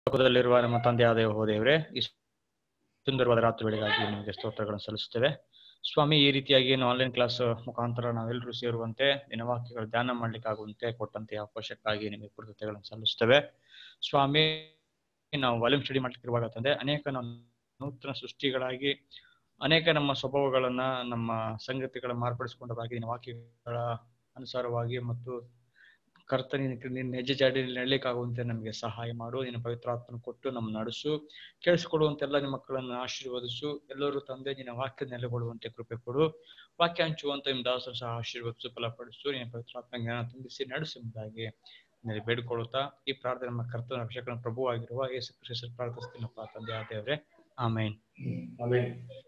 ಲೋಕದಲ್ಲಿರುವ ನಮ್ಮ ತಂದೆಯಾದ ಯೆಹೋವ ದೇವರೇ ಈ ಸುಂದರವಾದ ರಾತ್ರಿ ವೇಳೆಗಾಗಿ ನಿಮಗೆ ಸ್ತೋತ್ರಗಳನ್ನು ಸಲ್ಲಿಸುತ್ತೇವೆ ಸ್ವಾಮಿ ಈ ರೀತಿಯಾಗಿ ಏನು ಆನ್ಲೈನ್ ಕ್ಲಾಸ್ ಮುಖಾಂತರ ನಾವೆಲ್ಲರೂ ಸೇರುವಂತೆ ನಿನ್ನ ವಾಕ್ಯಗಳು ಧ್ಯಾನ ಮಾಡ್ಲಿಕ್ಕಾಗುವಂತೆ ಕೊಟ್ಟಂತೆ ಅವಕಾಶಕ್ಕಾಗಿ ನಿಮಗೆ ಕೃತಜ್ಞತೆಗಳನ್ನು ಸಲ್ಲಿಸುತ್ತೇವೆ ಸ್ವಾಮಿ ನಾವು ವಾಲ್ಯೂಮ್ ಸ್ಟಡಿ ಮಾಡ್ಲಿಕ್ಕಿರುವಾಗ ತಂದೆ ಅನೇಕ ನಾವು ನೂತನ ಸೃಷ್ಟಿಗಳಾಗಿ ಅನೇಕ ನಮ್ಮ ಸ್ವಭಾವಗಳನ್ನ ನಮ್ಮ ಸಂಗತಿಗಳ ಮಾರ್ಪಡಿಸಿಕೊಂಡಾಗಿ ನಿನ್ನ ವಾಕ್ಯಗಳ ಅನುಸಾರವಾಗಿ ಮತ್ತು ಕರ್ತನಿ ನಿನ್ನ ಹೆಜ್ಜೆ ಜಾಡಿಯಲ್ಲಿ ನಡಲಿಕ್ಕಾಗುವಂತೆ ನಮಗೆ ಸಹಾಯ ಮಾಡು ನಿನ್ನ ಪವಿತ್ರಾತ್ಮನ ಕೊಟ್ಟು ನಮ್ಮ ನಡೆಸು ಕೇಳಿಸಿಕೊಡುವಂತೆಲ್ಲ ನಿಮ್ಮ ಮಕ್ಕಳನ್ನು ಆಶೀರ್ವದಿಸು ಎಲ್ಲರೂ ತಂದೆ ನಿನ್ನ ವಾಕ್ಯ ನೆಲೆಗೊಳ್ಳುವಂತೆ ಕೃಪೆ ಕೊಡು ವಾಕ್ಯ ಹಂಚುವಂತ ನಿಮ್ಮ ದಾಸರು ಸಹ ಆಶೀರ್ವದಿಸು ಫಲಪಡಿಸು ನಿನ್ನ ಪವಿತ್ರಾತ್ಮ ಜ್ಞಾನ ತುಂಬಿಸಿ ನಡೆಸುವುದಾಗಿ ನಿನಗೆ ಬೇಡಿಕೊಳ್ಳುತ್ತಾ ಈ ಪ್ರಾರ್ಥನೆ ನಮ್ಮ ಕರ್ತನ ಅಭಿಷೇಕನ ಪ್ರಭು ಆಗಿರುವ ಯೇಸು ಕ್ರಿಸ್ತ ಪ್ರಾರ್ಥಿಸ್ತೀನಪ್ಪ ತಂದೆ ಆ ದೇವರೇ ಆಮೇನ್ ಆಮೇಲೆ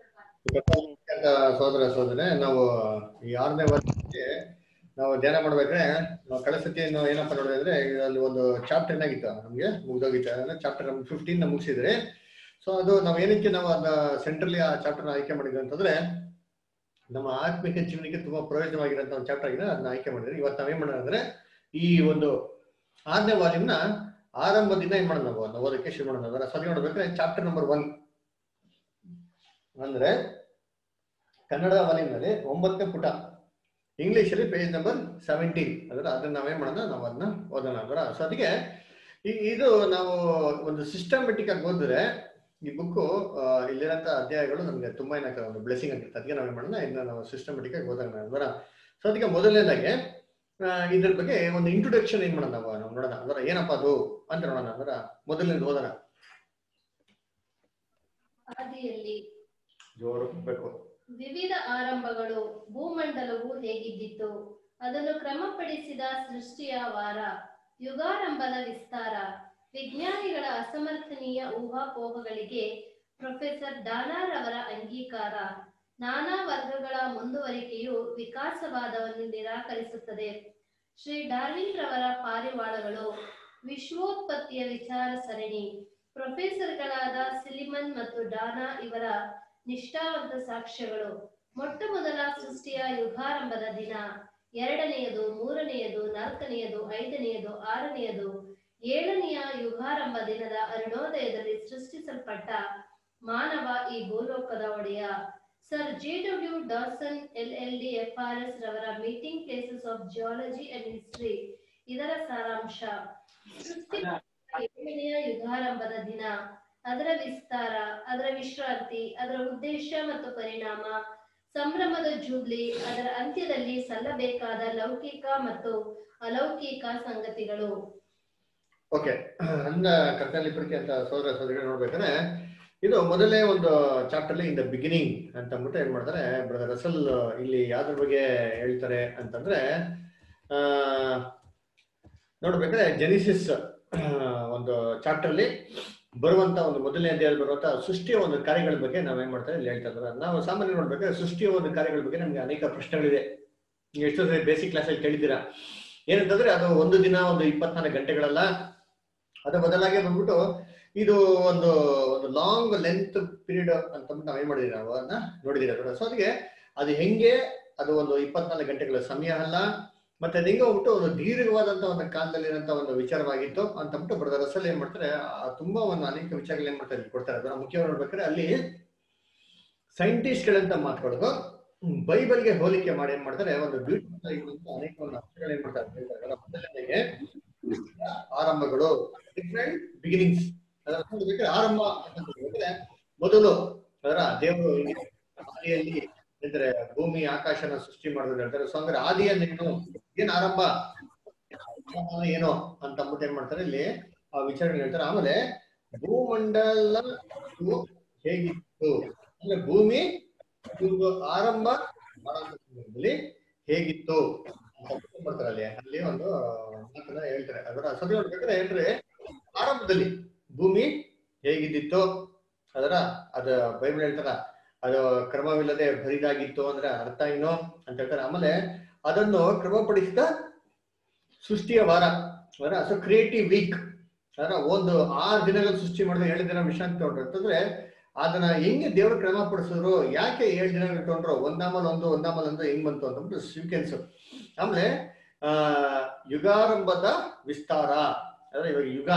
ಸೋದರ ಸೋದರ ನಾವು ಈ ಆರನೇ ವರ್ಷಕ್ಕೆ ನಾವು ಧ್ಯಾನ ಮಾಡ್ಬೇಕಾದ್ರೆ ನಾವು ಕಳೆದ ಸತಿ ನಾವು ಏನಪ್ಪ ನೋಡಿದ್ರೆ ಅಲ್ಲಿ ಒಂದು ಚಾಪ್ಟರ್ ಏನಾಗಿತ್ತು ನಮ್ಗೆ ಮುಗ್ದೋಗಿತ್ತು ಅಂದ್ರೆ ಚಾಪ್ಟರ್ ನಮ್ಗೆ ಫಿಫ್ಟೀನ್ ಮುಗಿಸಿದ್ರೆ ಸೊ ಅದು ನಾವು ಏನಕ್ಕೆ ನಾವು ಅದನ್ನ ಸೆಂಟ್ರಲಿ ಆ ಚಾಪ್ಟರ್ ಆಯ್ಕೆ ಮಾಡಿದ್ವಿ ಅಂತಂದ್ರೆ ನಮ್ಮ ಆತ್ಮಿಕ ಜೀವನಕ್ಕೆ ತುಂಬಾ ಪ್ರಯೋಜನವಾಗಿರೋಂಥ ಒಂದು ಚಾಪ್ಟರ್ ಆಗಿದೆ ಅದನ್ನ ಆಯ್ಕೆ ಮಾಡಿದ್ರೆ ಇವತ್ತು ನಾವೇನ್ ಮಾಡೋಣ ಅಂದ್ರೆ ಈ ಒಂದು ಆರನೇ ವಾಲ್ಯೂಮ್ನ ಆರಂಭದಿಂದ ಏನ್ ಮಾಡೋಣ ನಾವು ಅದನ್ನ ಓದಕ್ಕೆ ಶುರು ಮಾಡೋಣ ಅದರ ಸರಿ ನೋಡ್ಬೇಕಾದ್ರೆ ಚಾಪ್ಟರ್ ನಂಬರ್ ಒನ್ ಅಂದ್ರೆ ಕನ್ನಡ ವಾಲ್ಯೂಮ್ನಲ್ಲಿ ಒಂಬತ್ತನೇ ಪುಟ ಇಂಗ್ಲಿಷ್ ಅಲ್ಲಿ ಪೇಜ್ ನಂಬರ್ ಸೆವೆಂಟೀನ್ ಅದರ ಅದನ್ನ ನಾವೇನ್ ಮಾಡೋಣ ನಾವು ಅದನ್ನ ಓದೋಣ ಅದರ ಸೊ ಅದಕ್ಕೆ ಈ- ಇದು ನಾವು ಒಂದು ಸಿಸ್ಟಮೆಟಿಕ್ ಆಗಿ ಓದಿದ್ರೆ ಈ ಬುಕ್ಕು ಇಲ್ಲಿರೋಂಥ ಅಧ್ಯಾಯಗಳು ನಮ್ಗೆ ತುಂಬಾ ಏನಾಗ್ತದೆ ಒಂದು ಬ್ಲೆಸಿಂಗ್ ಆಗಿರುತ್ತೆ ಅದಕ್ಕೆ ನಾವೇನ್ ಮಾಡೋಣ ಇದನ್ನ ನಾವು ಸಿಸ್ಟಮೆಟಿಕ್ ಆಗಿ ಓದೋಣ ಅದರ ಸೊ ಅದಕ್ಕೆ ಮೊದಲನೇದಾಗಿ ಆ, ಇದ್ರ ಬಗ್ಗೆ ಒಂದು ಇಂಟ್ರೊಡಕ್ಷನ್ ಏನ್ ಮಾಡೋಣ ನಾವು ನಾವು ನೋಡೋಣ ಅದರ ಏನಪ್ಪ ಅದು ಅಂತ ನೋಡೋಣ ಅದರ ಮೊದಲನೇದು ಓದೋಣ ಆದಿಯಲ್ಲಿ ಜೋರು ಬೇಕು ವಿವಿಧ ಆರಂಭಗಳು ಭೂಮಂಡಲವು ಹೇಗಿದ್ದಿತ್ತು ಅದನ್ನು ಕ್ರಮಪಡಿಸಿದ ಸೃಷ್ಟಿಯ ವಾರ ಯುಗಾರಂಭದ ವಿಸ್ತಾರ ವಿಜ್ಞಾನಿಗಳ ಅಸಮರ್ಥನೀಯ ಊಹಾಪೋಹಗಳಿಗೆ ಪ್ರೊಫೆಸರ್ ಡಾನಾರ್ ಅವರ ಅಂಗೀಕಾರ ನಾನಾ ವರ್ಗಗಳ ಮುಂದುವರಿಕೆಯು ವಿಕಾಸವಾದವನ್ನು ನಿರಾಕರಿಸುತ್ತದೆ ಶ್ರೀ ಡಾರ್ವಿನ್ ರವರ ಪಾರಿವಾಳಗಳು ವಿಶ್ವೋತ್ಪತ್ತಿಯ ವಿಚಾರ ಸರಣಿ ಪ್ರೊಫೆಸರ್ಗಳಾದ ಸಿಲಿಮನ್ ಮತ್ತು ಡಾನಾ ಇವರ ನಿಷ್ಠಾವಂತ ಸಾಕ್ಷ್ಯಗಳು ಮೊಟ್ಟ ಮೊದಲ ಸೃಷ್ಟಿಯ ಯುಗಾರಂಭದ ದಿನ ಎರಡನೆಯದು ಮೂರನೆಯದು ನಾಲ್ಕನೆಯದು ಐದನೆಯದು ಆರನೆಯದು ಏಳನೆಯ ಯುಗಾರಂಭ ದಿನದ ಅರುಣೋದಯದಲ್ಲಿ ಸೃಷ್ಟಿಸಲ್ಪಟ್ಟ ಮಾನವ ಈ ಭೂಲೋಕದ ಒಡೆಯ sir J W Dawson L L D F R S ರವರ meeting places of geology and history ಇದರ ಸಾರಾಂಶ ಸೃಷ್ಟಿ ಏಳನೆಯ ಯುಗಾರಂಭದ ದಿನ ಅದರ ವಿಸ್ತಾರ ಅದರ ವಿಶ್ರಾಂತಿ ಅದರ ಉದ್ದೇಶ ಮತ್ತು ಪರಿಣಾಮ ಸಂಭ್ರಮದ ಜೂಬ್ಲಿ ಅದರ ಅಂತ್ಯದಲ್ಲಿ ಸಲ್ಲಬೇಕಾದ ಲೌಕಿಕ ಮತ್ತು ಅಲೌಕಿಕ ಸಂಗತಿಗಳು ಓಕೆ ನನ್ನ ಕರ್ತನಲ್ಲಿ ಪ್ರೀತಿ ಅಂತ ಸೋದರ ಸೋದರಿಗಳು ನೋಡ್ಬೇಕಾದ್ರೆ ಇದು ಮೊದಲನೇ ಒಂದು ಚಾಪ್ಟರ್ ಇನ್ ದ ಬಿಗಿನಿಂಗ್ ಅಂತ ಅಂದ್ಬಿಟ್ಟು ಏನ್ ಮಾಡ್ತಾರೆ ಬ್ರದರ್ ರಸಲ್ ಇಲ್ಲಿ ಯಾವ್ದ್ರ ಬಗ್ಗೆ ಹೇಳ್ತಾರೆ ಅಂತಂದ್ರೆ ಆ ನೋಡ್ಬೇಕಾದ್ರೆ ಜೆನಿಸಿಸ್ ಒಂದು ಚಾಪ್ಟರ್ ಅಲ್ಲಿ ಬರುವಂತ ಒಂದು ಮೊದಲನೇ ಅಧ್ಯಾಯದಲ್ಲಿ ಬರುವಂತ ಸೃಷ್ಟಿಯ ಒಂದು ಕಾರ್ಯಗಳ ಬಗ್ಗೆ ನಾವೇನ್ ಮಾಡ್ತಾರೆ ಇಲ್ಲಿ ಹೇಳ್ತಾ ಇದ್ದಾರೆ ನಾವು ಸಾಮಾನ್ಯ ನೋಡ್ಬೇಕಾದ್ರೆ ಸೃಷ್ಟಿಯ ಒಂದು ಕಾರ್ಯಗಳ ಬಗ್ಗೆ ನಮ್ಗೆ ಅನೇಕ ಪ್ರಶ್ನೆಗಳಿದೆ ನೀವು ಎಷ್ಟೋ ಸರಿ ಬೇಸಿಕ್ ಕ್ಲಾಸಲ್ಲಿ ಕೇಳಿದ್ದೀರಾ ಏನಂತಂದ್ರೆ ಅದು ಒಂದು ದಿನ ಒಂದು ಇಪ್ಪತ್ನಾಲ್ಕು ಗಂಟೆಗಳಲ್ಲ ಅದ್ರ ಬದಲಾಗಿ ಬಂದ್ಬಿಟ್ಟು ಇದು ಒಂದು ಒಂದು ಲಾಂಗ್ ಲೆಂತ್ ಪೀರಿಯಡ್ ಅಂತ ನಾವು ಏನ್ ಮಾಡಿದೀವಿ ನಾವು ಅದನ್ನ ನೋಡಿದೀವಿ ಸೊ ಅದಕ್ಕೆ ಅದು ಹೆಂಗೆ ಅದು ಒಂದು ಇಪ್ಪತ್ನಾಲ್ಕು ಗಂಟೆಗಳ ಸಮಯ ಅಲ್ಲ ಮತ್ತೆ ಅದು ಹೆಂಗೆ ಹೋಗ್ಬಿಟ್ಟು ಒಂದು ದೀರ್ಘವಾದಂತ ಒಂದು ಕಾಲದಲ್ಲಿ ಇರೋಂಥ ಒಂದು ವಿಚಾರವಾಗಿತ್ತು ಅಂತ ಅಂದ್ಬಿಟ್ಟು ಬರೆದ ರಸಲ್ ಏನ್ ಮಾಡ್ತಾರೆ ಆ ತುಂಬಾ ಒಂದು ಅನೇಕ ವಿಚಾರಗಳು ಏನ್ ಮಾಡ್ತಾರೆ ಇಲ್ಲಿ ಕೊಡ್ತಾರೆ ಅದನ್ನ ಮುಖ್ಯವಾಗಿ ನೋಡ್ಬೇಕಾದ್ರೆ ಅಲ್ಲಿ ಸೈಂಟಿಸ್ಟ್ಗಳಂತ ಮಾತಾಡೋದು ಬೈಬಲ್ಗೆ ಹೋಲಿಕೆ ಮಾಡಿ ಏನ್ ಮಾಡ್ತಾರೆ ಒಂದು ಬ್ಯೂಟಿಫುಲ್ ಆಗಿರುವಂತ ಅನೇಕ ಒಂದು ಅಂಶಗಳು ಏನ್ ಮಾಡ್ತಾರೆ ಅಂತ ಹೇಳ್ತಾರೆ ಅದರ ಮೊದಲನೆಗೆ ಆರಂಭಗಳು ಡಿಫ್ರೆಂಟ್ ಬಿಗಿನಿಂಗ್ಸ್ ಅದರ ನೋಡ್ಬೇಕಾದ್ರೆ ಆರಂಭ ಅಂತ ಹೇಳಿದ್ರೆ ಮೊದಲು ಅದರ ದೇವರು ಹಿಂಗೆ ಆದಿಯಲ್ಲಿ ಅಂದ್ರೆ ಭೂಮಿ ಆಕಾಶನ ಸೃಷ್ಟಿ ಮಾಡಿದ್ರು ಹೇಳ್ತಾರೆ ಸೊ ಅಂದ್ರೆ ಆದಿಯನ್ನೇನು ಏನ್ ಆರಂಭ ಆರಂಭ ಏನು ಅಂತ ಅಂದ್ಬಿಟ್ಟು ಏನ್ ಮಾಡ್ತಾರೆ ಇಲ್ಲಿ ಆ ವಿಚಾರಗಳು ಹೇಳ್ತಾರೆ ಆಮೇಲೆ ಭೂಮಂಡಲ ಇದು ಹೇಗಿತ್ತು ಅಂದ್ರೆ ಭೂಮಿ ಇದು ಆರಂಭ ಮಾಡೋ ಸಂದರ್ಭದಲ್ಲಿ ಹೇಗಿತ್ತು ಅಂತ ಅಂದ್ಬಿಟ್ಟು ಮಾಡ್ತಾರೆ ಅಲ್ಲಿ ಅಲ್ಲಿ ಒಂದು ಮಾತನ್ನ ಹೇಳ್ತಾರೆ ಅದರ ಸದ್ಯ ನೋಡ್ಬೇಕಾದ್ರೆ ಹೇಳ್ರಿ ಆರಂಭದಲ್ಲಿ ಭೂಮಿ ಹೇಗಿದ್ದಿತ್ತು ಅದರ ಅದ ಬೈಬಲ್ ಹೇಳ್ತಾರ ಅದು ಕ್ರಮವಿಲ್ಲದೆ ಬರಿದಾಗಿತ್ತು ಅಂದ್ರೆ ಅರ್ಥ ಏನು ಅಂತ ಹೇಳ್ತಾರೆ ಆಮೇಲೆ ಅದನ್ನು ಕ್ರಮಪಡಿಸಿದ ಸೃಷ್ಟಿಯ ವಾರ ಅದರ ಸೊ ಕ್ರಿಯೇಟಿವ್ ವೀಕ್ ಅದರ ಒಂದು ಆರು ದಿನಗಳು ಸೃಷ್ಟಿ ಮಾಡಿದ್ರೆ ಏಳು ದಿನ ವಿಶ್ರಾಂತಿ ತಗೊಂಡ್ರು ಅಂತಂದ್ರೆ ಅದನ್ನ ಹೆಂಗೆ ದೇವರು ಕ್ರಮ ಪಡಿಸಿದ್ರು ಯಾಕೆ ಏಳು ದಿನ ಇಟ್ಕೊಂಡ್ರು ಒಂದಾಮಲ್ ಒಂದು ಒಂದಾಮಲ್ ಒಂದು ಹೆಂಗ್ ಬಂತು ಅಂತಂದ್ಬಿಟ್ಟು ಸೀಕ್ವೆನ್ಸ್ ಆಮೇಲೆ ಆ ಯುಗಾರಂಭದ ವಿಸ್ತಾರ ಅಂದ್ರೆ ಇವಾಗ ಯುಗ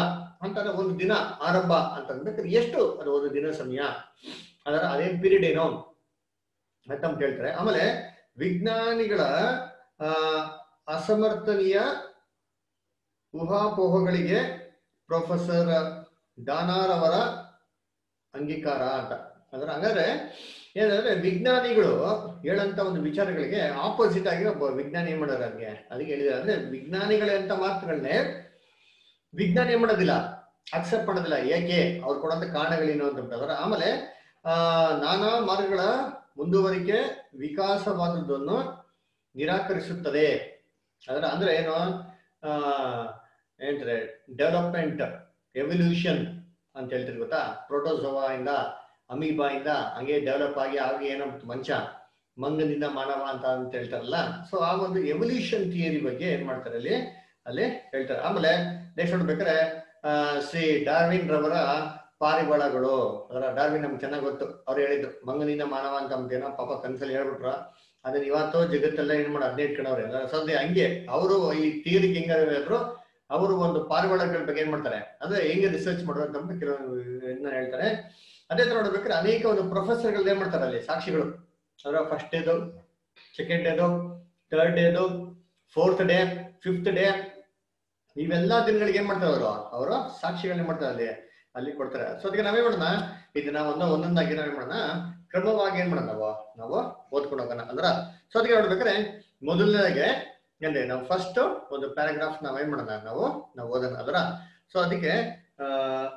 ಅಂತಾರೆ ಒಂದು ದಿನ ಆರಂಭ ಅಂತ ಅಂದ್ಬೇಕಾದ್ರೆ ಎಷ್ಟು ಅದು ಒಂದು ದಿನ ಸಮಯ ಅದರ ಅದೇನ್ ಪೀರಿಯಡ್ ಏನೋ ಅಂತ ಅಂತ ಹೇಳ್ತಾರೆ ಆಮೇಲೆ ವಿಜ್ಞಾನಿಗಳ ಆ ಅಸಮರ್ಥನೀಯ ಊಹಾಪೋಹಗಳಿಗೆ ಪ್ರೊಫೆಸರ್ ಡಾನಾರ್ ಅವರ ಅಂಗೀಕಾರ ಅಂತ ಅಂದ್ರೆ ಹಂಗಾದ್ರೆ ಏನಂದ್ರೆ ವಿಜ್ಞಾನಿಗಳು ಹೇಳಂತ ಒಂದು ವಿಚಾರಗಳಿಗೆ ಆಪೋಸಿಟ್ ಆಗಿ ಒಬ್ಬ ವಿಜ್ಞಾನಿ ಏನ್ ಮಾಡೋರು ಹಂಗೆ ಅದಕ್ಕೆ ಹೇಳಿದಾರೆ ಅಂದ್ರೆ ವಿಜ್ಞಾನಿಗಳಂತ ಮಾತುಗಳನ್ನೇ ವಿಜ್ಞಾನ ಏನ್ ಮಾಡೋದಿಲ್ಲ ಅಕ್ಸೆಪ್ಟ್ ಮಾಡೋದಿಲ್ಲ ಏಕೆ ಅವ್ರು ಕೊಡಂತ ಕಾರಣಗಳೇನು ಅಂತ ಬಿಟ್ಟಂದ್ರೆ ಆಮೇಲೆ ಆ ನಾನಾ ಮಾರ್ಗಗಳ ಮುಂದುವರಿಕೆ ವಿಕಾಸವಾದದ್ದನ್ನು ನಿರಾಕರಿಸುತ್ತದೆ ಅದರ ಅಂದ್ರೆ ಏನು ಆ ಏನಂತಾರೆ ಡೆವಲಪ್ಮೆಂಟ್ ಎವಲ್ಯೂಷನ್ ಅಂತ ಹೇಳ್ತೀರಿ ಗೊತ್ತಾ ಪ್ರೋಟೋಸೋವಾ ಇಂದ ಅಮೀಬಾ ಇಂದ ಹಂಗೆ ಡೆವಲಪ್ ಆಗಿ ಆಗಿ ಏನೋ ಮಂಚ ಮಂಗನಿಂದ ಮಾನವ ಅಂತ ಅಂತ ಹೇಳ್ತಾರಲ್ಲ ಸೊ ಆ ಒಂದು ಎವಲ್ಯೂಷನ್ ಥಿಯರಿ ಬಗ್ಗೆ ಏನ್ ಮಾಡ್ತಾರೆ ಅಲ್ಲಿ ಅಲ್ಲಿ ಹೇಳ್ತಾರೆ ಆಮೇಲೆ ನೆಕ್ಸ್ಟ್ ನೋಡ್ಬೇಕಾದ್ರೆ ಆ, ಶ್ರೀ ಡಾರ್ವಿನ್ ರವರ ಪಾರಿವಾಳಗಳು ಅದರ ಡಾರ್ವಿನ್ ನಮ್ಗೆ ಚೆನ್ನಾಗಿ ಗೊತ್ತು ಅವ್ರು ಹೇಳಿದ್ರು ಮಂಗನಿಂದ ಮಾನವ ಅಂತ ಏನೋ ಪಾಪ ಕನ್ಸಲ್ಲಿ ಹೇಳ್ಬಿಟ್ರ ಅದನ್ನ ಇವತ್ತು ಜಗತ್ತೆಲ್ಲ ಏನ್ ಮಾಡಿ ಅದನ್ನೇ ಇಟ್ಕೊಂಡವ್ರೆ ಅದರ ಸದ್ಯ ಹಂಗೆ ಅವರು ಈ ಥಿಯರಿಗೆ ಹೆಂಗಾದ್ರು ಅವರು ಒಂದು ಪಾರಿವಾಳಗಳ ಬಗ್ಗೆ ಏನ್ ಮಾಡ್ತಾರೆ ಅಂದ್ರೆ ಹೆಂಗೆ ರಿಸರ್ಚ್ ಮಾಡೋದು ಅಂತ ಕೆಲವು ಇದನ್ನ ಹೇಳ್ತಾರೆ ಅದೇ ತರ ನೋಡ್ಬೇಕಾದ್ರೆ ಅನೇಕ ಒಂದು ಪ್ರೊಫೆಸರ್ಗಳು ಏನ್ ಮಾಡ್ತಾರೆ ಅಲ್ಲಿ ಸಾಕ್ಷಿಗಳು ಅದರ ಫಸ್ಟ್ ಡೇದು ಸೆಕೆಂಡ್ ಡೇದು ಥರ್ಡ್ ಡೇದು ಫೋರ್ತ್ ಡೇ ಫಿಫ್ತ್ ಡೇ ಇವೆಲ್ಲ ದಿನಗಳಿಗೆ ಏನ್ ಮಾಡ್ತಾರೆ ಅವರು ಅವರು ಸಾಕ್ಷಿಗಳನ್ನ ಮಾಡ್ತಾರೆ ಅಲ್ಲಿ ಅಲ್ಲಿ ಕೊಡ್ತಾರೆ ಸೊ ಅದಕ್ಕೆ ನಾವೇ ಮಾಡೋಣ ಇದನ್ನ ಒಂದು ಒಂದೊಂದಾಗಿ ನಾವೇ ಮಾಡೋಣ ಕ್ರಮವಾಗಿ ಏನ್ ಮಾಡೋಣ ನಾವು ನಾವು ಓದ್ಕೊಂಡು ಹೋಗೋಣ ಅಂದ್ರ ಸೊ ಅದಕ್ಕೆ ನೋಡ್ಬೇಕಾದ್ರೆ ಮೊದಲನೇಗೆ ಅಂದ್ರೆ ನಾವು ಫಸ್ಟ್ ಒಂದು ಪ್ಯಾರಾಗ್ರಾಫ್ ನಾವ್ ಏನ್ ಮಾಡೋಣ ನಾವು ನಾವು ಓದೋಣ ಅದರ ಸೊ ಅದಕ್ಕೆ ಆ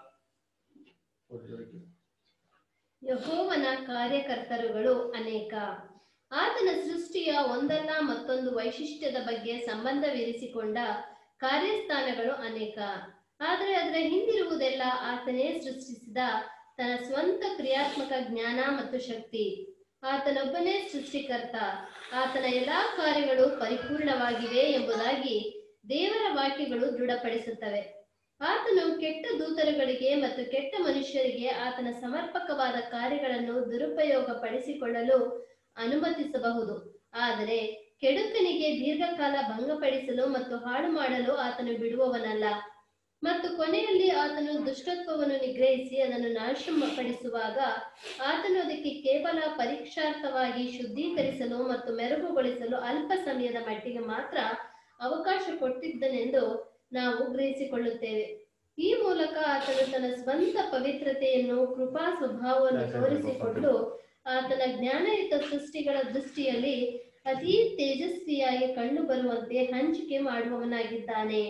ಯಹೋವನ ಕಾರ್ಯಕರ್ತರುಗಳು ಅನೇಕ ಆತನ ಸೃಷ್ಟಿಯ ಒಂದಲ್ಲ ಮತ್ತೊಂದು ವೈಶಿಷ್ಟ್ಯದ ಬಗ್ಗೆ ಸಂಬಂಧವಿರಿಸಿಕೊಂಡ ಕಾರ್ಯಸ್ಥಾನಗಳು ಅನೇಕ ಆದರೆ ಅದರ ಹಿಂದಿರುವುದೆಲ್ಲ ಆತನೇ ಸೃಷ್ಟಿಸಿದ ತನ್ನ ಸ್ವಂತ ಕ್ರಿಯಾತ್ಮಕ ಜ್ಞಾನ ಮತ್ತು ಶಕ್ತಿ ಆತನೊಬ್ಬನೇ ಸೃಷ್ಟಿಕರ್ತ ಆತನ ಎಲ್ಲಾ ಕಾರ್ಯಗಳು ಪರಿಪೂರ್ಣವಾಗಿವೆ ಎಂಬುದಾಗಿ ದೇವರ ವಾಕ್ಯಗಳು ದೃಢಪಡಿಸುತ್ತವೆ ಆತನು ಕೆಟ್ಟ ದೂತರುಗಳಿಗೆ ಮತ್ತು ಕೆಟ್ಟ ಮನುಷ್ಯರಿಗೆ ಆತನ ಸಮರ್ಪಕವಾದ ಕಾರ್ಯಗಳನ್ನು ದುರುಪಯೋಗ ಪಡಿಸಿಕೊಳ್ಳಲು ಅನುಮತಿಸಬಹುದು ಆದರೆ ಕೆಡುಕನಿಗೆ ದೀರ್ಘಕಾಲ ಭಂಗಪಡಿಸಲು ಮತ್ತು ಹಾಳು ಮಾಡಲು ಆತನು ಬಿಡುವವನಲ್ಲ ಮತ್ತು ಕೊನೆಯಲ್ಲಿ ಆತನು ದುಷ್ಟತ್ವವನ್ನು ನಿಗ್ರಹಿಸಿ ಅದನ್ನು ನಾಶಪಡಿಸುವಾಗ ಆತನು ಅದಕ್ಕೆ ಕೇವಲ ಪರೀಕ್ಷಾರ್ಥವಾಗಿ ಶುದ್ಧೀಕರಿಸಲು ಮತ್ತು ಮೆರುಗುಗೊಳಿಸಲು ಅಲ್ಪ ಸಮಯದ ಮಟ್ಟಿಗೆ ಮಾತ್ರ ಅವಕಾಶ ಕೊಟ್ಟಿದ್ದನೆಂದು ನಾವು ಗ್ರಹಿಸಿಕೊಳ್ಳುತ್ತೇವೆ ಈ ಮೂಲಕ ಆತನು ತನ್ನ ಸ್ವಂತ ಪವಿತ್ರತೆಯನ್ನು ಕೃಪಾ ಸ್ವಭಾವವನ್ನು ತೋರಿಸಿಕೊಂಡು ಆತನ ಜ್ಞಾನಯುತ ಸೃಷ್ಟಿಗಳ ದೃಷ್ಟಿಯಲ್ಲಿ ಅತಿ ತೇಜಸ್ವಿಯಾಗಿ ಕಂಡು ಬರುವಂತೆ ಹಂಚಿಕೆ ಮಾಡುವವನಾಗಿದ್ದಾನೆ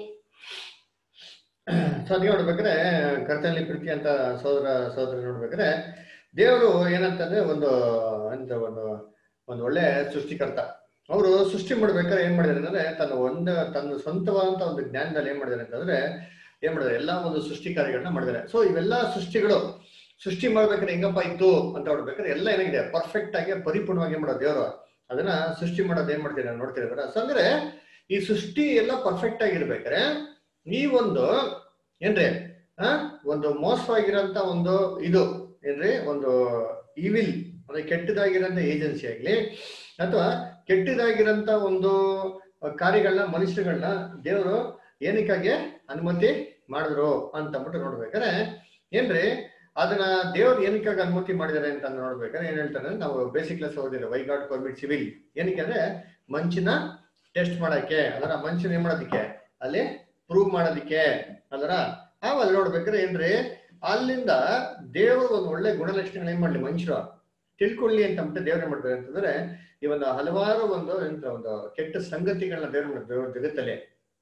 ಸೊ ಅದಕ್ಕೆ ನೋಡ್ಬೇಕಾದ್ರೆ ಕರ್ತನಲ್ಲಿ ಪ್ರೀತಿ ಅಂತ ಸೋದರ ಸೋದರ ನೋಡ್ಬೇಕಾದ್ರೆ ದೇವರು ಏನಂತಂದ್ರೆ ಒಂದು ಅಂತ ಒಂದು ಒಂದು ಒಳ್ಳೆ ಸೃಷ್ಟಿಕರ್ತ ಅವರು ಸೃಷ್ಟಿ ಮಾಡ್ಬೇಕಾದ್ರೆ ಏನ್ ಮಾಡಿದಾರೆ ಅಂದ್ರೆ ತನ್ನ ಒಂದು ತನ್ನ ಸ್ವಂತವಾದಂತ ಒಂದು ಜ್ಞಾನದಲ್ಲಿ ಏನ್ ಮಾಡಿದಾರೆ ಅಂತಂದ್ರೆ ಏನ್ ಮಾಡಿದಾರೆ ಎಲ್ಲಾ ಒಂದು ಸೃಷ್ಟಿ ಕಾರ್ಯಗಳನ್ನ ಮಾಡಿದಾರೆ ಸೊ ಇವೆಲ್ಲ ಸೃಷ್ಟಿಗಳು ಸೃಷ್ಟಿ ಮಾಡ್ಬೇಕಾದ್ರೆ ಹೆಂಗಪ್ಪ ಇತ್ತು ಅಂತ ನೋಡ್ಬೇಕಾದ್ರೆ ಎಲ್ಲ ಏನಾಗಿದೆ ಪರ್ಫೆಕ್ಟ್ ಆಗಿ ಪರಿಪೂರ್ಣವಾಗಿ ಏನ್ ಮಾಡೋದು ದೇವರು ಅದನ್ನ ಸೃಷ್ಟಿ ಮಾಡೋದು ಏನ್ ಮಾಡ್ತೀರಾ ನೋಡ್ತೀರಾ ಸೊ ಅಂದ್ರೆ ಈ ಸೃಷ್ಟಿ ಎಲ್ಲ ಪರ್ಫೆಕ್ಟ್ ಆಗಿರ್ಬೇಕಾದ್ರೆ ಈ ಒಂದು ಏನ್ರಿ ಆ ಒಂದು ಮೋಸವಾಗಿರೋಂತ ಒಂದು ಇದು ಏನ್ರಿ ಒಂದು ಇವಿಲ್ ಅಂದ್ರೆ ಕೆಟ್ಟದಾಗಿರೋಂಥ ಏಜೆನ್ಸಿ ಆಗ್ಲಿ ಅಥವಾ ಕೆಟ್ಟದಾಗಿರೋಂಥ ಒಂದು ಕಾರ್ಯಗಳನ್ನ ಮನುಷ್ಯಗಳನ್ನ ದೇವರು ಏನಕ್ಕಾಗಿ ಅನುಮತಿ ಮಾಡಿದ್ರು ಅಂತ ಅಂದ್ಬಿಟ್ಟು ನೋಡ್ಬೇಕಾದ್ರೆ ಏನ್ರಿ ಅದನ್ನ ದೇವ್ರು ಏನಕ್ಕಾಗಿ ಅನುಮತಿ ಮಾಡಿದ್ದಾರೆ ಅಂತ ನೋಡ್ಬೇಕಾದ್ರೆ ಏನ್ ಹೇಳ್ತಾರೆ ನಾವು ಬೇಸಿಕ್ ಕ್ಲಾಸ್ ಓದಿದ್ರೆ ವೈ ಗಾಡ್ ಪರ್ಮಿಟ್ ಸಿವಿಲ್ ಏನಕ್ಕೆ ಅಂದ್ರೆ ಮಂಚಿನ ಟೆಸ್ಟ್ ಮಾಡಕ್ಕೆ ಅದರ ಮಂಚಿನ ಏನ್ ಮಾಡೋದಕ್ಕೆ ಅಲ್ಲಿ ಪ್ರೂವ್ ಮಾಡೋದಿಕ್ಕೆ ಅದರ ಆಮೇಲೆ ನೋಡ್ಬೇಕಾದ್ರೆ ಏನ್ರಿ ಅಲ್ಲಿಂದ ದೇವರು ಒಂದು ಒಳ್ಳೆ ಗುಣಲಕ್ಷಣಗಳು ಏನ್ ಮಾಡ್ಲಿ ಮನುಷ್ಯರು ತಿಳ್ಕೊಳ್ಳಿ ಅಂತ ಅಂದ್ಬಿಟ್ಟು ದೇವ್ರ ಏನ್ ಮಾಡ್ತಾರೆ ಅಂತಂದ್ರೆ ಈ ಒಂದು ಹಲವಾರು ಒಂದು ಎಂತ ಒಂದು ಕೆಟ್ಟ ಸಂಗತಿಗಳನ್ನ ದೇವ್ರ ದೇವ್ರ ಜಗತ್ತಲ್ಲಿ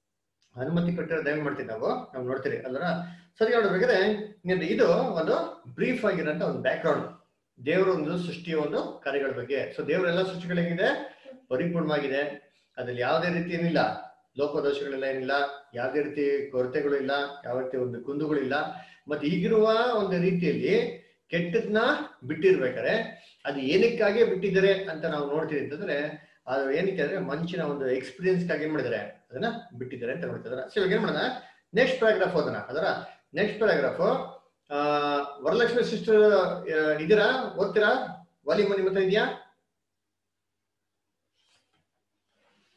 ಅನುಮತಿ ಕೊಟ್ಟಿರೋದು ಏನ್ ಮಾಡ್ತೀವಿ ನಾವು ನಾವು ನೋಡ್ತೀರಿ ಅಲ್ರ ಸರಿ ನೋಡ್ಬೇಕಾದ್ರೆ ಏನ್ರಿ ಇದು ಒಂದು ಬ್ರೀಫ್ ಆಗಿರೋಂಥ ಒಂದು ಬ್ಯಾಕ್ ಗ್ರೌಂಡ್ ದೇವರ ಒಂದು ಸೃಷ್ಟಿಯ ಒಂದು ಕಾರ್ಯಗಳ ಬಗ್ಗೆ ಸೊ ದೇವರೆಲ್ಲ ಸೃಷ್ಟಿಗಳೇನಿದೆ ಪರಿಪೂರ್ಣವಾಗಿದೆ ಅದ್ರಲ್ಲಿ ಯಾವುದೇ ರೀತಿ ಏನಿಲ್ಲ ಲೋಪದೋಷಗಳೆಲ್ಲ ಏನಿಲ್ಲ ಯಾವುದೇ ರೀತಿ ಕೊರತೆಗಳು ಇಲ್ಲ ಯಾವ ರೀತಿ ಒಂದು ಕುಂದುಗಳು ಇಲ್ಲ ಮತ್ತೆ ಈಗಿರುವ ಒಂದು ರೀತಿಯಲ್ಲಿ ಕೆಟ್ಟದ್ನ ಬಿಟ್ಟಿರ್ಬೇಕಾದ್ರೆ ಅದು ಏನಕ್ಕಾಗಿ ಬಿಟ್ಟಿದ್ದಾರೆ ಅಂತ ನಾವು ನೋಡ್ತೀವಿ ಅಂತಂದ್ರೆ ಅದು ಏನಕ್ಕೆ ಅಂದ್ರೆ ಮನುಷ್ಯನ ಒಂದು ಎಕ್ಸ್ಪೀರಿಯನ್ಸ್ಗಾಗಿ ಏನ್ ಮಾಡಿದ್ದಾರೆ ಅದನ್ನ ಬಿಟ್ಟಿದ್ದಾರೆ ಅಂತ ನೋಡ್ತಿದಾರೆ ಸೊ ಇವಾಗ ಏನ್ ಮಾಡೋಣ ನೆಕ್ಸ್ಟ್ ಪ್ಯಾರಾಗ್ರಾಫ್ ಓದೋಣ ಅದರ ನೆಕ್ಸ್ಟ್ ಪ್ಯಾರಾಗ್ರಾಫ್ ಆ ವರಲಕ್ಷ್ಮಿ ಸಿಸ್ಟರ್ ಇದೀರಾ ಓದ್ತೀರಾ ವಾಲ್ಯೂಮ್ ನಿಮ್ಮ ಹತ್ರ ಇದೆಯಾ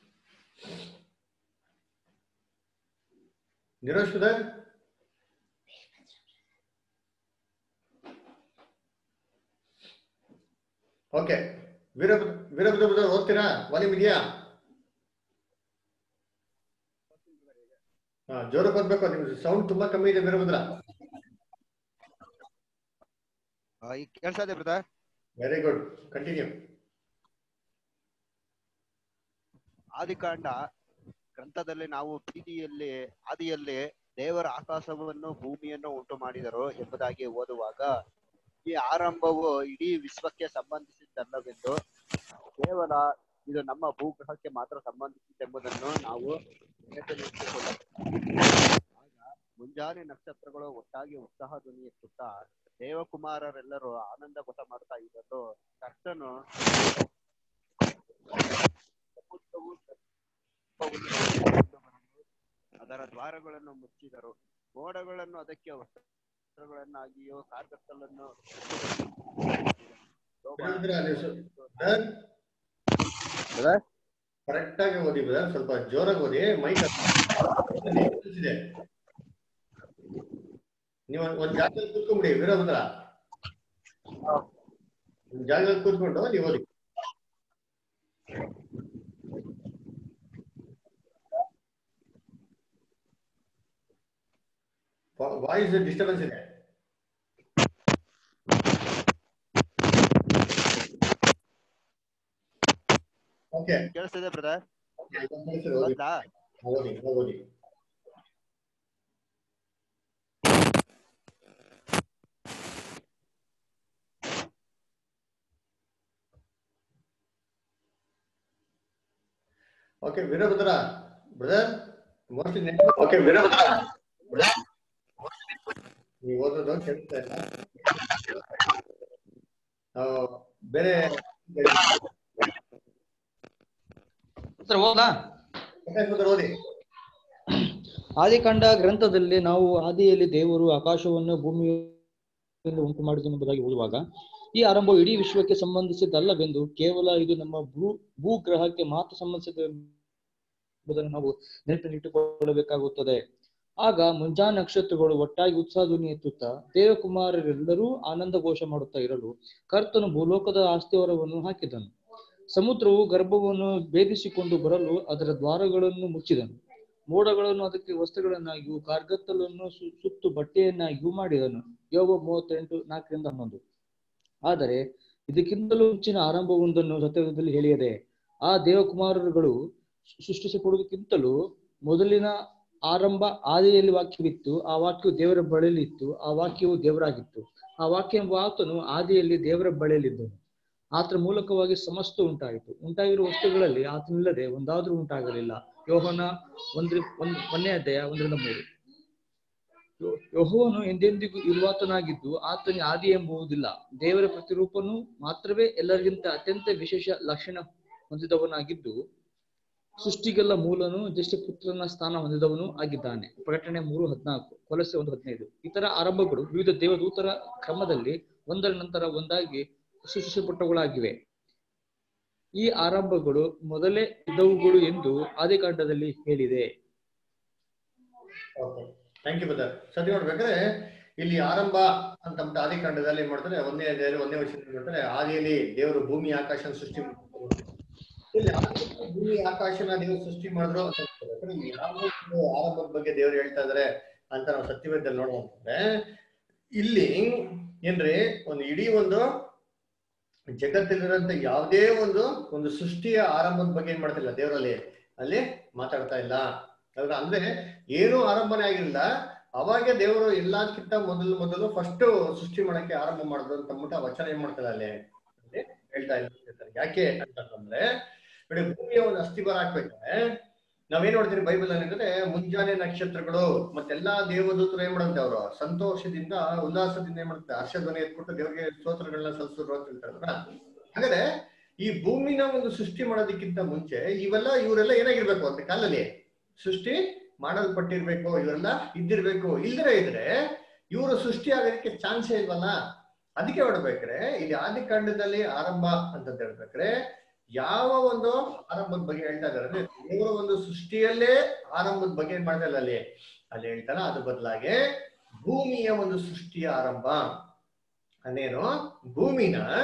ನಿರೋಶ್ ಸುಧರ್ ಓಕೆ ವೀರಭದ್ರ ವೀರಭದ್ರ brother ಓದ್ತೀರಾ ವಾಲ್ಯೂಮ್ ಇದೆಯಾ ಹಾ ಜೋರಾಗಿ ಓದ್ಬೇಕು ನಿಮ್ದು ಸೌಂಡ್ ತುಂಬಾ ಕಮ್ಮಿ ಇದೆ ವೀರಭದ್ರ ಆ, ಈಗ ಕೇಳ್ತಾ ಇದೆ ಬ್ರದರ್ ವೆರಿ ಗುಡ್ ಕಂಟಿನ್ಯೂ ಆದಿಕಾಂಡ ಗ್ರಂಥದಲ್ಲಿ ನಾವು ಪ್ರೀತಿಯಲ್ಲಿ ಆದಿಯಲ್ಲಿ ದೇವರ ಆಕಾಶವನ್ನು ಭೂಮಿಯನ್ನು ಉಂಟು ಮಾಡಿದರು ಎಂಬುದಾಗಿ ಓದುವಾಗ ಈ ಆರಂಭವು ಇಡೀ ವಿಶ್ವಕ್ಕೆ ಸಂಬಂಧಿಸಿದ್ದಲ್ಲವೆಂದು ಕೇವಲ ಇದು ನಮ್ಮ ಭೂಗ್ರಹಕ್ಕೆ ಮಾತ್ರ ಸಂಬಂಧಿಸಿದ್ದೆಂಬುದನ್ನು ನಾವು ನೆನಪಿನಲ್ಲಿಟ್ಟುಕೊಳ್ಳಬೇಕು. ಆಗ ಮುಂಜಾನೆ ನಕ್ಷತ್ರಗಳು ಒಟ್ಟಾಗಿ ಉತ್ಸಾಹ ಧ್ವನಿ ಎತ್ತುತ್ತಾ ದೇವಕುಮಾರರೆಲ್ಲರೂ ಆನಂದ ಗೊತ್ತ ಮಾಡ್ತಾ ಇದ್ದರು ಕರ್ತನು ಸಮುದ್ರವು ಅದರ ದ್ವಾರಗಳನ್ನು ಮುಚ್ಚಿದರು ಮೋಡಗಳನ್ನು ಅದಕ್ಕೆ ವಸ್ತ್ರಗಳನ್ನಾಗಿಯೋ ಕಾರ್ಗತ್ತಲನ್ನು ವೀರಭದ್ರ ನೀವು ಕರೆಕ್ಟ್ ಆಗಿ ಓದಿ ಬ್ರದರ್ ಸ್ವಲ್ಪ ಜೋರಾಗಿ ಓದಿ ಮೈಕ್ ಇದೆ ನೀವು ಒಂದ್ ಜಾಗದಲ್ಲಿ ಕೂತ್ಕೊಂಡ್ಬಿಡಿ ವೀರಭದ್ರ ಒಂದ್ ಜಾಗದಲ್ಲಿ ಕೂತ್ಕೊಂಡು ನೀವು ಓದಿ ವಾಯ್ಸ್ ಡಿಸ್ಟರ್ಬೆನ್ಸ್ ಇದೆ ಓಕೆ ಕೇಳಿಸ್ತಿದೆ ಬ್ರದರ್ ಓದಿ ಗೊತ್ತಾ ಓದಿ ಓದಿ okay Veerabhadra brother mostly okay Veerabhadra brother, ನೀವು ಓದೋದು ಕೇಳ್ತಾ ಇಲ್ಲ ಆ, ಬೇರೆ ಸರ್ ಓದಾ brother ಓದಿ ಆದಿಕಾಂಡ ಗ್ರಂಥದಲ್ಲಿ ನಾವು ಆದಿಯಲ್ಲಿ ದೇವರು ಆಕಾಶವನ್ನು ಭೂಮಿಯನ್ನು ಉಂಟು ಮಾಡಿದನೆಂಬುದಾಗಿ ಓದುವಾಗ ಈ ಆರಂಭವು ಇಡೀ ವಿಶ್ವಕ್ಕೆ ಸಂಬಂಧಿಸಿದ್ದಲ್ಲವೆಂದು ಕೇವಲ ಇದು ನಮ್ಮ ಭೂ ಭೂಗ್ರಹಕ್ಕೆ ಮಾತ್ರ ಸಂಬಂಧಿಸಿದ ಎಂಬುದನ್ನು ನಾವು ನೆನಪಿನಲ್ಲಿಟ್ಟುಕೊಳ್ಳಬೇಕಾಗುತ್ತದೆ ಆಗ ಮುಂಜಾನೆ ನಕ್ಷತ್ರಗಳು ಒಟ್ಟಾಗಿ ಉತ್ಸಾಹ ಧ್ವನಿ ಎತ್ತುತ್ತಾ ದೇವಕುಮಾರರೆಲ್ಲರೂ ಆನಂದ ಘೋಷ ಮಾಡುತ್ತಾ ಇರಲು ಕರ್ತನು ಭೂಲೋಕದ ಆಸ್ತಿವರವನ್ನು ಹಾಕಿದನು ಸಮುದ್ರವು ಗರ್ಭವನ್ನು ಭೇದಿಸಿಕೊಂಡು ಬರಲು ಅದರ ದ್ವಾರಗಳನ್ನು ಮುಚ್ಚಿದನು ಮೋಡಗಳನ್ನು ಅದಕ್ಕೆ ವಸ್ತ್ರಗಳನ್ನಾಗಿಯೂ ಕಾರ್ಗತ್ತಲನ್ನು ಸು- ಸುತ್ತು ಬಟ್ಟೆಯನ್ನಾಗಿಯೂ ಮಾಡಿದನು ಯೋಗ ಮೂವತ್ತೆಂಟು ನಾಲ್ಕರಿಂದ ಹನ್ನೊಂದು ಆದರೆ ಇದಕ್ಕಿಂತಲೂ ಮುಂಚಿನ ಆರಂಭವೊಂದನ್ನು ಸತ್ಯದಲ್ಲಿ ಹೇಳಿಯದೆ ಆ ದೇವಕುಮಾರರುಗಳು ಸೃ- ಸೃಷ್ಟಿಸಲ್ಪಡುವುದಕ್ಕಿಂತಲೂ ಮೊದಲಿನ ಆರಂಭ ಆದಿಯಲ್ಲಿ ವಾಕ್ಯವಿತ್ತು ಆ ವಾಕ್ಯವು ದೇವರ ಬಳಿಯಲ್ಲಿ ಇತ್ತು ಆ ವಾಕ್ಯವು ದೇವರಾಗಿತ್ತು ಆ ವಾಕ್ಯ ಎಂಬ ಆತನು ಆದಿಯಲ್ಲಿ ದೇವರ ಬಳಿಯಲ್ಲಿದ್ದನು ಆತನ ಮೂಲಕವಾಗಿ ಸಮಸ್ತ ಉಂಟಾಯಿತು ಉಂಟಾಗಿರುವ ವಸ್ತುಗಳಲ್ಲಿ ಆತನಿಲ್ಲದೆ ಒಂದಾದ್ರೂ ಉಂಟಾಗಲಿಲ್ಲ ಯೋಹನ ಒಂದ್ರ ಒಂದ್ ಒಂದನೇ ಅಧ್ಯಾಯ ಒಂದರಿಂದ ಮೂರು ಯೋ- ಯೆಹೋವನು ಎಂದೆಂದಿಗೂ ಇರುವಾತನಾಗಿದ್ದು ಆತನ ಆದಿ ಎಂಬುವುದಿಲ್ಲ ದೇವರ ಪ್ರತಿರೂಪನು ಮಾತ್ರವೇ ಎಲ್ಲರಿಗಿಂತ ಅತ್ಯಂತ ವಿಶೇಷ ಲಕ್ಷಣ ಹೊಂದಿದವನಾಗಿದ್ದು ಸೃಷ್ಟಿಗೆಲ್ಲ ಮೂಲನು ಪುತ್ರನ ಸ್ಥಾನ ಹೊಂದಿದವನು ಆಗಿದ್ದಾನೆ ಪ್ರಕಟಣೆ ಮೂರು ಹದಿನಾಲ್ಕು ಕೊಲಸೆ ಒಂದು ಹದಿನೈದು ಇತರ ಆರಂಭಗಳು ವಿವಿಧ ದೇವದೂತರ ಕ್ರಮದಲ್ಲಿ ಒಂದರ ನಂತರ ಒಂದಾಗಿ ಸೃಷ್ಟಿಸಲ್ಪಟ್ಟವುಗಳಾಗಿವೆ ಈ ಆರಂಭಗಳು ಮೊದಲೇ ಇದ್ದವುಗಳು ಎಂದು ಆದಿಕಾಂಡದಲ್ಲಿ ಹೇಳಿದೆ ಥ್ಯಾಂಕ್ ಯು ಬ್ರದರ್ ಸತಿ ನೋಡ್ಬೇಕಾದ್ರೆ ಇಲ್ಲಿ ಆರಂಭ ಅಂತ ಅಂದ್ಬಿಟ್ಟು ಆದಿಕಾಂಡದಲ್ಲಿ ಏನ್ ಮಾಡ್ತಾರೆ ಒಂದನೇ ಅಧ್ಯಾಯದಲ್ಲಿ ಒಂದನೇ ವರ್ಷ ಮಾಡ್ತಾರೆ ಆದಿಯಲ್ಲಿ ದೇವರು ಭೂಮಿ ಆಕಾಶನ ಸೃಷ್ಟಿ ಮಾಡ್ತಾರೆ. ಇಲ್ಲಿ ಆದಿಯಲ್ಲಿ ಭೂಮಿ ಆಕಾಶನ ದೇವರು ಸೃಷ್ಟಿ ಮಾಡಿದ್ರು ಅಂತ ಹೇಳ್ತಾರೆ. ಇಲ್ಲಿ ಯಾವ ಒಂದು ಆರಂಭದ ಬಗ್ಗೆ ದೇವರು ಹೇಳ್ತಾ ಇದಾರೆ ಅಂತ ನಾವು ಸತ್ಯವೇದದಲ್ಲಿ ನೋಡೋದಂದ್ರೆ ಇಲ್ಲಿ ಏನ್ರಿ ಒಂದು ಇಡೀ ಒಂದು ಜಗತ್ತಿಲಿರುವಂತ ಯಾವುದೇ ಒಂದು ಒಂದು ಸೃಷ್ಟಿಯ ಆರಂಭದ ಬಗ್ಗೆ ಏನ್ ಮಾಡ್ತಿಲ್ಲ ದೇವರಲ್ಲಿ ಅಲ್ಲಿ ಮಾತಾಡ್ತಾ ಇಲ್ಲ ಹೌದಾ ಅಂದ್ರೆ ಏನೂ ಆರಂಭನೆ ಆಗಿಲ್ಲ ಅವಾಗೆ ದೇವರು ಎಲ್ಲದಕ್ಕಿಂತ ಮೊದಲು ಮೊದಲು ಫಸ್ಟ್ ಸೃಷ್ಟಿ ಮಾಡಕ್ಕೆ ಆರಂಭ ಮಾಡಿದ್ರು ಅಂತ ಅಂದ್ಬಿಟ್ಟು ಆ ವಚನ ಏನ್ ಮಾಡ್ತಾರೆ ಅಲ್ಲಿ ಅಲ್ಲಿ ಹೇಳ್ತಾ ಇದ್ದಾರೆ ಯಾಕೆ ಅಂತಂದ್ರೆ ನೋಡಿ ಭೂಮಿಯ ಒಂದು ಅಸ್ಥಿಬರ ಹಾಕ್ಬೇಕಾದ್ರೆ ನಾವೇನ್ ನೋಡ್ತೀವಿ ಬೈಬಲ್ ಅಲ್ಲಿ ಅಂದ್ರೆ ಮುಂಜಾನೆ ನಕ್ಷತ್ರಗಳು ಮತ್ತೆಲ್ಲಾ ದೇವದೂತರು ಏನ್ ಮಾಡಂತೆ ಅವರು ಸಂತೋಷದಿಂದ ಉಲ್ಲಾಸದಿಂದ ಏನ್ ಮಾಡ್ತಾರೆ ಹರ್ಷಧ್ವನಿ ಎತ್ಬಿಟ್ಟು ದೇವರಿಗೆ ಸ್ತೋತ್ರಗಳನ್ನ ಸಲ್ಲಿಸಿದ್ರು ಅಂತ ಹೇಳ್ತಾರಲ್ಲ ಹಾಗಾದ್ರೆ ಈ ಭೂಮಿನ ಒಂದು ಸೃಷ್ಟಿ ಮಾಡೋದಕ್ಕಿಂತ ಮುಂಚೆ ಇವೆಲ್ಲ ಇವರೆಲ್ಲ ಏನಾಗಿರ್ಬೇಕು ಅಂತ ಕಾಲಲ್ಲಿ ಸೃಷ್ಟಿ ಮಾಡಲ್ಪಟ್ಟಿರ್ಬೇಕು ಇವರೆಲ್ಲ ಇದ್ದಿರ್ಬೇಕು ಇಲ್ದಿರ ಇದ್ರೆ ಇವರು ಸೃಷ್ಟಿ ಆಗೋದಕ್ಕೆ ಚಾನ್ಸೇ ಇಲ್ವಲ್ಲ ಅದಕ್ಕೆ ಹೊಡ್ಬೇಕ್ರೆ ಇಲ್ಲಿ ಆದಿಕಾಂಡದಲ್ಲಿ ಆರಂಭ ಅಂತ ಹೇಳ್ಬೇಕ್ರೆ ಯಾವ ಒಂದು ಆರಂಭದ ಬಗ್ಗೆ ಹೇಳ್ತಾ ಇದಾರೆ ಅಂದ್ರೆ ದೇವರ ಒಂದು ಸೃಷ್ಟಿಯಲ್ಲೇ ಆರಂಭದ ಬಗ್ಗೆ ಏನ್ ಮಾಡ್ತಾ ಇಲ್ಲ ಅಲ್ಲಿ ಅಲ್ಲಿ ಹೇಳ್ತಾರ ಅದ್ರ ಬದಲಾಗಿ ಭೂಮಿಯ ಒಂದು ಸೃಷ್ಟಿಯ ಆರಂಭ ಅನ್ನೇನು ಭೂಮಿನ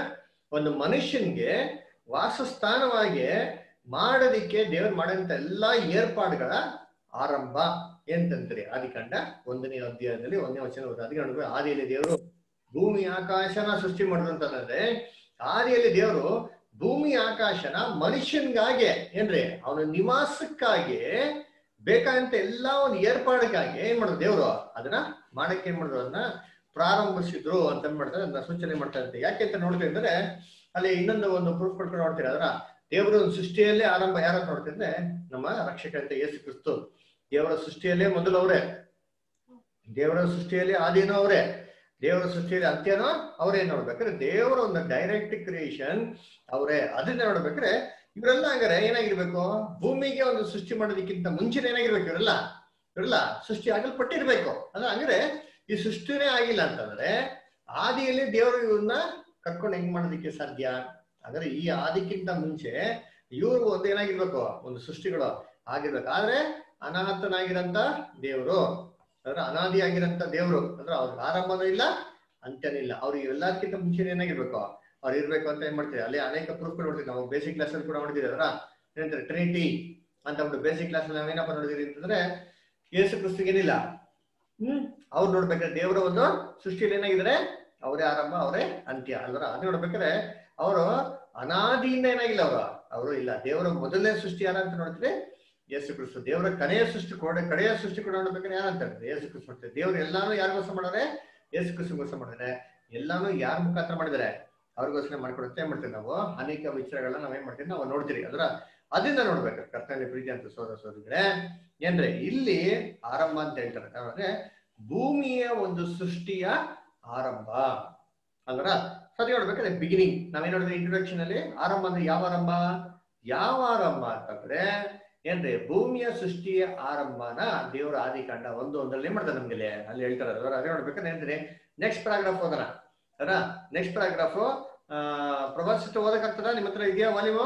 ಒಂದು ಮನುಷ್ಯನ್ಗೆ ವಾಸಸ್ಥಾನವಾಗಿ ಮಾಡೋದಿಕ್ಕೆ ದೇವ್ರು ಮಾಡೋಂಥ ಎಲ್ಲಾ ಏರ್ಪಾಡುಗಳ ಆರಂಭ ಎಂತಂದ್ರಿ ಆದಿಕಾಂಡ ಒಂದನೇ ಅಧ್ಯಾಯದಲ್ಲಿ ಒಂದನೇ ವಚನ ಓದಿ. ಅದಕ್ಕೆ ನೋಡ್ಬೇಕು ಆದಿಯಲ್ಲಿ ದೇವರು ಭೂಮಿ ಆಕಾಶನ ಸೃಷ್ಟಿ ಮಾಡಿದಂತಂದ್ರೆ ಆದಿಯಲ್ಲಿ ದೇವರು ಭೂಮಿ ಆಕಾಶನ ಮನುಷ್ಯನ್ಗಾಗೆ ಏನ್ರಿ ಅವನ ನಿವಾಸಕ್ಕಾಗಿ ಬೇಕಾದಂತ ಎಲ್ಲಾ ಒಂದು ಏರ್ಪಾಡಿಗಾಗಿ ಏನ್ ಮಾಡಿದ್ರು ದೇವರು ಅದನ್ನ ಮಾಡಕ್ಕೆ ಏನ್ ಮಾಡಿದ್ರು ಅದನ್ನ ಪ್ರಾರಂಭಿಸಿದ್ರು ಅಂತ ಏನ್ ಮಾಡ್ತಾರೆ ಅದನ್ನ ಸೂಚನೆ ಮಾಡ್ತಾ ಇರ್ತಾರೆ ಯಾಕೆ ಅಂತ ನೋಡ್ತೀವಿ ಅಂದ್ರೆ ಅಲ್ಲಿ ಇನ್ನೊಂದು ಒಂದು ಪ್ರೂಫ್ ಕೊಡ್ಕೊಂಡು ನೋಡ್ತೀರಾ ಅದರ ದೇವರ ಒಂದು ಸೃಷ್ಟಿಯಲ್ಲೇ ಆರಂಭ ಯಾರು ನೋಡ್ತಿದ್ರೆ ನಮ್ಮ ರಕ್ಷಕ ಅಂತ ಯೇಸು ಕ್ರಿಸ್ತು ದೇವರ ಸೃಷ್ಟಿಯಲ್ಲೇ ಮೊದಲು ಅವರೇ ದೇವರ ಸೃಷ್ಟಿಯಲ್ಲಿ ಆದಿನೂ ಅವರೇ ದೇವರ ಸೃಷ್ಟಿಯಲ್ಲಿ ಅಂತ್ಯನೋ ಅವರೇ ನೋಡ್ಬೇಕಾದ್ರೆ ದೇವರ ಒಂದು ಡೈರೆಕ್ಟ್ ಕ್ರಿಯೇಷನ್ ಅವರೇ ಅದನ್ನ ನೋಡ್ಬೇಕಾದ್ರೆ ಇವರೆಲ್ಲ ಹಂಗಾರೆ ಏನಾಗಿರ್ಬೇಕು ಭೂಮಿಗೆ ಒಂದು ಸೃಷ್ಟಿ ಮಾಡೋದಕ್ಕಿಂತ ಮುಂಚೆನೇ ಏನಾಗಿರ್ಬೇಕು ಇವರೆಲ್ಲ ಇವರೆಲ್ಲ ಸೃಷ್ಟಿ ಆಗಲ್ಪಟ್ಟಿರ್ಬೇಕು ಅಂದ್ರೆ ಹಂಗಾರೆ ಈ ಸೃಷ್ಟಿನೇ ಆಗಿಲ್ಲ ಅಂತಂದ್ರೆ ಆದಿಯಲ್ಲಿ ದೇವರು ಇವ್ರನ್ನ ಕರ್ಕೊಂಡು ಹೆಂಗ್ ಮಾಡೋದಕ್ಕೆ ಸಾಧ್ಯ ಅಂದ್ರೆ ಈ ಆದಿಕ್ಕಿಂತ ಮುಂಚೆ ಇವ್ರು ಒಂದು ಏನಾಗಿರ್ಬೇಕು ಒಂದು ಸೃಷ್ಟಿಗಳು ಆಗಿರ್ಬೇಕು ಆದ್ರೆ ಅನಾಥನಾಗಿರಂತ ದೇವರು ಅಂದ್ರೆ ಅನಾದಿಯಾಗಿರಂತ ದೇವರು ಅಂದ್ರೆ ಅವ್ರಿಗೆ ಆರಂಭನೂ ಇಲ್ಲ ಅಂತ್ಯನೂ ಇಲ್ಲ ಅವ್ರಿಗೆ ಎಲ್ಲದಕ್ಕಿಂತ ಮುಂಚೆ ಏನಾಗಿರ್ಬೇಕು ಅವ್ರು ಇರ್ಬೇಕು ಅಂತ ಏನ್ ಮಾಡ್ತೀವಿ ಅಲ್ಲಿ ಅನೇಕ ಪ್ರೂಫ್ ನೋಡ್ತೀವಿ ನಾವು ಬೇಸಿಕ್ ಕ್ಲಾಸ್ ಅಲ್ಲಿ ಕೂಡ ನೋಡಿದೀವಿ ಅದರ ಏನಂತಾರೆ ಟ್ರಿನಿಟಿ ಅಂತ ಒಂದು ಬೇಸಿಕ್ ಕ್ಲಾಸ್ ಅಲ್ಲಿ ನಾವೇನಪ್ಪ ನೋಡಿದೀವಿ ಅಂತಂದ್ರೆ ಯೇಸು ಕ್ರಿಸ್ತಿಗೆ ಏನಿಲ್ಲ ಹ್ಮ್ ಅವ್ರು ನೋಡ್ಬೇಕಾದ್ರೆ ದೇವರ ಒಂದು ಸೃಷ್ಟಿಯಲ್ಲಿ ಏನಾಗಿದ್ದಾರೆ ಅವರೇ ಆರಂಭ ಅವರೇ ಅಂತ್ಯ ಅಲ್ವರ ಅದು ನೋಡ್ಬೇಕಾದ್ರೆ ಅವರು ಅನಾದಿಯಿಂದ ಏನಾಗಿಲ್ಲ ಅವರು ಅವರು ಇಲ್ಲ ದೇವರ ಮೊದಲನೇ ಸೃಷ್ಟಿ ಯಾರ ಅಂತ ನೋಡ್ತೀವಿ ಯೇಸು ಕ್ರಿಸ್ತು ದೇವರ ಕಡೆಯ ಸೃಷ್ಟಿ ಕೊಡ ಕಡೆಯ ಸೃಷ್ಟಿ ಕೂಡ ನೋಡ್ಬೇಕಾದ್ರೆ ಯಾರು ಅಂತ ಹೇಳ್ತಾರೆ ಯೇಸು ಕ್ರಿಸ್ತು ಮಾಡ್ತಾರೆ ದೇವ್ರು ಎಲ್ಲಾನು ಯಾರಿಗೋಸ್ಕರ ಮಾಡಿದ್ರೆ ಯೇಸು ಕ್ರಿಸ್ತಗೋಸ್ಕರ ಮಾಡಿದ್ರೆ ಎಲ್ಲಾನು ಯಾರ ಮುಖಾಂತರ ಮಾಡಿದ್ದಾರೆ ಅವ್ರಿಗೋಸ್ಕರ ಮಾಡ್ಕೊಡುತ್ತೆ ಏನ್ ಮಾಡ್ತೀವಿ ನಾವು ಅನೇಕ ವಿಚಾರಗಳನ್ನ ನಾವೇನ್ ಮಾಡ್ತೀವಿ ನಾವು ನೋಡ್ತೀರಿ ಅದರ ಅದರಿಂದ ನೋಡ್ಬೇಕು ಕರ್ತವ್ಯ ಪ್ರೀತಿ ಅಂತ ಸೋದರ ಸೋದರಿಗಳೇ ಏನ್ರಿ ಇಲ್ಲಿ ಆರಂಭ ಅಂತ ಹೇಳ್ತಾರೆ ಅಂದ್ರೆ ಭೂಮಿಯ ಒಂದು ಸೃಷ್ಟಿಯ ಆರಂಭ ಅಲ್ವರ ಸರಿ ನೋಡ್ಬೇಕಾದ್ರೆ ಬಿಗಿನಿಂಗ್ ನಾವೇನ್ ನೋಡಿದ್ರೆ ಇಂಟ್ರೊಡಕ್ಷನ್ ಅಲ್ಲಿ ಆರಂಭ ಅಂದ್ರೆ ಯಾವ ಆರಂಭ ಯಾವ ಆರಂಭ ಅಂತಂದ್ರೆ ಏನ್ರಿ ಭೂಮಿಯ ಸೃಷ್ಟಿಯ ಆರಂಭನ ದೇವರ ಆದಿಕಾಂಡ ಒಂದು ಒಂದರಲ್ಲಿ ಏನ್ ಮಾಡ್ತಾರೆ ನಮ್ಗೆ ಅಲ್ಲಿ ಹೇಳ್ತಾರೆ ಅದರ ಅದೇ ನೋಡ್ಬೇಕಾದ್ರೆ ಏನ್ರಿ ನೆಕ್ಸ್ಟ್ ಪ್ಯಾರಾಗ್ರಾಫ್ ಓದೋಣ ಅದ ನೆಕ್ಸ್ಟ್ ಪ್ಯಾರಾಗ್ರಾಫ್ ಪ್ರವಾಸಿತ ಓದಕ್ಕಾಗ್ತದ ನಿಮ್ಮ ಹತ್ರ ಇದೆಯಾ ವಾಲ್ಯೂಮು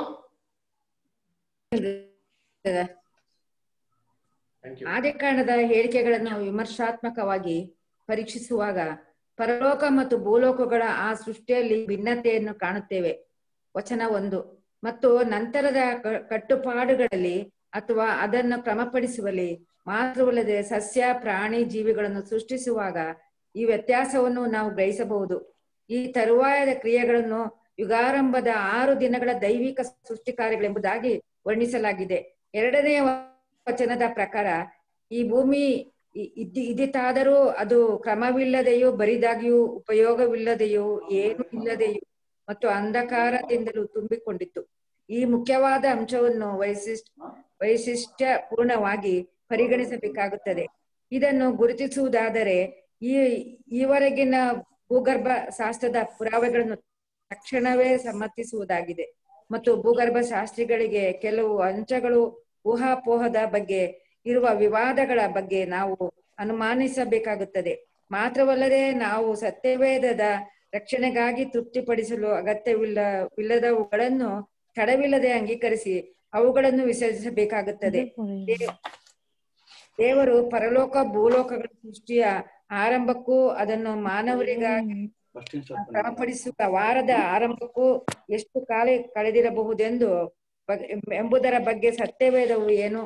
ಥ್ಯಾಂಕ್ ಯು ಆದಿಕಾಂಡದ ಹೇಳಿಕೆಗಳನ್ನು ವಿಮರ್ಶಾತ್ಮಕವಾಗಿ ಪರೀಕ್ಷಿಸುವಾಗ ಪರಲೋಕ ಮತ್ತು ಭೂಲೋಕಗಳ ಆ ಸೃಷ್ಟಿಯಲ್ಲಿ ಭಿನ್ನತೆಯನ್ನು ಕಾಣುತ್ತೇವೆ ವಚನ ಒಂದು ಮತ್ತು ನಂತರದ ಕ- ಕಟ್ಟುಪಾಡುಗಳಲ್ಲಿ ಅಥವಾ ಅದನ್ನು ಕ್ರಮಪಡಿಸುವಲ್ಲಿ ಮಾತ್ರವಲ್ಲದೆ ಸಸ್ಯ ಪ್ರಾಣಿ ಜೀವಿಗಳನ್ನು ಸೃಷ್ಟಿಸುವಾಗ ಈ ವ್ಯತ್ಯಾಸವನ್ನು ನಾವು ಗ್ರಹಿಸಬಹುದು ಈ ತರುವಾಯದ ಕ್ರಿಯೆಗಳನ್ನು ಯುಗಾರಂಭದ ಆರು ದಿನಗಳ ದೈವಿಕ ಸೃಷ್ಟಿ ಕಾರ್ಯಗಳೆಂಬುದಾಗಿ ವರ್ಣಿಸಲಾಗಿದೆ ಎರಡನೆಯ ವಚನದ ಪ್ರಕಾರ ಈ ಭೂಮಿ ಇ- ಇದ್ದಿ ಇದಿತಾದರೂ ಅದು ಕ್ರಮವಿಲ್ಲದೆಯೂ ಬರಿದಾಗಿಯೂ ಉಪಯೋಗವಿಲ್ಲದೆಯೂ ಏನೂ ಇಲ್ಲದೆಯೂ ಮತ್ತು ಅಂಧಕಾರದಿಂದಲೂ ತುಂಬಿಕೊಂಡಿತ್ತು ಈ ಮುಖ್ಯವಾದ ಅಂಶವನ್ನು ವೈಶಿಷ್ಟ್ ವೈಶಿಷ್ಟ್ಯ ಪೂರ್ಣವಾಗಿ ಪರಿಗಣಿಸಬೇಕಾಗುತ್ತದೆ ಇದನ್ನು ಗುರುತಿಸುವುದಾದರೆ ಈ ಈವರೆಗಿನ ಭೂಗರ್ಭ ಶಾಸ್ತ್ರದ ಪುರಾವೆಗಳನ್ನು ತಕ್ಷಣವೇ ಸಮ್ಮತಿಸುವುದಾಗಿದೆ ಮತ್ತು ಭೂಗರ್ಭ ಶಾಸ್ತ್ರಿಗಳಿಗೆ ಕೆಲವು ಅಂಶಗಳು ಊಹಾಪೋಹದ ಬಗ್ಗೆ ಇರುವ ವಿವಾದಗಳ ಬಗ್ಗೆ ನಾವು ಅನುಮಾನಿಸಬೇಕಾಗುತ್ತದೆ ಮಾತ್ರವಲ್ಲದೆ ನಾವು ಸತ್ಯವೇದದ ರಕ್ಷಣೆಗಾಗಿ ತೃಪ್ತಿಪಡಿಸಲು ಅಗತ್ಯವಿಲ್ಲ ವಿಲ್ಲದವುಗಳನ್ನು ತಡವಿಲ್ಲದೆ ಅಂಗೀಕರಿಸಿ ಅವುಗಳನ್ನು ವಿಸರ್ಜಿಸಬೇಕಾಗುತ್ತದೆ ದೇ- ದೇವರು ಪರಲೋಕ ಭೂಲೋಕಗಳ ಸೃಷ್ಟಿಯ ಆರಂಭಕ್ಕೂ ಅದನ್ನು ಮಾನವರಿಗಾಗಿ ಕ್ರಮಪಡಿಸುವ ವಾರದ ಆರಂಭಕ್ಕೂ ಎಷ್ಟು ಕಾಲ ಕಳೆದಿರಬಹುದೆಂದು ಬಗ್- ಎಂಬುದರ ಬಗ್ಗೆ ಸತ್ಯವೇದವು ಏನು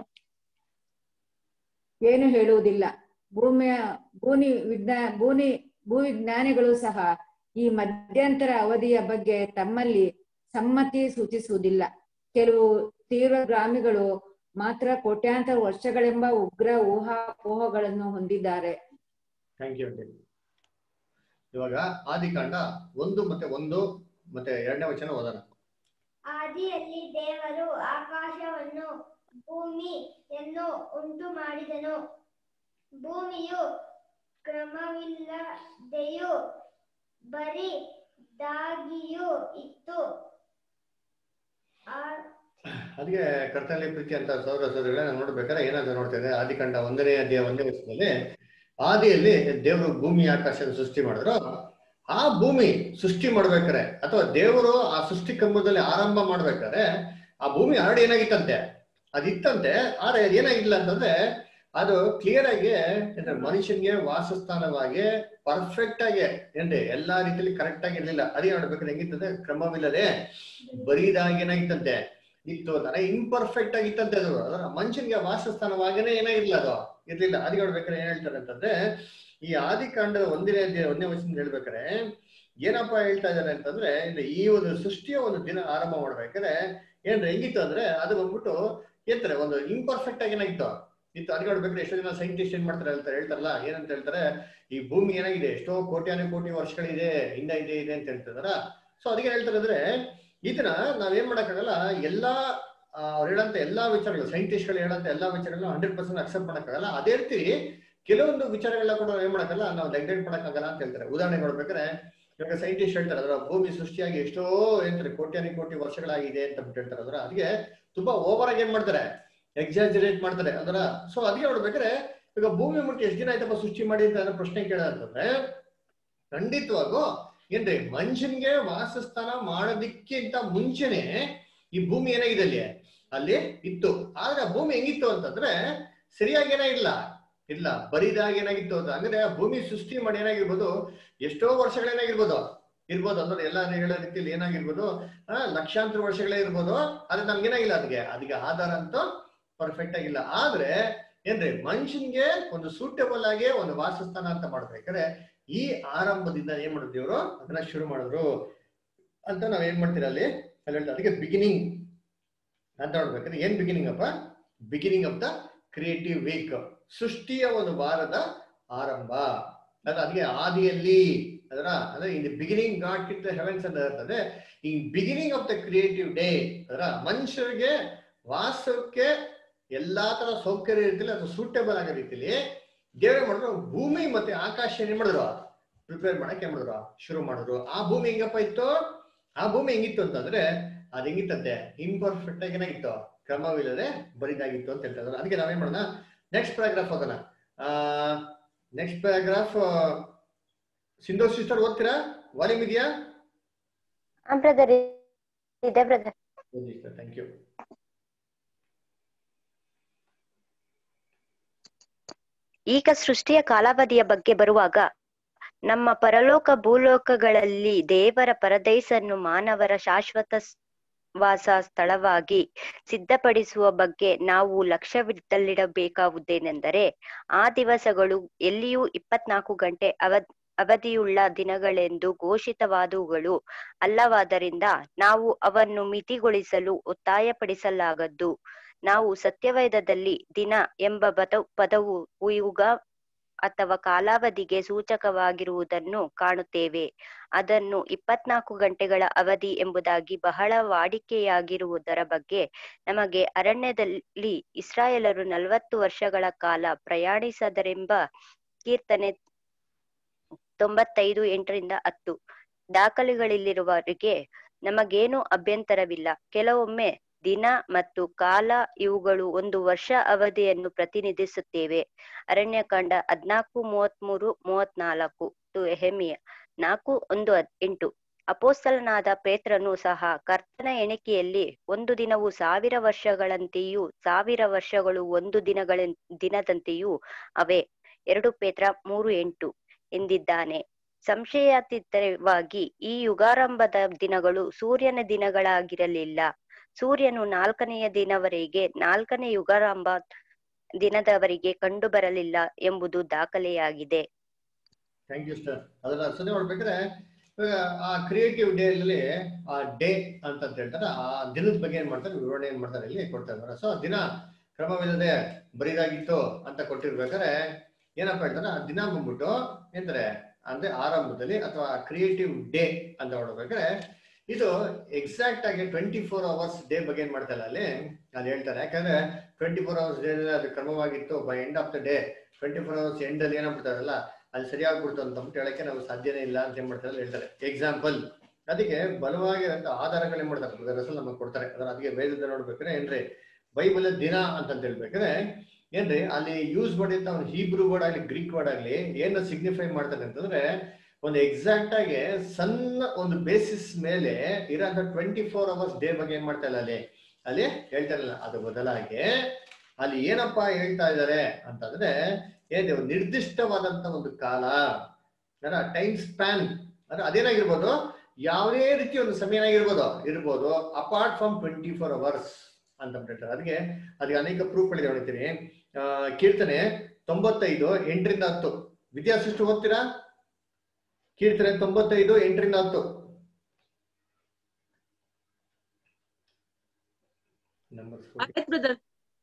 ಏನು ಹೇಳುವುದಿಲ್ಲ ಭೂಮಿಯ ಭೂನಿ ವಿಜ್ಞಾ ಭೂನಿ ಭೂವಿಜ್ಞಾನಿಗಳು ಸಹ ಈ ಮಧ್ಯಂತರ ಅವಧಿಯ ಬಗ್ಗೆ ತಮ್ಮಲ್ಲಿ ಸಮ್ಮತಿ ಸೂಚಿಸುವುದಿಲ್ಲ ಕೆಲವು ತೀವ್ರಗಾಮಿಗಳು ಮಾತ್ರ ಕೋಟ್ಯಾಂತರ ವರ್ಷಗಳೆಂಬ ಉಗ್ರ ಊಹಾಪೋಹಗಳನ್ನು ಹೊಂದಿದ್ದಾರೆ ಥ್ಯಾಂಕ್ ಯು ಇವಾಗ ಆದಿಕಾಂಡ ಒಂದು ಮತ್ತೆ ಒಂದು ಮತ್ತೆ ಎರಡನೇ ವಚನ ಓದೋಣ ಆದಿಯಲ್ಲಿ ದೇವರು ಆಕಾಶವನ್ನು ಭೂಮಿಯನ್ನು ಉಂಟು ಮಾಡಿದನು ಭೂಮಿಯು ಕ್ರಮವಿಲ್ಲದೆಯೂ ಬರಿದಾಗಿಯೂ ಇತ್ತು ಆ- ಅದಕ್ಕೆ ಕರ್ತನಲ್ಲಿ ಪ್ರೀತಿ ಅಂತ ಸೌರ ಸೌರಗಳೇ ನಾವು ನೋಡ್ಬೇಕಾದ್ರೆ ಏನಾದ್ರು ನೋಡ್ತೇವೆ ಆದಿಕಾಂಡ ಒಂದನೇ ಅಧ್ಯಾಯ ಒಂದನೇ ವರ್ಷದಲ್ಲಿ ಆದಿಯಲ್ಲಿ ದೇವರು ಭೂಮಿ ಆಕಾಶ ಸೃಷ್ಟಿ ಮಾಡಿದ್ರು ಆ ಭೂಮಿ ಸೃಷ್ಟಿ ಮಾಡ್ಬೇಕಾರೆ ಅಥವಾ ದೇವರು ಆ ಸೃಷ್ಟಿ ಕಂಬದಲ್ಲಿ ಆರಂಭ ಮಾಡ್ಬೇಕಾದ್ರೆ ಆ ಭೂಮಿ ಆಲ್ರೆಡಿ ಏನಾಗಿತ್ತಂತೆ ಅದಿತ್ತಂತೆ ಆದ್ರೆ ಅದ್ ಏನಾಗಿಲ್ಲ ಅಂತಂದ್ರೆ ಅದು ಕ್ಲಿಯರ್ ಆಗಿ ಅಂದ್ರೆ ಮನುಷ್ಯನ್ಗೆ ವಾಸಸ್ಥಾನವಾಗಿ ಪರ್ಫೆಕ್ಟ್ ಆಗಿ ಏನ್ರಿ ಎಲ್ಲಾ ರೀತಿಯಲ್ಲಿ ಕರೆಕ್ಟ್ ಆಗಿ ಇರ್ಲಿಲ್ಲ ಅದೇ ನೋಡ್ಬೇಕಾದ್ರೆ ಹೆಂಗಿತ್ತಂದ್ರೆ ಕ್ರಮವಿಲ್ಲದೆ ಬರೀದಾಗಿ ಏನಾಗಿತ್ತಂತೆ ಇತ್ತು ಅಂದ್ರೆ ಇನ್ಪರ್ಫೆಕ್ಟ್ ಆಗಿತ್ತಂತೆ ಅದು ಅದರ ಮನುಷ್ಯನಿಗೆ ವಾಸಸ್ಥಾನವಾಗನೇ ಏನಾಗಿರ್ಲಿಲ್ಲ ಅದು ಇರ್ಲಿಲ್ಲ ಅದಕ್ಕೆ ನೋಡ್ಬೇಕಾದ್ರೆ ಏನ್ ಹೇಳ್ತಾರೆ ಅಂತಂದ್ರೆ ಈ ಆದಿಕಾಂಡದ ಒಂದನೇ ಅಧ್ಯಾಯ ಒಂದನೇ ವಚನ ಹೇಳ್ಬೇಕಾರೆ ಏನಪ್ಪಾ ಹೇಳ್ತಾ ಇದ್ದಾರೆ ಅಂತಂದ್ರೆ ಇನ್ನು ಈ ಒಂದು ಸೃಷ್ಟಿಯ ಒಂದು ದಿನ ಆರಂಭ ಮಾಡ್ಬೇಕಾದ್ರೆ ಏನ್ರಿ ಹೆಂಗಿತ್ತು ಅಂದ್ರೆ ಅದು ಬಂದ್ಬಿಟ್ಟು ಏನ್ತಾರೆ ಒಂದು ಇಂಪರ್ಫೆಕ್ಟ್ ಆಗಿ ಏನಾಗಿತ್ತು ಇತ್ತು ಅದಕ್ಕೆ ನೋಡ್ಬೇಕಾದ್ರೆ ಎಷ್ಟೋ ಜನ ಸೈಂಟಿಸ್ಟ್ ಏನ್ ಮಾಡ್ತಾರೆ ಹೇಳ್ತಾರೆ ಹೇಳ್ತಾರಲ್ಲ ಏನಂತ ಹೇಳ್ತಾರೆ ಈ ಭೂಮಿ ಏನಾಗಿದೆ ಎಷ್ಟೋ ಕೋಟ್ಯಾನು ಕೋಟಿ ವರ್ಷಗಳಿದೆ ಇಂದ ಇದೆ ಇದೆ ಅಂತ ಹೇಳ್ತಿದಾರ ಸೊ ಅದಕ್ಕೆ ಹೇಳ್ತಾರೆ ಅಂದ್ರೆ ಇದನ್ನ ನಾವೇನ್ ಮಾಡಕ್ಕಾಗಲ್ಲ ಎಲ್ಲಾ ಆ, ಅವ್ರು ಹೇಳಂತ ಎಲ್ಲಾ ವಿಚಾರಗಳು ಸೈಂಟಿಸ್ಟ್ಗಳು ಹೇಳಂತ ಎಲ್ಲಾ ವಿಚಾರಗಳನ್ನ ಹಂಡ್ರೆಡ್ ಪರ್ಸೆಂಟ್ ಅಕ್ಸೆಪ್ಟ್ ಮಾಡಕ್ಕಾಗಲ್ಲ ಅದೇ ರೀತಿ ಕೆಲವೊಂದು ವಿಚಾರಗಳನ್ನ ಕೂಡ ಏನ್ ಮಾಡಕ್ಕಲ್ಲ ನಾವು ನೆಗ್ಲೆಕ್ಟ್ ಮಾಡಕ್ಕಾಗಲ್ಲ ಅಂತ ಹೇಳ್ತಾರೆ ಉದಾಹರಣೆ ನೋಡ್ಬೇಕಾದ್ರೆ ಇವಾಗ ಸೈಂಟಿಸ್ಟ್ ಹೇಳ್ತಾರೆ ಅದರ ಭೂಮಿ ಸೃಷ್ಟಿಯಾಗಿ ಎಷ್ಟೋ ಏನಂತಾರೆ ಕೋಟ್ಯಾನಿ ಕೋಟಿ ವರ್ಷಗಳಾಗಿದೆ ಅಂತ ಬಿಟ್ಟು ಹೇಳ್ತಾರೆ ಅದರ ಅದಕ್ಕೆ ತುಂಬಾ ಓವರ್ ಆಗಿ ಏನ್ ಮಾಡ್ತಾರೆ ಎಕ್ಸಾಜರೇಟ್ ಮಾಡ್ತಾರೆ ಅದರ ಸೊ ಅದಕ್ಕೆ ನೋಡ್ಬೇಕಾದ್ರೆ ಈಗ ಭೂಮಿ ಮುಟ್ಟಿ ಎಷ್ಟು ದಿನ ಆಯ್ತಪ್ಪ ಸೃಷ್ಟಿ ಮಾಡಿ ಅಂತ ಏನಾದ್ರು ಪ್ರಶ್ನೆ ಕೇಳೋದಂತಂದ್ರೆ ಖಂಡಿತವಾಗೂ ಏನ್ರಿ ಮನುಷ್ಯನ್ಗೆ ವಾಸಸ್ಥಾನ ಮಾಡೋದಕ್ಕಿಂತ ಮುಂಚೆನೆ ಈ ಭೂಮಿ ಏನಾಗಿದೆ ಅಲ್ಲಿ ಅಲ್ಲಿ ಇತ್ತು ಆದ್ರೆ ಆ ಭೂಮಿ ಹೆಂಗಿತ್ತು ಅಂತಂದ್ರೆ ಸರಿಯಾಗಿ ಏನಾಗಿಲ್ಲ ಇಲ್ಲ ಬರಿದಾಗಿ ಏನಾಗಿತ್ತು ಅಂತ ಅಂದ್ರೆ ಆ ಭೂಮಿ ಸೃಷ್ಟಿ ಮಾಡಿ ಏನಾಗಿರ್ಬೋದು ಎಷ್ಟೋ ವರ್ಷಗಳೇನಾಗಿರ್ಬೋದು ಇರ್ಬೋದು ಅಂದ್ರೆ ಎಲ್ಲ ಹೇಳೋ ರೀತಿಯಲ್ಲಿ ಏನಾಗಿರ್ಬೋದು ಆ, ಲಕ್ಷಾಂತರ ವರ್ಷಗಳೇ ಇರ್ಬೋದು ಆದ್ರೆ ನಮ್ಗೆ ಏನಾಗಿಲ್ಲ ಅದಕ್ಕೆ ಅದಕ್ಕೆ ಆಧಾರ ಅಂತೂ ಪರ್ಫೆಕ್ಟ್ ಆಗಿಲ್ಲ ಆದ್ರೆ ಏನ್ರಿ ಮನುಷ್ಯನ್ಗೆ ಒಂದು ಸೂಟಬಲ್ ಆಗಿ ಒಂದು ವಾಸಸ್ಥಾನ ಅಂತ ಮಾಡ್ಬೇಕಾದ್ರೆ ಈ ಆರಂಭದಿಂದ ಏನ್ ಮಾಡಿದ್ರು ಇವರು ಅದನ್ನ ಶುರು ಮಾಡಿದ್ರು ಅಂತ ನಾವ್ ಏನ್ ಮಾಡ್ತೀರ ಅಲ್ಲಿ ಅಲ್ಲಿ ಹೇಳ್ತಾರೆ ಅದಕ್ಕೆ ಬಿಗಿನಿಂಗ್ ಅಂತ ನೋಡ್ಬೇಕಾದ್ರೆ ಏನ್ ಬಿಗಿನಿಂಗ್ ಅಪ್ಪ beginning of the creative week ಸೃಷ್ಟಿಯ ಒಂದು ವಾರದ ಆರಂಭ ಅದ ಅದಕ್ಕೆ ಆದಿಯಲ್ಲಿ ಅದರ ಅಂದ್ರೆ in beginning God it heavens ಅಂತ ಇರ್ತದೆ ಈ beginning of the creative day ಅದರ ಮನುಷ್ಯರಿಗೆ ವಾಸಕ್ಕೆ ಎಲ್ಲಾ ತರ ಸೌಕರ್ಯ ರೀತಿಯಲ್ಲಿ ಅದು ಸೂಟೇಬಲ್ ಆಗೋ ರೀತಿಲಿ ದೇವ್ರ ಮಾಡಿದ್ರು ಭೂಮಿ ಮತ್ತೆ ಆಕಾಶ ಏನ್ ಮಾಡಿದ್ರು ಪ್ರಿಪೇರ್ ಮಾಡಕ್ ಏನ್ ಮಾಡಿದ್ರು ಶುರು ಮಾಡಿದ್ರು ಆ ಭೂಮಿ ಹೆಂಗಪ್ಪ ಇತ್ತು ಆ ಭೂಮಿ ಹೆಂಗಿತ್ತು ಅಂತಂದ್ರೆ ಅದ್ ಹೆಂಗಿತ್ತಂತೆ ಇಂಪರ್ಫೆಕ್ಟ್ ಆಗಿ ಏನಾಗಿತ್ತು ಕ್ರಮವಿಲ್ಲದೆ ಬರಿದಾಗಿತ್ತು ಅಂತ ಹೇಳ್ತಾ ಇದ್ದಾರೆ ಅದಕ್ಕೆ ನಾವೇನ್ ಮಾಡೋಣ ನೆಕ್ಸ್ಟ್ ಪ್ಯಾರಾಗ್ರಾಫ್ ಹೋಗೋಣ ಆ ನೆಕ್ಸ್ಟ್ ಪ್ಯಾರಾಗ್ರಾಫ್ ಸಿಂಧು ಸಿಸ್ಟರ್ ಓದ್ತೀರಾ ವಾಲ್ಯೂಮ್ ಇದೆಯಾ ಬ್ರದರ್ ಇದೆ ಬ್ರದರ್ ಥ್ಯಾಂಕ್ ಯು ಈಗ ಸೃಷ್ಟಿಯ ಕಾಲಾವಧಿಯ ಬಗ್ಗೆ ಬರುವಾಗ ನಮ್ಮ ಪರಲೋಕ ಭೂಲೋಕಗಳಲ್ಲಿ ದೇವರ ಪರದೈಸನ್ನು ಮಾನವರ ಶಾಶ್ವತ ಸ್- ವಾಸ ಸ್ಥಳವಾಗಿ ಸಿದ್ಧಪಡಿಸುವ ಬಗ್ಗೆ ನಾವು ಲಕ್ಷ್ಯವಿದ್ದಲ್ಲಿಡಬೇಕಾವುದೇನೆಂದರೆ ಆ ದಿವಸಗಳು ಎಲ್ಲಿಯೂ ಇಪ್ಪತ್ನಾಲ್ಕು ಗಂಟೆ ಅವ ಅವಧಿಯುಳ್ಳ ದಿನಗಳೆಂದು ಘೋಷಿತವಾದವುಗಳು ಅಲ್ಲವಾದ್ದರಿಂದ ನಾವು ಅವನ್ನು ಮಿತಿಗೊಳಿಸಲು ಒತ್ತಾಯಪಡಿಸಲಾಗದ್ದು ನಾವು ಸತ್ಯವೇದದಲ್ಲಿ ದಿನ ಎಂಬ ಪದ ಪದವು ಯುಗ ಅಥವಾ ಕಾಲಾವಧಿಗೆ ಸೂಚಕವಾಗಿರುವುದನ್ನು ಕಾಣುತ್ತೇವೆ ಅದನ್ನು ಇಪ್ಪತ್ನಾಲ್ಕು ಗಂಟೆಗಳ ಅವಧಿ ಎಂಬುದಾಗಿ ಬಹಳ ವಾಡಿಕೆಯಾಗಿರುವುದರ ಬಗ್ಗೆ ನಮಗೆ ಅರಣ್ಯದಲ್ಲಿ ಇಸ್ರಾಯೇಲರು ನಲವತ್ತು ವರ್ಷಗಳ ಕಾಲ ಪ್ರಯಾಣಿಸದರೆಂಬ ಕೀರ್ತನೆ ತೊಂಬತ್ತೈದು ಎಂಟರಿಂದ ಹತ್ತು ದಾಖಲೆಗಳಲ್ಲಿರುವವರಿಗೆ ನಮಗೇನು ಅಭ್ಯಂತರವಿಲ್ಲ ಕೆಲವೊಮ್ಮೆ ದಿನ ಮತ್ತು ಕಾಲ ಇವುಗಳು ಒಂದು ವರ್ಷ ಅವಧಿಯನ್ನು ಪ್ರತಿನಿಧಿಸುತ್ತೇವೆ ಅರಣ್ಯಕಾಂಡ ಹದ್ನಾಲ್ಕು ಮೂವತ್ಮೂರು ಮೂವತ್ನಾಲ್ಕು ಹೆಮಿಯ ನಾಲ್ಕು ಒಂದು ಹದ್- ಎಂಟು ಅಪೋಸ್ತಲನಾದ ಪೇತ್ರನು ಸಹ ಕರ್ತನ ಎಣಿಕೆಯಲ್ಲಿ ಒಂದು ದಿನವು ಸಾವಿರ ವರ್ಷಗಳಂತೆಯೂ ಸಾವಿರ ವರ್ಷಗಳು ಒಂದು ದಿನಗಳ ದಿನದಂತೆಯೂ ಅವೆ ಎರಡು ಪೇತ್ರ ಮೂರು ಎಂಟು ಎಂದಿದ್ದಾನೆ ಸಂಶಯಾತೀತವಾಗಿ ಈ ಯುಗಾರಂಭದ ದಿನಗಳು ಸೂರ್ಯನ ದಿನಗಳಾಗಿರಲಿಲ್ಲ ಸೂರ್ಯನು ನಾಲ್ಕನೆಯ ದಿನವರೆಗೆ ನಾಲ್ಕನೇ ಯುಗಾರಂಭ ದಿನದವರೆಗೆ ಕಂಡು ಬರಲಿಲ್ಲ ಎಂಬುದು ದಾಖಲೆಯಾಗಿದೆ ಥ್ಯಾಂಕ್ ಯು ಸರ್ ಅದನ್ನ ಅರ್ಚನೆ ಮಾಡ್ಬೇಕಾದ್ರೆ ಇವಾಗ ಆ ಕ್ರಿಯೇಟಿವ್ ಡೇ ಅಲ್ಲಿ ಆ ಡೇ ಅಂತ ಅಂತ ಹೇಳ್ತಾರೆ ಆ ದಿನದ ಬಗ್ಗೆ ಏನ್ ಮಾಡ್ತಾರೆ ವಿವರಣೆ ಏನ್ ಮಾಡ್ತಾರೆ ಇಲ್ಲಿ ಕೊಡ್ತಾ ಇದ್ದಾರೆ ಸೊ ದಿನ ಕ್ರಮವಿಲ್ಲದೆ ಬರಿದಾಗಿತ್ತು ಅಂತ ಕೊಟ್ಟಿರ್ಬೇಕಾದ್ರೆ ಏನಪ್ಪ ಹೇಳ್ತಾರೆ ಆ ದಿನ ಬಂದ್ಬಿಟ್ಟು ಏನಂತಾರೆ ಅಂದ್ರೆ ಆರಂಭದಲ್ಲಿ ಅಥವಾ ಕ್ರಿಯೇಟಿವ್ ಡೇ ಅಂತ ನೋಡ್ಬೇಕಾದ್ರೆ ಇದು ಎಕ್ಸಾಕ್ಟ್ ಆಗಿ ಟ್ವೆಂಟಿ ಫೋರ್ ಅವರ್ಸ್ ಡೇ ಬಗ್ಗೆ ಏನ್ ಮಾಡ್ತಾ ಇಲ್ಲ ಅಲ್ಲಿ ಅಲ್ಲಿ ಹೇಳ್ತಾರೆ ಯಾಕಂದ್ರೆ ಟ್ವೆಂಟಿ ಫೋರ್ ಅವರ್ಸ್ ಡೇ ಅದು ಕ್ರಮವಾಗಿತ್ತು by end of the day twenty four hours end ಅಲ್ಲಿ ಏನಾಗ್ಬಿಡ್ತಾರಲ್ಲ ಅಲ್ಲಿ ಸರಿಯಾಗ್ಬಿಡ್ತು ಅಂತ ಅಂದ್ಬಿಟ್ಟು ಹೇಳಕ್ಕೆ ನಾವು ಸಾಧ್ಯನೇ ಇಲ್ಲ ಅಂತ ಏನ್ ಮಾಡ್ತಾರೆ ಹೇಳ್ತಾರೆ ಎಕ್ಸಾಂಪಲ್ ಅದಕ್ಕೆ ಬಲವಾಗಿ ಆಧಾರಗಳು ಏನ್ ಮಾಡ್ತಾರೆ ಬ್ರದರ್ ಅಸಲ್ ನಮಗೆ ಕೊಡ್ತಾರೆ ಅದನ್ನ ಅದಕ್ಕೆ ವೇದದ ನೋಡ್ಬೇಕಾದ್ರೆ ಏನ್ರಿ ಬೈಬಲ್ ದಿನ ಅಂತಂತ ಹೇಳ್ಬೇಕಾದ್ರೆ ಏನ್ರಿ ಅಲ್ಲಿ ಯೂಸ್ ಮಾಡಿದಂತ ಒಂದು ಹೀಬ್ರೂ ವರ್ಡ್ ಆಗ್ಲಿ ಗ್ರೀಕ್ ವರ್ಡ್ ಆಗ್ಲಿ ಏನ ಸಿಗ್ನಿಫೈ ಮಾಡ್ತಾರೆ ಅಂತಂದ್ರೆ ಒಂದು ಎಕ್ಸಾಕ್ಟ್ ಆಗಿ ಸಣ್ಣ ಒಂದು ಬೇಸಿಸ್ ಮೇಲೆ ಇರೋಂಥ ಟ್ವೆಂಟಿ ಫೋರ್ ಅವರ್ಸ್ ಡೇ ಬಗ್ಗೆ ಏನ್ ಮಾಡ್ತಾ ಇಲ್ಲ ಅಲ್ಲಿ ಅಲ್ಲಿ ಹೇಳ್ತಾ ಇಲ್ಲ ಅದು ಬದಲಾಗಿ ಅಲ್ಲಿ ಏನಪ್ಪಾ ಹೇಳ್ತಾ ಇದ್ದಾರೆ ಅಂತಂದ್ರೆ ಏನಿದೆ ಒಂದು ನಿರ್ದಿಷ್ಟವಾದಂತ ಒಂದು ಕಾಲ ಟೈಮ್ ಸ್ಪ್ಯಾನ್ ಅಂದ್ರೆ ಅದೇನಾಗಿರ್ಬೋದು ಯಾವುದೇ ರೀತಿ ಒಂದು ಸಮಯ ಏನಾಗಿರ್ಬೋದು ಇರ್ಬೋದು apart from twenty four hours ಅಂತ ಹೇಳ್ತಾರೆ ಅದಕ್ಕೆ ಅದಕ್ಕೆ ಅನೇಕ ಪ್ರೂಫ್ಗಳಿದೆ ಹೇಳ್ತೀನಿ ಆ, ಕೀರ್ತನೆ ತೊಂಬತ್ತೈದು ಎಂಟರಿಂದ ಹತ್ತು ವಿದ್ಯಾಸೃಷ್ಟಿ ಓದ್ತೀರಾ ಕೀರ್ತನೆ ತೊಂಬತ್ತೈದು ಎಂಟರಿಂದ ಹತ್ತು ನಂಬರ್ ಆಯ್ತು brother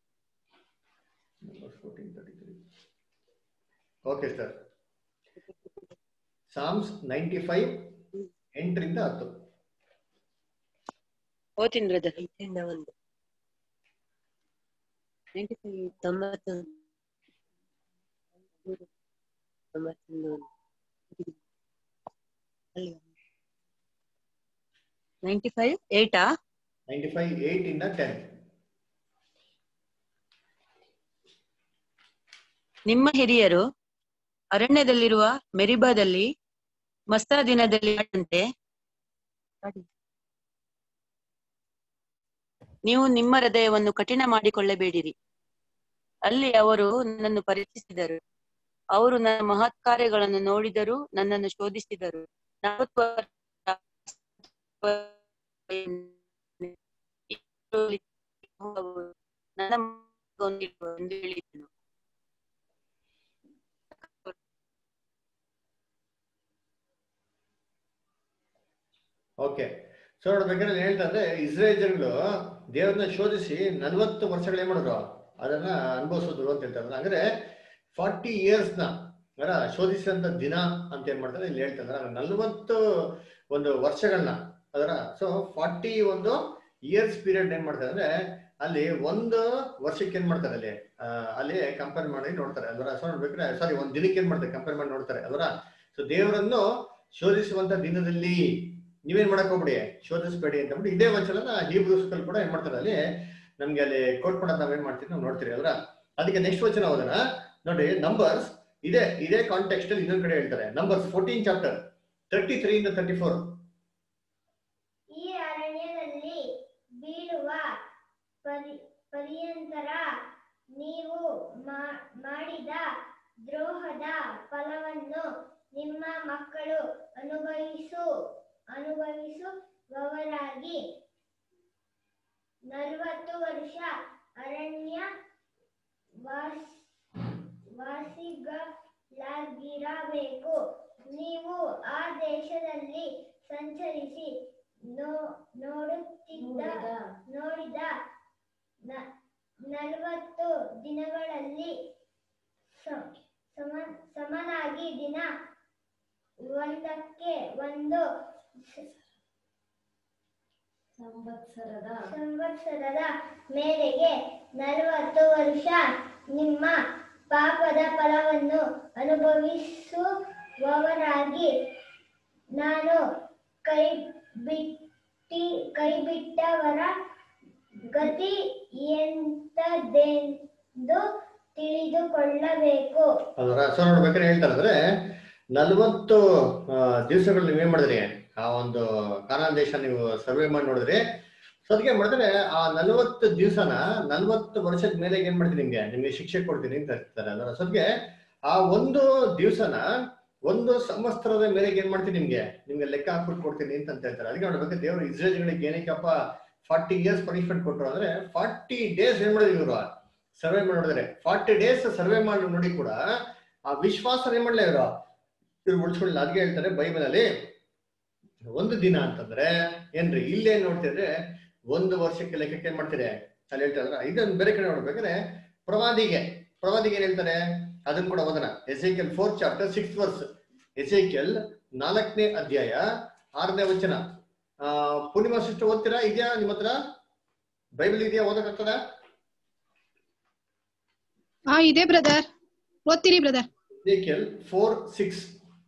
okay sir psalms ninety five ಎಂಟರಿಂದ ಹತ್ತು ಓದ್ತೀನಿ ಬ್ರದರ್ ಒಂದು ನೈಂಟಿ ಫೈವ್ ತೊಂಬತ್ತು ತೊಂಬತ್ತೊಂದು ನೈಂಟಿ ಫೈವ್ ಏಟಾ ನೈಂಟಿ ಫೈವ್ ಏಟ್ ಇಂದ ಟೆನ್ ನಿಮ್ಮ ಹಿರಿಯರು ಅರಣ್ಯದಲ್ಲಿರುವ ಮೆರಿಬಾದಲ್ಲಿ ಮಸ್ತಾ ದಿನದಲ್ಲಿ ಮಾಡಿದಂತೆ ನೀವು ನಿಮ್ಮ ಹೃದಯವನ್ನು ಕಠಿಣ ಮಾಡಿಕೊಳ್ಳಬೇಡಿರಿ ಅಲ್ಲಿ ಅವರು ನನ್ನನ್ನು ಪರೀಕ್ಷಿಸಿದರು ಅವರು ನನ್ನ ಮಹತ್ ಕಾರ್ಯಗಳನ್ನು ನೋಡಿದರು ನನ್ನನ್ನು ಶೋಧಿಸಿದರು ನಲವತ್ತು ವರ್ಷ ನನ್ನ ಮಗನೊಂದಿಗೆ ಎಂದು ಹೇಳಿದನು ಓಕೆ ಸೊ ನೋಡ್ಬೇಕಾದ್ರೆ ಏನ್ ಹೇಳ್ತಾ ಅಂದ್ರೆ ಇಸ್ರೇಲ್ ಜನಗಳು ದೇವ್ರನ್ನ ಶೋಧಿಸಿ ನಲ್ವತ್ತು ವರ್ಷಗಳು ಏನ್ ಮಾಡಿದ್ರು ಅದನ್ನ ಅನುಭವಿಸಿದ್ರು ಅಂತ ಹೇಳ್ತಾರೆ ಅಂದ್ರೆ ಫಾರ್ಟಿ ಇಯರ್ಸ್ ನ ಅಲ್ಲ ಶೋಧಿಸಿದಂತ ದಿನ ಅಂತ ಏನ್ ಮಾಡ್ತಾರೆ ಇಲ್ಲಿ ಹೇಳ್ತಾ ಇದ್ದಾರೆ ನಲ್ವತ್ತು ಒಂದು ವರ್ಷಗಳನ್ನ ಅದರ ಸೊ ಫಾರ್ಟಿ ಒಂದು ಇಯರ್ಸ್ ಪೀರಿಯಡ್ ಏನ್ ಮಾಡ್ತಾರೆ ಅಂದ್ರೆ ಅಲ್ಲಿ ಒಂದು ವರ್ಷಕ್ಕೆ ಏನ್ ಮಾಡ್ತಾರೆ ಅಲ್ಲಿ ಆ, ಅಲ್ಲಿ ಕಂಪೇರ್ ಮಾಡಿ ನೋಡ್ತಾರೆ ಅದರ ಸೊ ನೋಡ್ಬೇಕಾದ್ರೆ ಸಾರಿ ಒಂದ್ ದಿನಕ್ಕೆ ಏನ್ ಮಾಡ್ತಾರೆ ಕಂಪೇರ್ ಮಾಡಿ ನೋಡ್ತಾರೆ ಅದರ ಸೊ ದೇವರನ್ನು ಶೋಧಿಸುವಂತ ದಿನದಲ್ಲಿ ನೀವೇನ್ ಮಾಡಕ್ ಹೋಗ್ಬಿಡಿ ಶೋಧಿಸ್ಬೇಡಿ ಅಂತ ಬಿಟ್ಟು ಇದೇ ವಚನ ಹೀಬ್ರೂಸ್ ಕೂಡ ಏನ್ ಮಾಡ್ತಾರೆ ಅಲ್ಲಿ ನಮ್ಗೆ ಅಲ್ಲಿ ಕೋಟ್ ಮಾಡೋದು ನಾವೇನ್ ಮಾಡ್ತೀವಿ ನಾವು ನೋಡ್ತೀರಿ ಅಲ್ರ ಅದಕ್ಕೆ ನೆಕ್ಸ್ಟ್ ವಚನ ಹೋದನ ನೋಡಿ ನಂಬರ್ಸ್ ಇದೇ ಇದೇ ಕಾಂಟೆಕ್ಸ್ಟ್ ಅಲ್ಲಿ ಇನ್ನೊಂದ್ ಕಡೆ ಹೇಳ್ತಾರೆ numbers fourteen chapter thirty three ಇಂದ ತರ್ಟಿ ಫೋರ್ ಈ ಅರಣ್ಯದಲ್ಲಿ ಬೀಳುವ ಪರಿ ಪರ್ಯಂತರ ನೀವು ಮಾ- ಮಾಡಿದ ದ್ರೋಹದ ಫಲವನ್ನು ನಿಮ್ಮ ಮಕ್ಕಳು ಅನುಭವಿಸು ಅನುಭವಿಸುವವರಾಗಿ ನಲವತ್ತು ವರ್ಷ ಅರಣ್ಯ ವಾಸ್ ವಾಸಿಗಳಾಗಿರಬೇಕು ನೀವು ಆ ದೇಶದಲ್ಲಿ ಸಂಚರಿಸಿ ನೋ- ನೋಡುತ್ತಿದ್ದ ನೋಡಿದ ನ- ನಲವತ್ತು ದಿನಗಳಲ್ಲಿ ಸ- ಸಮ- ಸಮನಾಗಿ ದಿನ ಒಂದಕ್ಕೆ ಒಂದು ಸ- ಸಂವತ್ಸರದ ಸಂವತ್ಸರದ ಮೇರೆಗೆ ನಲವತ್ತು ವರ್ಷ ನಿಮ್ಮ ಪಾಪದ ಫಲವನ್ನು ಅನುಭವಿಸುವವರಾಗಿ ನಾನು ಕೈ ಬಿಟ್ಟಿ ಕೈ ಬಿಟ್ಟವರ ಗತಿ ಎಂತದೆಂದು ತಿಳಿದುಕೊಳ್ಳಬೇಕು ಅದರ ಸೊ ನೋಡ್ಬೇಕಾದ್ರೆ ಹೇಳ್ತಾರೆ ಅಂದ್ರೆ ನಲ್ವತ್ತು ದಿವಸಗಳು ನೀವೇನ್ ಮಾಡಿದ್ರಿ ಆ ಒಂದು ಕಾನಾನ್ ದೇಶ ನೀವು ಸರ್ವೆ ಮಾಡಿ ನೋಡಿದ್ರಿ ಸೊ ಅದಕ್ಕೆ ಮಾಡಿದ್ರೆ ಆ ನಲ್ವತ್ತು ದಿವಸನ ನಲ್ವತ್ತು ವರ್ಷದ ಮೇಲೆ ಏನ್ ಮಾಡ್ತೀನಿ ನಿಮ್ಗೆ ನಿಮ್ಗೆ ಶಿಕ್ಷೆ ಕೊಡ್ತೀನಿ ಅಂತ ಹೇಳ್ತಾರೆ ಅದರ ಸದ್ಗೆ ಆ ಒಂದು ದಿವಸನ ಒಂದು ಸಂವತ್ಸರದ ಮೇರೆಗೆ ಏನ್ ಮಾಡ್ತೀನಿ ನಿಮ್ಗೆ ನಿಮ್ಗೆ ಲೆಕ್ಕ ಹಾಕ್ಬಿಟ್ಟು ಕೊಡ್ತೀನಿ ಅಂತ ಅಂತ ಹೇಳ್ತಾರೆ ಅದಕ್ಕೆ ನೋಡ್ಬೇಕು ದೇವರು ಇಸ್ರೇಲ್ಗಳಿಗೆ ಏನಕ್ಕಪ್ಪ ಫಾರ್ಟಿ ಇಯರ್ಸ್ ಪನಿಷ್ಮೆಂಟ್ ಕೊಟ್ಟರು ಅಂದ್ರೆ ಫಾರ್ಟಿ ಡೇಸ್ ಏನ್ ಮಾಡಿದ್ರು ಇವರು ಸರ್ವೆ ಮಾಡಿ ನೋಡಿದ್ರೆ ಫಾರ್ಟಿ ಡೇಸ್ ಸರ್ವೆ ಮಾಡಿ ನೋಡಿ ಕೂಡ ಆ ವಿಶ್ವಾಸ ಏನ್ ಮಾಡ್ಲೇ ಇವರು ಇವ್ರು ಉಳಿಸ್ಕೊಳ್ಳಿಲ್ಲ ಅದಕ್ಕೆ ಹೇಳ್ತಾರೆ ಬೈಬಲ್ ಅಲ್ಲಿ ಒಂದು ದಿನ ಅಂತಂದ್ರೆ ಏನ್ರಿ ಇಲ್ಲೇ ನೋಡ್ತಿದ್ರೆ ಒಂದು ವರ್ಷಕ್ಕೆ ಲೆಕ್ಕಕ್ಕೆ ಏನ್ ಮಾಡ್ತೀರಿ ಅಲ್ಲಿ ಹೇಳ್ತಾರೆ ಇದನ್ನ ಬೇರೆ ಕಡೆ ನೋಡ್ಬೇಕಾದ್ರೆ ಪ್ರವಾದಿಗೆ ಪ್ರವಾದಿಗೆ ಏನ್ ಹೇಳ್ತಾರೆ ಅದನ್ನ ಕೂಡ ಓದೋಣ Ezekiel fourth chapter six verse Ezekiel ನಾಲ್ಕನೇ ಅಧ್ಯಾಯ ಆರನೇ ವಚನ ಆ ಪೂರ್ಣಿಮಾ ಸಿಸ್ಟರ್ ಓದ್ತೀರಾ ಇದೆಯಾ ನಿಮ್ಮ ಹತ್ರ ಬೈಬಲ್ ಇದೆಯಾ ಓದಕ್ಕಾಗ್ತದ ಹಾ ಇದೆ ಬ್ರದರ್ ಓದ್ತೀನಿ ಬ್ರದರ್ ಎಸೈಕೆಲ್ ಫೋರ್ ಸಿಕ್ಸ್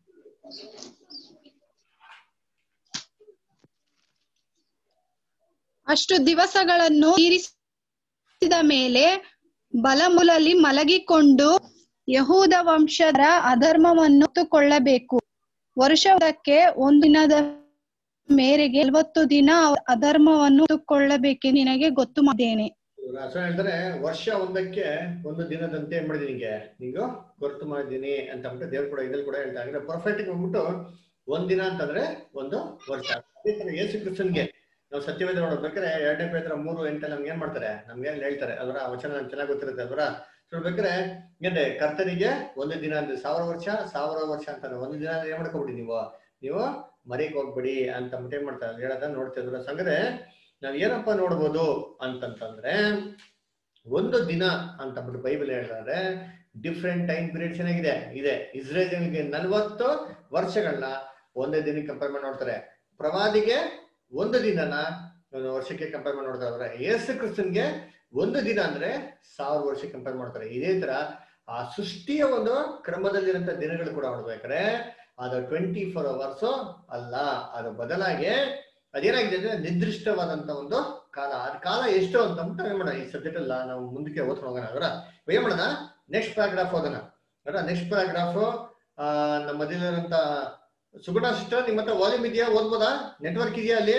ಅಷ್ಟು ದಿವಸಗಳನ್ನು ತೀರಿಸಿದ ಮೇಲೆ ಬಲಮುಲಲ್ಲಿ ಮಲಗಿಕೊಂಡು ಯಹೂದ ವಂಶದ ಅಧರ್ಮವನ್ನು ಹೊತ್ತುಕೊಳ್ಳಬೇಕು ವರ್ಷಕ್ಕೆ ಒಂದು ದಿನದ ಮೇರೆಗೆ ನಲವತ್ತು ದಿನ ಅವರ ಅಧರ್ಮವನ್ನು ಹೊತ್ತುಕೊಳ್ಳಬೇಕೆಂದು ನಿನಗೆ ಗೊತ್ತು ಮಾಡಿದ್ದೇನೆ ಸೊ ಹೇಳ್ತಾರೆ ವರ್ಷ ಒಂದಕ್ಕೆ ಒಂದು ದಿನದಂತೆ ಏನ್ ಮಾಡಿದೀನಿ ನಿಂಗೆ ನೀವು ಗೊತ್ತು ಮಾಡಿದೀನಿ ಅಂತ ಅಂದ್ಬಿಟ್ಟು ದೇವ್ರು ಕೂಡ ಇದ್ರಲ್ಲಿ ಕೂಡ ಹೇಳ್ತಾ ಇದ್ರೆ ಪರ್ಫೆಕ್ಟ್ ಬಂದ್ಬಿಟ್ಟು ಒಂದ್ ದಿನ ಅಂತಂದ್ರೆ ಒಂದು ವರ್ಷ ಅದೇ ತರ ಯೇಸು ಕ್ರಿಸ್ತನ್ಗೆ ನಾವು ಸತ್ಯವೇದ ನೋಡ್ಬೇಕಾದ್ರೆ ಎರಡನೇ ಪೇತ್ರ ಮೂರು ಎಂಟಲ್ಲಿ ನಮ್ಗೆ ಏನ್ ಮಾಡ್ತಾರೆ ನಮ್ಗೆ ಏನ್ ಹೇಳ್ತಾರೆ ಅದರ ವಚನ ನಮ್ಗೆ ಚೆನ್ನಾಗಿ ಗೊತ್ತಿರುತ್ತೆ ಅದರ ನೋಡ್ಬೇಕಾದ್ರೆ ಏನ್ರೆ ಕರ್ತನಿಗೆ ಒಂದು ದಿನ ಅಂದ್ರೆ ಸಾವಿರ ವರ್ಷ ಸಾವಿರ ವರ್ಷ ಅಂತಾರೆ ಒಂದು ದಿನ ಏನ್ ಮಾಡ್ಕೊಬಿಡಿ ನೀವು ನೀವು ಮರಿಕ್ ಹೋಗ್ಬಿಡಿ ಅಂತ ಅಂದ್ಬಿಟ್ಟು ಏನ್ ಮಾಡ್ತಾರೆ ಹೇಳೋದ ನೋಡ್ತಿದ್ರು ಸಂಗದೆ ನಾವ್ ಏನಪ್ಪ ನೋಡ್ಬೋದು ಅಂತಂತಂದ್ರೆ ಒಂದು ದಿನ ಅಂತ ಅಂದ್ಬಿಟ್ಟು ಬೈಬಲ್ ಹೇಳ್ತಾರೆ ಡಿಫ್ರೆಂಟ್ ಟೈಮ್ ಪೀರಿಯಡ್ ಚೆನ್ನಾಗಿದೆ ಇದೆ ಇಸ್ರೇಲ್ಗೆ ನಲ್ವತ್ತು ವರ್ಷಗಳನ್ನ ಒಂದೇ ದಿನಕ್ಕೆ ಕಂಪೇರ್ ಮಾಡಿ ನೋಡ್ತಾರೆ ಪ್ರವಾದಿಗೆ ಒಂದು ದಿನನ ಒಂದು ವರ್ಷಕ್ಕೆ ಕಂಪೇರ್ ಮಾಡಿ ನೋಡ್ತಾರೆ ಅಂದ್ರೆ ಯೇಸು ಕ್ರಿಸ್ತನ್ಗೆ ಒಂದು ದಿನ ಅಂದ್ರೆ ಸಾವಿರ ವರ್ಷಕ್ಕೆ ಕಂಪೇರ್ ಮಾಡ್ತಾರೆ ಇದೇ ತರ ಆ ಸೃಷ್ಟಿಯ ಒಂದು ಕ್ರಮದಲ್ಲಿರಂತ ದಿನಗಳು ಕೂಡ ನೋಡ್ಬೇಕಾದ್ರೆ ಅದು ಟ್ವೆಂಟಿ ಫೋರ್ ಅವರ್ಸ್ ಅಲ್ಲ ಅದು ಬದಲಾಗಿ ಅದೇನಾಗಿದೆ ಅಂದ್ರೆ ನಿರ್ದಿಷ್ಟವಾದಂತ ಒಂದು ಕಾಲ ಅದ್ ಕಾಲ ಎಷ್ಟು ಅಂತ ಅಂದ್ಬಿಟ್ಟು ಏನ್ ಮಾಡೋಣ ಈ ಸಬ್ಜೆಕ್ಟ್ ಅಲ್ಲ ನಾವು ಮುಂದಕ್ಕೆ ಓದ್ಕೊಂಡು ಹೋಗೋಣ ಅವರ ಏನ್ ಮಾಡೋಣ ನೆಕ್ಸ್ಟ್ ಪ್ಯಾರಾಗ್ರಾಫ್ ಓದೋಣ ಅವರ ನೆಕ್ಸ್ಟ್ ಪ್ಯಾರಾಗ್ರಾಫ್ ಆ ನಮ್ಮ ಮಧ್ಯದಲ್ಲಿರುವಂತ ಸುಗುಣ ಸಿಸ್ಟರ್ ನಿಮ್ಮ ಹತ್ರ ವಾಲ್ಯೂಮ್ ಇದೆಯಾ ಓದ್ಬೋದಾ ನೆಟ್ವರ್ಕ್ ಇದೆಯಾ ಅಲ್ಲಿ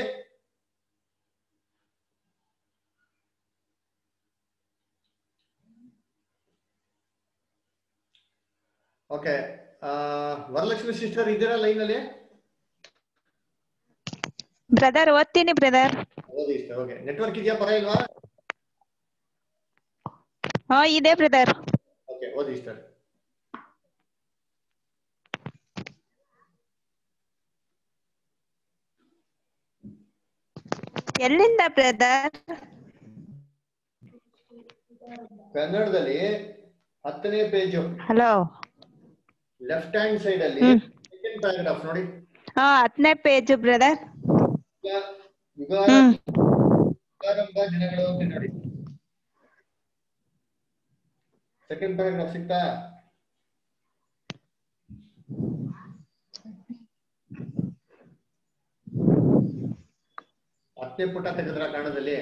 ಓಕೆ ವರಲಕ್ಷ್ಮಿ ಸಿಸ್ಟರ್ ಇದ್ದೀರಾ ಲೈನ್ ಅಲ್ಲಿ ಬ್ರದರ್ ಓದ್ತೀನಿ ಬ್ರದರ್ ಓದಿ ಇಷ್ಟ ಓಕೆ ನೆಟ್ವರ್ಕ್ ಇದೆಯಾ ಪರ ಇಲ್ವಾ ಹಾ ಇದೆ ಬ್ರದರ್ ಓಕೆ ಓದಿ ಇಷ್ಟ ಎಲ್ಲಿಂದ ಬ್ರದರ್ ಕನ್ನಡದಲ್ಲಿ ಹತ್ತನೇ page hello left hand side ಅಲ್ಲಿ ಹ್ಮ್. ಸೆಕೆಂಡ್ ಪ್ಯಾರಾಗ್ರಾಫ್ ನೋಡಿ ಹಾ ಹತ್ತನೇ ಪೇಜ್ ಬ್ರದರ್ ಯುಗ- ಯುಗಾರ ಹ್ಮ್ ಯುಗಾರಂಭ ದಿನಗಳು ಅಂತ ನೋಡಿ ಸೆಕೆಂಡ್ ಪ್ಯಾರಾಗ್ರಾಫ್ ಸಿಗ್ತಾ ಹತ್ತನೇ ಪುಟ ತೆಗೆದ್ರ ಕನ್ನಡದಲ್ಲಿ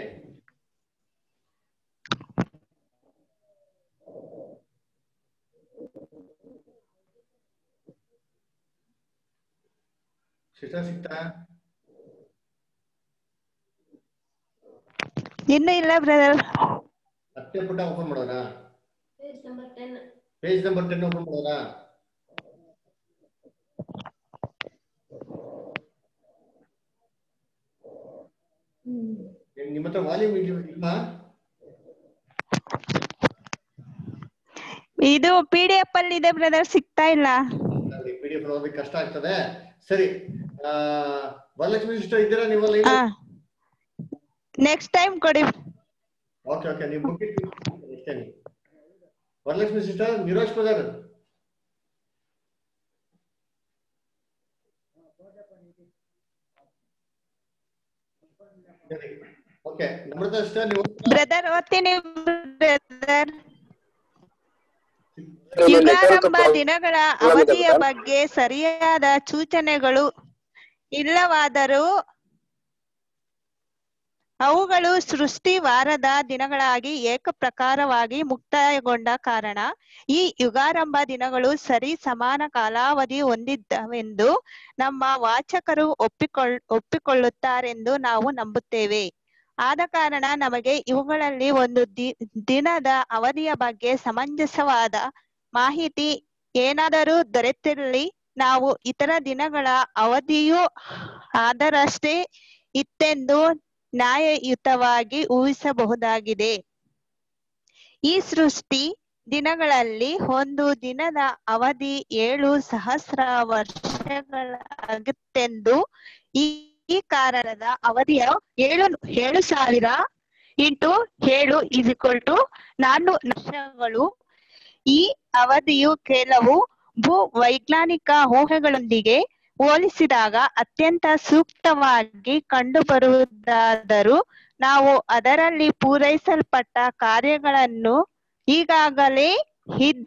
ಸಿಸ್ಟರ್ ಸಿಗ್ತಾ ಇನ್ನು ಇಲ್ಲ ಬ್ರದರ್ ಹತ್ತನೇ ಪುಟ ಓಪನ್ ಮಾಡೋಣ page number ten page number ten open ಮಾಡೋಣ ಏನ್ ನಿಮ್ಮ ಹತ್ರ ವಾಲ್ಯೂಮ್ ಇಲ್ವಾ ಇದು ಪಿ ಡಿ ಎಫ್ ಅಲ್ಲಿ ಇದೆ ಬ್ರದರ್ ಸಿಗ್ತಾ ಇಲ್ಲ ಪಿ ಡಿ ಎಫ್ ಓದಕ್ಕೆ ಕಷ್ಟ ಆಗ್ತದೆ ಸರಿ ಆ ವರಲಕ್ಷ್ಮಿ ಸಿಸ್ಟರ್ ಇದ್ದೀರಾ ನೀವು ಲೈನ್ ಹಾ ನೆಕ್ಸ್ಟ್ ಟೈಮ್ ಕೊಡಿ ಓಕೆ ಓಕೆ ನೀವು ಬುಕ್ ಇಷ್ಟೇ Varalakshmi sister Niroj brother okay Namrata sister ನೀವು ಬ್ರದರ್ ಓದ್ತೀನಿ ಬ್ರದರ್ ಯುಗಾರಂಭ ದಿನಗಳ ಅವಧಿಯ ಬಗ್ಗೆ ಸರಿಯಾದ ಸೂಚನೆಗಳು ಇಲ್ಲವಾದರೂ ಅವುಗಳು ಸೃಷ್ಟಿ ವಾರದ ದಿನಗಳಾಗಿ ಏಕಪ್ರಕಾರವಾಗಿ ಮುಕ್ತಾಯಗೊಂಡ ಕಾರಣ ಈ ಯುಗಾರಂಭ ದಿನಗಳು ಸರಿ ಸಮಾನ ಕಾಲಾವಧಿ ಹೊಂದಿದ್ದವೆಂದು ನಮ್ಮ ವಾಚಕರು ಒಪ್ಪಿಕೊಳ್ಳ ಒಪ್ಪಿಕೊಳ್ಳುತ್ತಾರೆಂದು ನಾವು ನಂಬುತ್ತೇವೆ ಆದ ಕಾರಣ ನಮಗೆ ಇವುಗಳಲ್ಲಿ ಒಂದು ದಿ ದಿನದ ಅವಧಿಯ ಬಗ್ಗೆ ಸಮಂಜಸವಾದ ಮಾಹಿತಿ ಏನಾದರೂ ದೊರೆತಿರಲಿ ನಾವು ಇತರ ದಿನಗಳ ಅವಧಿಯೂ ಅದರಷ್ಟೇ ಇತ್ತೆಂದು ನ್ಯಾಯಯುತವಾಗಿ ಊಹಿಸಬಹುದಾಗಿದೆ ಈ ಸೃಷ್ಟಿ ದಿನಗಳಲ್ಲಿ ಒಂದು ದಿನದ ಅವಧಿ ಏಳು ಸಹಸ್ರ ವರ್ಷಗಳಾಗುತ್ತೆಂದು ಈ ಈ ಕಾರಣದ ಅವಧಿಯ ಏಳು ಏಳು ಸಾವಿರ ಇಂಟು ಏಳು ಇಸ್ ಇಕ್ವಲ್ ಟು ನಾನ್ನೂರು ವರ್ಷಗಳು ಈ ಅವಧಿಯು ಕೆಲವು ಭೂ ವೈಜ್ಞಾನಿಕ ಊಹೆಗಳೊಂದಿಗೆ ಹೋಲಿಸಿದಾಗ ಅತ್ಯಂತ ಸೂಕ್ತವಾಗಿ ಕಂಡುಬರುವುದಾದರೂ ನಾವು ಅದರಲ್ಲಿ ಪೂರೈಸಲ್ಪಟ್ಟ ಕಾರ್ಯಗಳನ್ನು ಈಗಾಗಲೇ ಇದ್ದ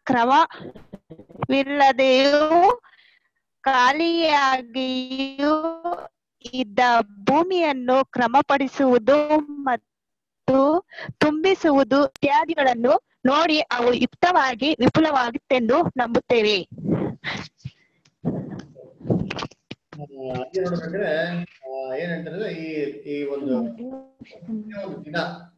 ಕ್ರಮವಿಲ್ಲದೆಯೂ ಖಾಲಿಯಾಗಿಯೂ ಇದ್ದ ಭೂಮಿಯನ್ನು ಕ್ರಮಪಡಿಸುವುದು ಮತ್ತು ತುಂಬಿಸುವುದು ಇತ್ಯಾದಿಗಳನ್ನು ನೋಡಿ ಅವು ಯುಕ್ತವಾಗಿ ವಿಪುಲವಾಗುತ್ತೆಂದು ನಂಬುತ್ತೇವೆ ಹಾಗೆ ನೋಡ್ಬೇಕಾದ್ರೆ ಆ, ಏನ್ ಹೇಳ್ತಾರೆ ಈ ಈ ಒಂದು ಈ ಒಂದು ದಿನ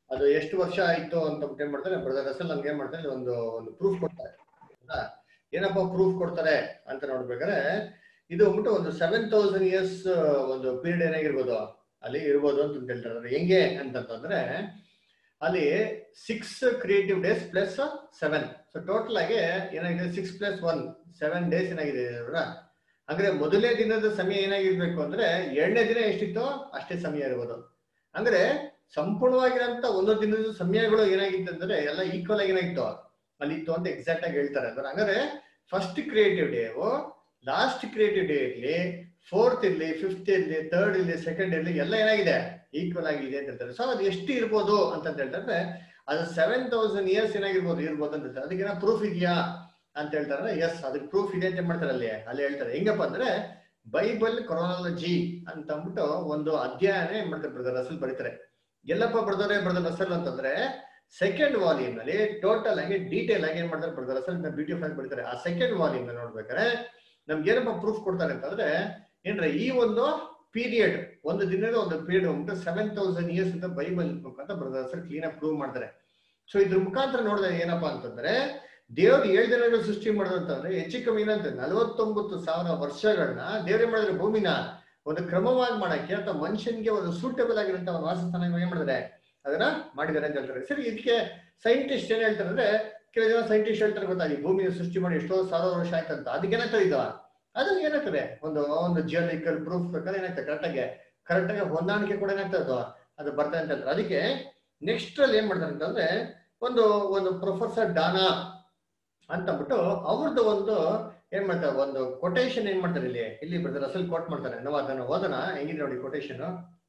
ಅದು ಎಷ್ಟು ವರ್ಷ ಆಯ್ತು ಅಂತ ಬಿಟ್ಟು ಏನ್ ಮಾಡ್ತಾರೆ ಬ್ರದರ್ ರಸಲ್ ನಮ್ಗೆ ಏನ್ ಮಾಡ್ತಾರೆ ಒಂದು ಒಂದು ಪ್ರೂಫ್ ಕೊಡ್ತಾರೆ ಹೌದಾ? ಏನಪ್ಪ ಪ್ರೂಫ್ ಕೊಡ್ತಾರೆ ಅಂತ ನೋಡ್ಬೇಕಾದ್ರೆ ಇದು ಅಂದ್ಬಿಟ್ಟು ಒಂದು ಸೆವೆನ್ ತೌಸಂಡ್ ಇಯರ್ಸ್ ಒಂದು ಪೀರಿಯಡ್ ಏನಾಗಿರ್ಬೋದು ಅಲ್ಲಿ ಇರ್ಬೋದು ಅಂತ ಹೇಳ್ತಾರೆ ಅದು ಹೆಂಗೆ ಅಂತಂತಂದ್ರೆ ಅಲ್ಲಿ six creative days plus seven so total ಆಗಿ ಏನಾಗಿದೆ six plus one seven days ಏನಾಗಿದೆ ಅಲ್ವಾ? ಅಂದ್ರೆ ಮೊದಲನೇ ದಿನದ ಸಮಯ ಏನಾಗಿರ್ಬೇಕು ಅಂದ್ರೆ ಎರಡನೇ ದಿನ ಎಷ್ಟಿತ್ತು ಅಷ್ಟೇ ಸಮಯ ಇರ್ಬೋದು ಅಂದ್ರೆ ಸಂಪೂರ್ಣವಾಗಿರೋಂಥ ಒಂದು ದಿನದ ಸಮಯಗಳು ಏನಾಗಿತ್ತು ಅಂದ್ರೆ ಎಲ್ಲ ಈಕ್ವಲ್ ಆಗಿ ಏನಾಗಿತ್ತು ಅಲ್ಲಿ ಇತ್ತು ಅಂತ ಎಕ್ಸಾಕ್ಟ್ ಆಗಿ ಹೇಳ್ತಾರೆ ಅಂದ್ರೆ ಹಂಗಾರೆ ಫಸ್ಟ್ ಕ್ರಿಯೇಟಿವ್ ಡೇವು ಲಾಸ್ಟ್ ಕ್ರಿಯೇಟಿವ್ ಡೇ ಇರ್ಲಿ ಫೋರ್ತ್ ಇರ್ಲಿ ಫಿಫ್ತ್ ಇರ್ಲಿ ಥರ್ಡ್ ಇರ್ಲಿ ಸೆಕೆಂಡ್ ಇರ್ಲಿ ಎಲ್ಲ ಏನಾಗಿದೆ ಈಕ್ವಲ್ ಆಗಿದೆ ಅಂತ ಹೇಳ್ತಾರೆ ಸೊ ಅದು ಎಷ್ಟು ಇರ್ಬೋದು ಅಂತ ಹೇಳ್ತಾರೆ ಅದು ಸೆವೆನ್ ತೌಸಂಡ್ ಇಯರ್ಸ್ ಏನಾಗಿರ್ಬೋದು ಇರ್ಬೋದು ಅಂತ ಹೇಳ್ತಾರೆ ಅದಕ್ಕೆ ಪ್ರೂಫ್ ಇದೆಯಾ ಅಂತ ಹೇಳ್ತಾರೆ ಎಸ್ ಅದಕ್ಕೆ ಪ್ರೂಫ್ ಇದೆ ಅಂತ ಮಾಡ್ತಾರೆ ಅಲ್ಲಿ ಅಲ್ಲಿ ಹೇಳ್ತಾರೆ ಹೆಂಗಪ್ಪ ಅಂದ್ರೆ ಬೈಬಲ್ ಕ್ರೊನಾಲಜಿ ಅಂತ ಅಂದ್ಬಿಟ್ಟು ಒಂದು ಅಧ್ಯಾಯನೇ ಏನ್ ಮಾಡ್ತಾರೆ ಬ್ರದರ್ ರಸಲ್ ಬರೀತಾರೆ ಎಲ್ಲಪ್ಪ ಬರ್ದವ್ರೆ ಬ್ರದರ್ ರಸಲ್ ಅಂತಂದ್ರೆ ಸೆಕೆಂಡ್ ವಾಲ್ಯೂಮ್ ನಲ್ಲಿ ಟೋಟಲ್ ಆಗಿ ಡೀಟೇಲ್ ಆಗಿ ಏನ್ ಮಾಡ್ತಾರೆ ಬ್ರದರ್ ರಸಲ್ ಬ್ಯೂಟಿಫೈ ಆಗಿ ಬರೀತಾರೆ ಆ ಸೆಕೆಂಡ್ ವಾಲ್ಯೂಮ್ ನೋಡ್ಬೇಕಾದ್ರೆ ನಮ್ಗೆ ಏನಪ್ಪ ಪ್ರೂಫ್ ಕೊಡ್ತಾರೆ ಅಂತಂದ್ರೆ ಏನ್ರೆ ಈ ಒಂದು ಪೀರಿಯಡ್ ಒಂದು ದಿನದ ಒಂದು ಪೀರಿಯಡ್ ಹೋಗ್ಬಿಟ್ಟು ಸೆವೆನ್ ತೌಸಂಡ್ ಇಯರ್ಸ್ ಅಂತ ಬೈಬಲ್ ಮುಖಾಂತರ ಬ್ರದರ್ ರಸಲ್ ಕ್ಲೀನ್ ಆಗಿ ಪ್ರೂವ್ ಮಾಡ್ತಾರೆ ಸೊ ಇದ್ರ ಮುಖಾಂತರ ನೋಡಿದ್ರೆ ಏನಪ್ಪಾ ಅಂತಂದ್ರೆ ದೇವ್ರು ಏಳು ದಿನಗಳು ಸೃಷ್ಟಿ ಮಾಡೋದಂತಂದ್ರೆ ಹೆಚ್ಚು ಕಮ್ಮಿ ಏನಂತ ನಲವತ್ತೊಂಬತ್ತು ಸಾವಿರ ವರ್ಷಗಳನ್ನ ದೇವ್ರು ಏನ್ ಮಾಡಿದ್ರೆ ಭೂಮಿನ ಒಂದು ಕ್ರಮವಾಗಿ ಮಾಡಕ್ಕೆ ಅಥವಾ ಮನುಷ್ಯನ್ಗೆ ಒಂದು ಸೂಟಬಲ್ ಆಗಿರುವಂತ ಒಂದು ವಾಸಸ್ಥಾನ ಏನ್ ಮಾಡಿದ್ರೆ ಅದನ್ನ ಮಾಡಿದ್ದಾರೆ ಅಂತ ಹೇಳ್ತಾರೆ ಸರಿ ಇದಕ್ಕೆ ಸೈಂಟಿಸ್ಟ್ ಏನ್ ಹೇಳ್ತಾರೆ ಅಂದ್ರೆ ಕೆಲವು ಜನ ಸೈಂಟಿಸ್ಟ್ ಹೇಳ್ತಾರೆ ಗೊತ್ತಾ ಈ ಭೂಮಿನ ಸೃಷ್ಟಿ ಮಾಡಿ ಎಷ್ಟೋ ಸಾವಿರ ವರ್ಷ ಆಯ್ತಂತ ಅದಕ್ಕೆ ಏನಾಗ್ತದೆ ಇದು ಅದು ಏನಾಗ್ತದೆ ಒಂದು ಒಂದು ಜಿಯೋಲಿಕಲ್ ಪ್ರೂಫ್ ಬೇಕಾದ್ರೆ ಏನಾಗ್ತದೆ ಕರೆಕ್ಟಾಗಿ ಕರೆಕ್ಟಾಗಿ ಹೊಂದಾಣಿಕೆ ಕೂಡ ಏನಾಗ್ತದೆ ಅದು ಅದು ಬರ್ತಾ ಅಂತ ಹೇಳ್ತಾರೆ ಅದಕ್ಕೆ ನೆಕ್ಸ್ಟ್ ಅಲ್ಲಿ ಏನ್ ಮಾಡ್ತಾರೆ ಅಂತಂದ್ರೆ ಒಂದು ಒಂದು ಪ್ರೊಫೆಸರ್ ಡಾನಾ ಅಂತ ಅಂದ್ಬಿಟ್ಟು ಅವ್ರದ್ದು ಒಂದು ಏನ್ ಮಾಡ್ತಾರೆ ಒಂದು ಕೊಟೇಶನ್ ಏನ್ ಮಾಡ್ತಾರೆ ಇಲ್ಲಿ ಇಲ್ಲಿ ಬರ್ತಾರೆ ಅಸಲ್ ಕೋಟ್ ಮಾಡ್ತಾರೆ ನಾವು ಅದನ್ನ ಓದನ ಹೆಂಗಿದೆ ನೋಡಿ ಕೊಟೇಶನ್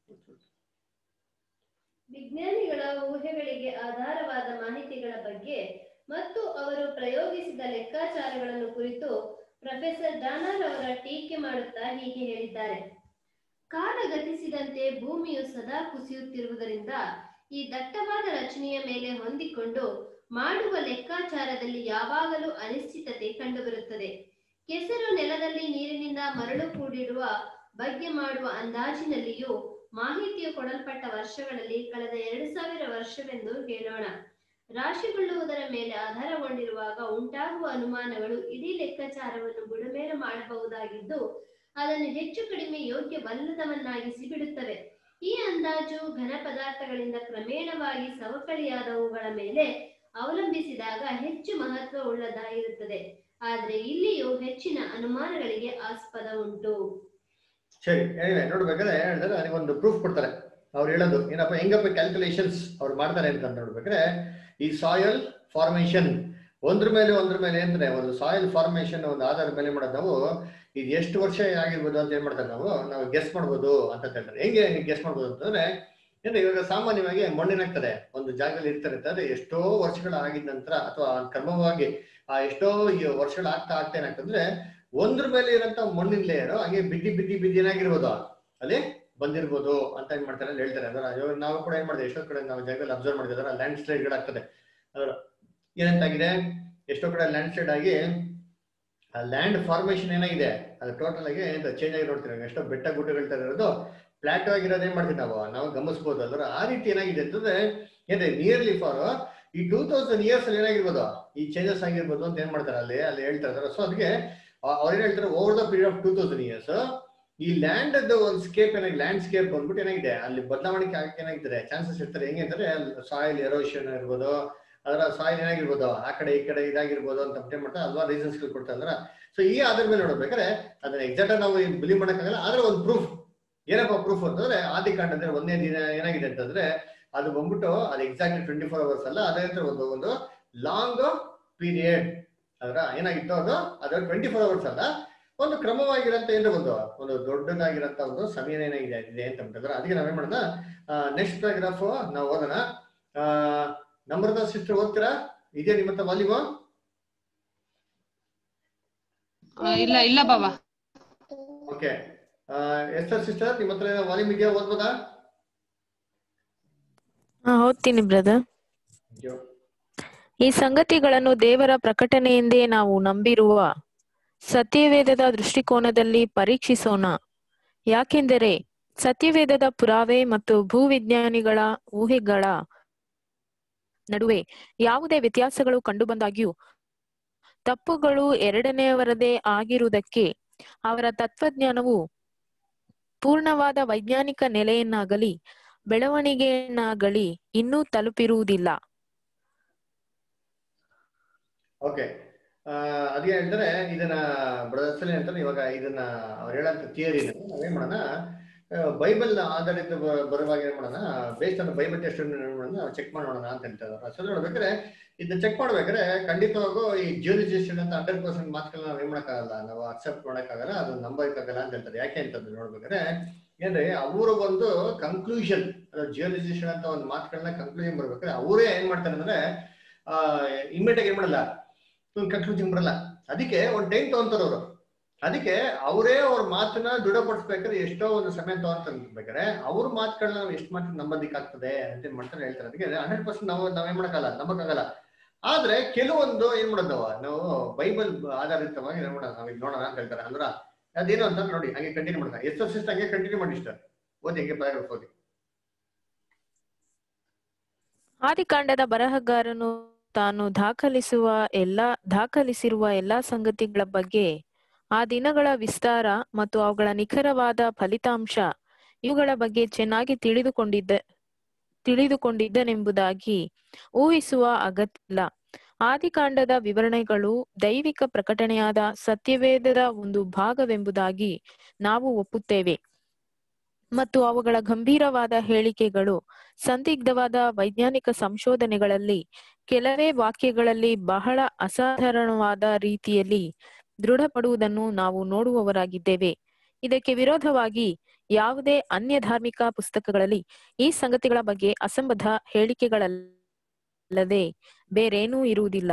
ವಿಜ್ಞಾನಿಗಳ ಊಹೆಗಳಿಗೆ ಆಧಾರವಾದ ಮಾಹಿತಿಗಳ ಬಗ್ಗೆ ಮತ್ತು ಅವರು ಪ್ರಯೋಗಿಸಿದ ಲೆಕ್ಕಾಚಾರಗಳನ್ನು ಕುರಿತು ಪ್ರೊಫೆಸರ್ ಡಾನರ್ ಅವರ ಟೀಕೆ ಮಾಡುತ್ತಾ ಹೀಗೆ ಹೇಳಿದ್ದಾರೆ ಕಾಲ ಗತಿಸಿದಂತೆ ಭೂಮಿಯು ಸದಾ ಕುಸಿಯುತ್ತಿರುವುದರಿಂದ ಈ ದಟ್ಟವಾದ ರಚನೆಯ ಮೇಲೆ ಹೊಂದಿಕೊಂಡು ಮಾಡುವ ಲೆಕ್ಕಾಚಾರದಲ್ಲಿ ಯಾವಾಗಲೂ ಅನಿಶ್ಚಿತತೆ ಕಂಡುಬರುತ್ತದೆ ಕೆಸರು ನೆಲದಲ್ಲಿ ನೀರಿನಿಂದ ಮರಳು ಕೂಡಿಡುವ ಬಗ್ಗೆ ಮಾಡುವ ಅಂದಾಜಿನಲ್ಲಿಯೂ ಮಾಹಿತಿಯು ಕೊಡಲ್ಪಟ್ಟ ವರ್ಷಗಳಲ್ಲಿ ಕಳೆದ ಎರಡು ಸಾವಿರ ವರ್ಷವೆಂದು ಹೇಳೋಣ ರಾಶಿಗೊಳ್ಳುವುದರ ಮೇಲೆ ಆಧಾರಗೊಂಡಿರುವಾಗ ಉಂಟಾಗುವ ಅನುಮಾನಗಳು ಇಡೀ ಲೆಕ್ಕಾಚಾರವನ್ನು ಬುಡಮೇಲು ಮಾಡಬಹುದಾಗಿದ್ದು ಅದನ್ನು ಹೆಚ್ಚು ಕಡಿಮೆ ಯೋಗ್ಯವಲ್ಲದವನ್ನಾಗಿಸಿ ಬಿಡುತ್ತವೆ ಈ ಅಂದಾಜು ಘನ ಪದಾರ್ಥಗಳಿಂದ ಕ್ರಮೇಣವಾಗಿ ಸವಕಳಿಯಾದವುಗಳ ಮೇಲೆ ಅವಲಂಬಿಸಿದಾಗ ಹೆಚ್ಚು ಮಹತ್ವ ಉಳ್ಳದಾಗಿರುತ್ತದೆ ಆದ್ರೆ ಇಲ್ಲಿಯೂ ಹೆಚ್ಚಿನ ಅನುಮಾನಗಳಿಗೆ ಆಸ್ಪದ ಉಂಟು ಸರಿ ಏನಿಲ್ಲ ನೋಡ್ಬೇಕಾದ್ರೆ ಹೇಳಿದ್ರೆ ನನಗೆ ಒಂದು ಪ್ರೂಫ್ ಕೊಡ್ತಾರೆ ಅವ್ರು ಹೇಳೋದು ಏನಪ್ಪ ಹೆಂಗಪ್ಪ ಕ್ಯಾಲ್ಕುಲೇಷನ್ಸ್ ಅವ್ರು ಮಾಡ್ತಾರೆ ಅಂತ ನೋಡ್ಬೇಕಾದ್ರೆ ಈ ಸಾಯಲ್ ಫಾರ್ಮೇಶನ್ ಒಂದ್ರ ಮೇಲೆ ಒಂದ್ರ ಮೇಲೆ ಅಂದ್ರೆ ಒಂದು ಸಾಯಿಲ್ ಫಾರ್ಮೇಶನ್ ಒಂದು ಆಧಾರದ ಮೇಲೆ ಮಾಡೋದು ನಾವು ಇದು ಎಷ್ಟು ವರ್ಷ ಆಗಿರ್ಬೋದು ಅಂತ ಏನ್ ಮಾಡ್ತಾರೆ ನಾವು ನಾವು ಗೆಸ್ ಮಾಡ್ಬೋದು ಅಂತ ಹೇಳ್ತಾರೆ ಹೆಂಗೆ ಗೆಸ್ ಮಾಡ್ಬೋದು ಅಂತಂದ್ರೆ ಅಂದ್ರೆ ಇವಾಗ ಸಾಮಾನ್ಯವಾಗಿ ಮಣ್ಣಿನಾಗ್ತದೆ ಒಂದು ಜಾಗದಲ್ಲಿ ಇರ್ತಾರೆ ಅಂತಂದ್ರೆ ಎಷ್ಟೋ ವರ್ಷಗಳ ಆಗಿದ ನಂತರ ಅಥವಾ ಕ್ರಮವಾಗಿ ಆ ಎಷ್ಟೋ ಈ ವರ್ಷಗಳ ಆಗ್ತಾ ಆಗ್ತಾ ಏನಾಗ್ತಂದ್ರೆ ಒಂದ್ರ ಮೇಲೆ ಇರೋಂತ ಮಣ್ಣಿನ ಲೇಯರ್ ಹಂಗೆ ಬಿದ್ದಿ ಬಿದ್ದಿ ಬಿದ್ದಿ ಏನಾಗಿರ್ಬೋದು ಅಲ್ಲಿ ಬಂದಿರ್ಬೋದು ಅಂತ ಏನ್ ಮಾಡ್ತಾರೆ ಅಂತ ಹೇಳ್ತಾರೆ ಅದರ ಇವಾಗ ನಾವು ಕೂಡ ಏನ್ ಮಾಡಿದೆ ಎಷ್ಟೋ ಕಡೆ ನಾವು ಜಾಗದಲ್ಲಿ ಅಬ್ಸರ್ವ್ ಮಾಡಿದ್ರೆ ಲ್ಯಾಂಡ್ ಸ್ಲೈಡ್ ಗಳಾಗ್ತದೆ ಅದರ ಏನಂತಾಗಿದೆ ಎಷ್ಟೋ ಕಡೆ ಲ್ಯಾಂಡ್ ಸ್ಲೈಡ್ ಆಗಿ ಆ ಲ್ಯಾಂಡ್ ಫಾರ್ಮೇಶನ್ ಏನಾಗಿದೆ ಅದು ಟೋಟಲ್ ಆಗಿ ಚೇಂಜ್ ಆಗಿ ನೋಡ್ತೀವಿ ಎಷ್ಟೋ ಬೆಟ್ಟ ಗುಡ್ಡಗಳ ತರ ಇರೋದು ಫ್ಲಾಟ್ ಆಗಿರೋದು ಏನ್ ಮಾಡ್ತೀವಿ ನಾವು ನಾವು ಗಮನಿಸಬಹುದು ಅಲ್ರ ಆ ರೀತಿ ಏನಾಗಿದೆ ಅಂತಂದ್ರೆ ಏನ್ರಿ ನಿಯರ್ಲಿ ಫಾರ್ ಈ ಟೂ ತೌಸಂಡ್ ಇಯರ್ಸ್ ಅಲ್ಲಿ ಏನಾಗಿರ್ಬೋದು ಈ ಚೇಂಜಸ್ ಆಗಿರ್ಬೋದು ಅಂತ ಏನ್ ಮಾಡ್ತಾರೆ ಅಲ್ಲಿ ಅಲ್ಲಿ ಹೇಳ್ತಾ ಇದಾರೆ ಸೊ ಅದಕ್ಕೆ ಅವ್ರು ಏನ್ ಹೇಳ್ತಾರೆ over the period of two thousand years ಈ ಲ್ಯಾಂಡ್ ಒಂದು ಸ್ಕೇಪ್ ಏನಾಗಿ ಲ್ಯಾಂಡ್ ಸ್ಕೇಪ್ ಬಂದ್ಬಿಟ್ಟು ಏನಾಗಿದೆ ಅಲ್ಲಿ ಬದಲಾವಣೆ ಆಗಕ್ಕೆ ಏನಾಗಿದ್ದಾರೆ ಚಾನ್ಸಸ್ ಇರ್ತಾರೆ ಹೆಂಗೆ ಅಂತಂದ್ರೆ ಸಾಯಿಲ್ ಎರೋಷನ್ ಇರ್ಬೋದು ಅದರ ಸಾಯಿಲ್ ಏನಾಗಿರ್ಬೋದು ಆ ಕಡೆ ಈ ಕಡೆ ಇದಾಗಿರ್ಬೋದು ಅಂತ ಏನ್ ಮಾಡ್ತಾರೆ ಹಲ್ವಾ ರೀಸನ್ಸ್ ಕೊಡ್ತಾ ಇದ್ರ ಸೊ ಈ ಆಧಾರ ಮೇಲೆ ನೋಡ್ಬೇಕಾದ್ರೆ ಅದನ್ನ ಎಕ್ಸಾಕ್ಟ್ ನಾವು ಬಿಲೀವ್ ಮಾಡಕ್ಕಾಗಲ್ಲ ಆದ್ರೆ ಒಂದು ಪ್ರೂಫ್ ಏನಪ್ಪ ಪ್ರೂಫ್ ಅಂತಂದ್ರೆ ಆದಿ ಕಾಂಡ ಅಂದ್ರೆ ಒಂದೇ ದಿನ ಏನಾಗಿದೆ ಅಂತಂದ್ರೆ ಅದು ಬಂದ್ಬಿಟ್ಟು ಅದು ಎಕ್ಸಾಕ್ಟ್ಲಿ ಟ್ವೆಂಟಿ ಫೋರ್ ಅವರ್ಸ್ ಅಲ್ಲ ಅದೇ ಒಂದು ಒಂದು ಲಾಂಗ್ ಪೀರಿಯಡ್ ಅದರ ಏನಾಗಿತ್ತು ಅದು ಅದು ಟ್ವೆಂಟಿ ಫೋರ್ ಅವರ್ಸ್ ಅಲ್ಲ ಒಂದು ಕ್ರಮವಾಗಿರಂತ ಏನ್ರ ಒಂದು ಒಂದು ದೊಡ್ಡದಾಗಿರಂತ ಒಂದು ಸಮಯ ಏನಾಗಿದೆ ಇದೆ ಅಂತ ಅಂತಂದ್ರೆ ಅದಕ್ಕೆ ನಾವೇನ್ ಮಾಡೋಣ ನೆಕ್ಸ್ಟ್ ಪ್ಯಾರಾಗ್ರಾಫ್ ನಾವು ಓದೋಣ ಆ ನಮ್ರತಾ ಸಿಸ್ಟರ್ ಓದ್ತೀರಾ ಇದೇ ನಿಮ್ಮ ಹತ್ರ ವಾಲಿಬಾ ಇಲ್ಲ ಇಲ್ಲ ಬಾಬಾ ಓಕೆ ಎಸ್ಟರ್ ಸಿಸ್ಟರ್ ನಿಮ್ಮ ಹತ್ರ ವಾಲ್ಯೂಮ್ ಇದೆಯಾ ಓದ್ಬೋದಾ ಹಾ ಓದ್ತೀನಿ ಬ್ರದರ್ ಈ ಸಂಗತಿಗಳನ್ನು ದೇವರ ಪ್ರಕಟಣೆಯೆಂದೇ ನಾವು ನಂಬಿರುವ ಸತ್ಯವೇದದ ದೃಷ್ಟಿಕೋನದಲ್ಲಿ ಪರೀಕ್ಷಿಸೋಣ ಯಾಕೆಂದರೆ ಸತ್ಯವೇದದ ಪುರಾವೆ ಮತ್ತು ಭೂವಿಜ್ಞಾನಿಗಳ ಊಹೆಗಳ ನಡುವೆ ಯಾವುದೇ ವ್ಯತ್ಯಾಸಗಳು ಕಂಡುಬಂದಾಗ್ಯೂ ತಪ್ಪುಗಳು ಎರಡನೆಯವರದೇ ಆಗಿರುವುದಕ್ಕೆ ಅವರ ತತ್ವಜ್ಞಾನವು ಪೂರ್ಣವಾದ ವೈಜ್ಞಾನಿಕ ನೆಲೆಯನ್ನಾಗಲಿ ಬೆಳವಣಿಗೆಯನ್ನಾಗಲಿ ಇನ್ನೂ ತಲುಪಿರುವುದಿಲ್ಲ ಓಕೆ ಅದೇ ಹೇಳ್ತಾರೆ ಇದನ್ನ ಬ್ರದರ್ಸ್ ಹೇಳ್ತಾರೆ ಇವಾಗ ಇದನ್ನ ಅವ್ರು ಹೇಳಂತ ಥಿಯರಿ ನಾವೇನ್ ಮಾಡೋಣ ಬೈಬಲ್ ಆಧಾರಿತ ಬ- ಬರುವಾಗ ಏನ್ ಮಾಡೋಣ ಬೇಸ್ಡ್ ಆನ್ ಬೈಬಲ್ ಟೆಸ್ಟ್ ಮಾಡೋಣ ಚೆಕ್ ಮಾಡೋಣ ಅಂತ ಹೇಳ್ತಾರೆ ಸೊ ನೋಡ್ಬೇಕಾದ್ರೆ ಇದನ್ನ ಚೆಕ್ ಮಾಡ್ಬೇಕಾದ್ರೆ ಖಂಡಿತವಾಗೂ ಈ ಜಿಯೋಲಜಿಸ್ಟನ್ ಅಂತ ಹಂಡ್ರೆಡ್ ಪರ್ಸೆಂಟ್ ಮಾತುಗಳನ್ನ ನಾವ್ ಏನ್ ಮಾಡಕ್ಕಾಗಲ್ಲ ನಾವು ಅಕ್ಸೆಪ್ಟ್ ಮಾಡಕ್ಕಾಗಲ್ಲ ಅದು ನಂಬಕ್ಕಾಗಲ್ಲ ಅಂತ ಹೇಳ್ತಾರೆ ಯಾಕೆ ಅಂತಂದ್ರೆ ನೋಡ್ಬೇಕಾದ್ರೆ ಏನ್ರಿ ಅವರು ಒಂದು ಕನ್ಕ್ಲೂಷನ್ ಜಿಯೋಲಜಿಸ್ಟನ್ ಅಂತ ಒಂದು ಮಾತುಗಳನ್ನ ಕನ್ಕ್ಲೂಷನ್ ಬರ್ಬೇಕಾದ್ರೆ ಅವರೇ ಏನ್ ಮಾಡ್ತಾರೆ ಅಂದ್ರೆ ಆ ಇಮ್ಮಿಡಿಯೇಟ್ ಏನ್ ಮಾಡಲ್ಲ ಒಂದು ಕನ್ಕ್ಲೂಷನ್ ಬರಲ್ಲ ಅದಕ್ಕೆ ಒಂದು ಟೈಮ್ ತಗೊಂತಾರೆ ಅವರು ಅದಕ್ಕೆ ಅವರೇ ಅವ್ರ ಮಾತನ್ನ ದೃಢಪಡಿಸ್ಬೇಕಾದ್ರೆ ಎಷ್ಟೋ ಒಂದು ಸಮಯ ತಗೊಂತಾರೆ ಅವ್ರ ಮಾತುಗಳನ್ನ ನಾವು ಎಷ್ಟು ಮಾತ್ರ ನಂಬೋದಿಕ್ಕಾಗ್ತದೆ ಅಂತ ಏನ್ ಮಾಡ್ತಾರೆ ಹೇಳ್ತಾರೆ ಅದಕ್ಕೆ ಹಂಡ್ರೆಡ್ ಪರ್ಸೆಂಟ್ ನಾವು ನಾವೇನ್ ಮಾಡಕ್ಕಾಗಲ್ಲ ನಂಬಕ್ಕಾಗಲ್ಲ ಆದ್ರೆ ಕೆಲವೊಂದು ಏನ್ ಮಾಡೋದು ನಾವು ನಾವು ಬೈಬಲ್ ಆಧಾರಿತವಾಗಿ ಏನ್ ಮಾಡೋಣ ನಾವು ಇದು ನೋಡೋಣ ಅಂತ ಹೇಳ್ತಾರೆ ಅಂದ್ರ ಅದೇನು ಅಂತ ನೋಡಿ ಹಂಗೆ ಕಂಟಿನ್ಯೂ ಮಾಡೋಣ ಎಷ್ಟು ವರ್ಷ ಹಂಗೆ ಕಂಟಿನ್ಯೂ ಮಾಡಿ ಇಷ್ಟ ಓದಿ ಹಂಗೆ ಪ್ಯಾರಾಗ್ರಾಫ್ ಓದಿ ಆದಿಕಾಂಡದ ಬರಹಗಾರನು ತಾನು ದಾಖಲಿಸುವ ಎಲ್ಲಾ ದಾಖಲಿಸಿರುವ ಎಲ್ಲಾ ಸಂಗತಿಗಳ ಬಗ್ಗೆ ಆ ದಿನಗಳ ವಿಸ್ತಾರ ಮತ್ತು ಅವುಗಳ ನಿಖರವಾದ ಫಲಿತಾಂಶ ಇವುಗಳ ಬಗ್ಗೆ ಚೆನ್ನಾಗಿ ತಿಳಿದುಕೊಂಡಿದ್ದ ತಿಳಿದುಕೊಂಡಿದ್ದನೆಂಬುದಾಗಿ ಊಹಿಸುವ ಅಗತ್ಯವಿಲ್ಲ ಆದಿಕಾಂಡದ ವಿವರಣೆಗಳು ದೈವಿಕ ಪ್ರಕಟಣೆಯಾದ ಸತ್ಯವೇದದ ಒಂದು ಭಾಗವೆಂಬುದಾಗಿ ನಾವು ಒಪ್ಪುತ್ತೇವೆ ಮತ್ತು ಅವುಗಳ ಗಂಭೀರವಾದ ಹೇಳಿಕೆಗಳು ಸಂದಿಗ್ಧವಾದ ವೈಜ್ಞಾನಿಕ ಸಂಶೋಧನೆಗಳಲ್ಲಿ ಕೆಲವೇ ವಾಕ್ಯಗಳಲ್ಲಿ ಬಹಳ ಅಸಾಧಾರಣವಾದ ರೀತಿಯಲ್ಲಿ ದೃಢಪಡುವುದನ್ನು ನಾವು ನೋಡುವವರಾಗಿದ್ದೇವೆ ಇದಕ್ಕೆ ವಿರೋಧವಾಗಿ ಯಾವುದೇ ಅನ್ಯ ಧಾರ್ಮಿಕ ಪುಸ್ತಕಗಳಲ್ಲಿ ಈ ಸಂಗತಿಗಳ ಬಗ್ಗೆ ಅಸಂಬದ್ಧ ಹೇಳಿಕೆಗಳಲ್ಲದೆ ಬೇರೇನೂ ಇರುವುದಿಲ್ಲ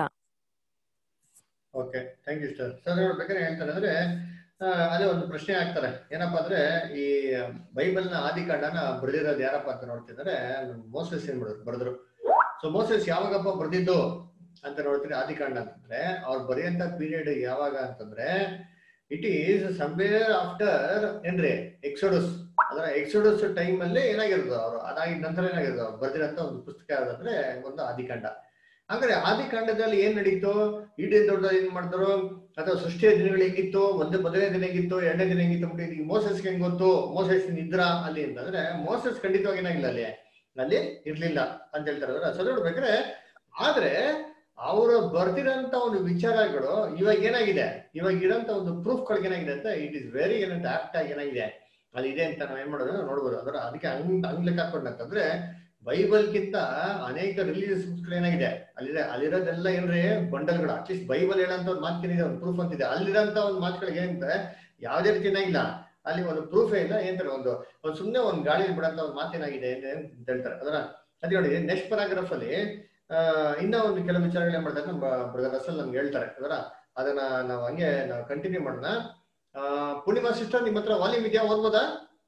okay thank you sir sir ನೋಡ್ಬೇಕಾದ್ರೆ ಹೇಳ್ತಾರೆ ಅಂದ್ರೆ ಆ, ಅದೇ ಒಂದು ಪ್ರಶ್ನೆ ಹಾಕ್ತಾರೆ ಏನಪ್ಪಾ ಅಂದ್ರೆ ಈ ಬೈಬಲ್ನ ಆದಿಕಾಂಡನ ಬರೆದಿರೋದು ಯಾರಪ್ಪ ಅಂತ ನೋಡ್ತಿದ್ರೆ ಮೋಸಸ್ ಏನ್ ಮಾಡಿದ್ರು ಬರೆದ್ರು ಸೊ ಮೋಸಸ್ ಯಾವಾಗಪ್ಪ ಬರೆದಿದ್ದು ಅಂತ ನೋಡ್ತೀರಿ ಆದಿಕಾಂಡ ಅಂತಂದ್ರೆ ಅವ್ರು ಬರೆಯಂತ ಪೀರಿಯಡ್ ಯಾವಾಗ ಅಂತಂದ್ರೆ ಇಟ್ ಈಸ್ ಸಮ್ವೇರ್ ಆಫ್ಟರ್ ಏನ್ರಿ ಎಕ್ಸೋಡಸ್ ಅದರ ಎಕ್ಸೋಡಸ್ ಟೈಮ್ ಅಲ್ಲಿ ಏನಾಗಿರೋದು ಅವರು ಅದಾಗಿದ ನಂತರ ಏನಾಗಿರೋದು ಅವ್ರು ಬರೆದಿರಂತ ಒಂದು ಪುಸ್ತಕ ಯಾವ್ದಂದ್ರೆ ಒಂದು ಆದಿಕಾಂಡ ಅಂದ್ರೆ ಆದಿಕಾಂಡದಲ್ಲಿ ಏನ್ ನಡೀತು ಇಡೀ ದೊಡ್ಡ ಏನ್ ಮಾಡಿದ್ರು ಅಥವಾ ಸೃಷ್ಟಿಯ ದಿನಗಳು ಹೆಂಗಿತ್ತು ಒಂದು ಮೊದಲನೇ ದಿನ ಹೆಂಗಿತ್ತು ಎರಡನೇ ದಿನ ಹೆಂಗಿತ್ತು ಅಂದ್ಬಿಟ್ಟು ಇದು ಮೋಸಸ್ ಹೆಂಗ್ ಗೊತ್ತು ಮೋಸಸ್ ಇದ್ರ ಅಲ್ಲಿ ಅಂತಂದ್ರೆ ಮೋಸಸ್ ಖಂಡಿತವಾಗಿ ಏನಾಗಿಲ್ಲ ಅಲ್ಲಿ ಅಲ್ಲಿ ಇರ್ಲಿಲ್ಲ ಅಂತ ಹೇಳ್ತಾರೆ ಅದರ ಸೊ ನೋಡ್ಬೇಕಾದ್ರೆ ಆದ್ರೆ ಅವರು ಬರ್ತಿರೋಂತ ಒಂದು ವಿಚಾರಗಳು ಇವಾಗ ಏನಾಗಿದೆ ಇವಾಗ ಇರೋಂತ ಒಂದು ಪ್ರೂಫ್ಗಳಿಗೆ ಏನಾಗಿದೆ ಅಂತ ಇಟ್ ಇಸ್ ವೆರಿ ಏನಂತ ಆಪ್ಟ್ ಆಗಿ ಏನಾಗಿದೆ ಅಲ್ಲಿ ಇದೆ ಅಂತ ನಾವ್ ಏನ್ ಮಾಡೋದು ನೋಡ್ಬೋದು ಅದರ ಅದಕ್ಕೆ ಹಂಗ್ ಹಂಗ್ ಲೆಕ್ಕ ಹಾಕೊಂಡಂತಂದ್ರೆ ಬೈಬಲ್ಗಿಂತ ಅನೇಕ ರಿಲೀಜಿಯಸ್ ಬುಕ್ಸ್ಗಳು ಏನಾಗಿದೆ ಅಲ್ಲಿದೆ ಅಲ್ಲಿರೋದೆಲ್ಲ ಏನ್ರಿ ಬಂಡಲ್ಗಳು ಅಟ್ಲೀಸ್ಟ್ ಬೈಬಲ್ ಹೇಳಂತ ಒಂದು ಮಾತಿನಿದೆ ಒಂದು ಪ್ರೂಫ್ ಅಂತಿದೆ ಅಲ್ಲಿರೋಂತ ಒಂದು ಮಾತುಗಳಿಗೆ ಏನಂತ ಯಾವ್ದೇ ರೀತಿ ಏನಾಗಿಲ್ಲ ಅಲ್ಲಿ ಒಂದು ಪ್ರೂಫೇ ಇಲ್ಲ ಏನಂತಾರೆ ಒಂದು ಒಂದು ಸುಮ್ಮನೆ ಒಂದು ಗಾಳಿ ಬಿಡಂತ ಒಂದು ಮಾತೇನಾಗಿದೆ ಅಂತ ಹೇಳ್ತಾರೆ ಅದರ ಅದೇ ನೋಡಿ ನೆಕ್ಸ್ಟ್ ಪ್ಯಾರಾಗ್ರಾಫ್ ಅಲ್ಲಿ ಆ ಇನ್ನ ಒಂದು ಕೆಲವು ವಿಚಾರಗಳು ಏನ್ ಮಾಡ್ತಾರೆ ನಮ್ಮ ಬ್ರದರ್ ರಸಲ್ ನಮ್ಗೆ ಹೇಳ್ತಾರೆ ಅದರ ಅದನ್ನ ನಾವು ಹಂಗೆ ನಾವು ಕಂಟಿನ್ಯೂ ಮಾಡೋಣ ಆ ಪೂರ್ಣಿಮಾ ಸಿಸ್ಟರ್ ನಿಮ್ಮ ಹತ್ರ ವಾಲ್ಯೂಮ್ ಇದೆಯಾ ಓದ್ಬೋದಾ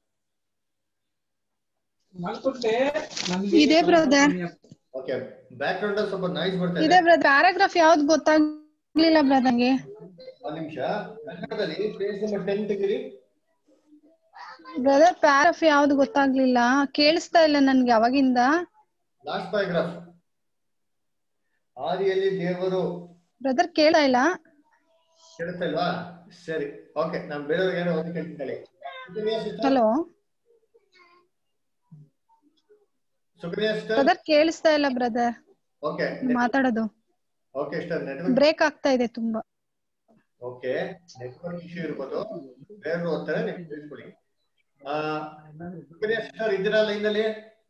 ಇದೆ ಬ್ರದರ್ ಓಕೆ ಬ್ಯಾಕ್ ಗ್ರೌಂಡ್ ಅಲ್ಲಿ ಸ್ವಲ್ಪ ನಾಯ್ಸ್ ಬರ್ತಾ ಇದೆ ಇದೆ ಬ್ರದರ್ ಪ್ಯಾರಾಗ್ರಾಫ್ ಯಾವ್ದು ಗೊತ್ತಾಗ್ಲಿಲ್ಲ ಬ್ರದರ್ಗೆ ಒಂದ್ ನಿಮಿಷ ಕನ್ನಡದಲ್ಲಿ ಪೇಜ್ ನಂಬರ್ ಟೆನ್ ತೆಗೀರಿ ಬ್ರದರ್ ಪ್ಯಾರಾಗ್ರಾಫ್ ಯಾವ್ದು ಗೊತ್ತಾಗ್ಲಿಲ್ಲ ಕೇಳಿಸ್ತಾ ಇಲ್ಲ ನನ್ಗೆ ಅವಾಗಿಂದ ಲಾಸ್ಟ್ ಪ್ಯಾರಾಗ್ರಾಫ್ ಆದಿಯಲ್ಲಿ ದೇವರು ಬ್ರದರ್ ಕೇಳ್ತಾ ಇಲ್ಲ ಕೇಳಿಸ್ತಾ ಇಲ್ವಾ ಸರಿ ಓಕೆ ನಾನು ಬೇರೆಯವ್ರಿಗೆ ಏನೋ ಓದಿ ಕೇಳ್ತೀನಿ Sukanya sister hello Sukanya sister brother ಕೇಳಿಸ್ತಾ ಇಲ್ಲ ಬ್ರದರ್ ಓಕೆ ಮಾತಾಡೋದು ಓಕೆ ಸಿಸ್ಟರ್ ನೆಟ್ವರ್ಕ್ ಬ್ರೇಕ್ ಆಗ್ತಾ ಇದೆ ತುಂಬಾ ಓಕೆ ನೆಟ್ವರ್ಕ್ ಇಶ್ಯೂ ಇರ್ಬೋದು ಬೇರೆಯವ್ರು ಓದ್ತಾರೆ ನೀವು ತಿಳಿಸ್ಕೊಡಿ ಆ ಸುಕನ್ಯಾ ಸಿಸ್ಟರ್ ಇದ್ದೀರಾ ಲೈನ್ ಅಲ್ಲಿ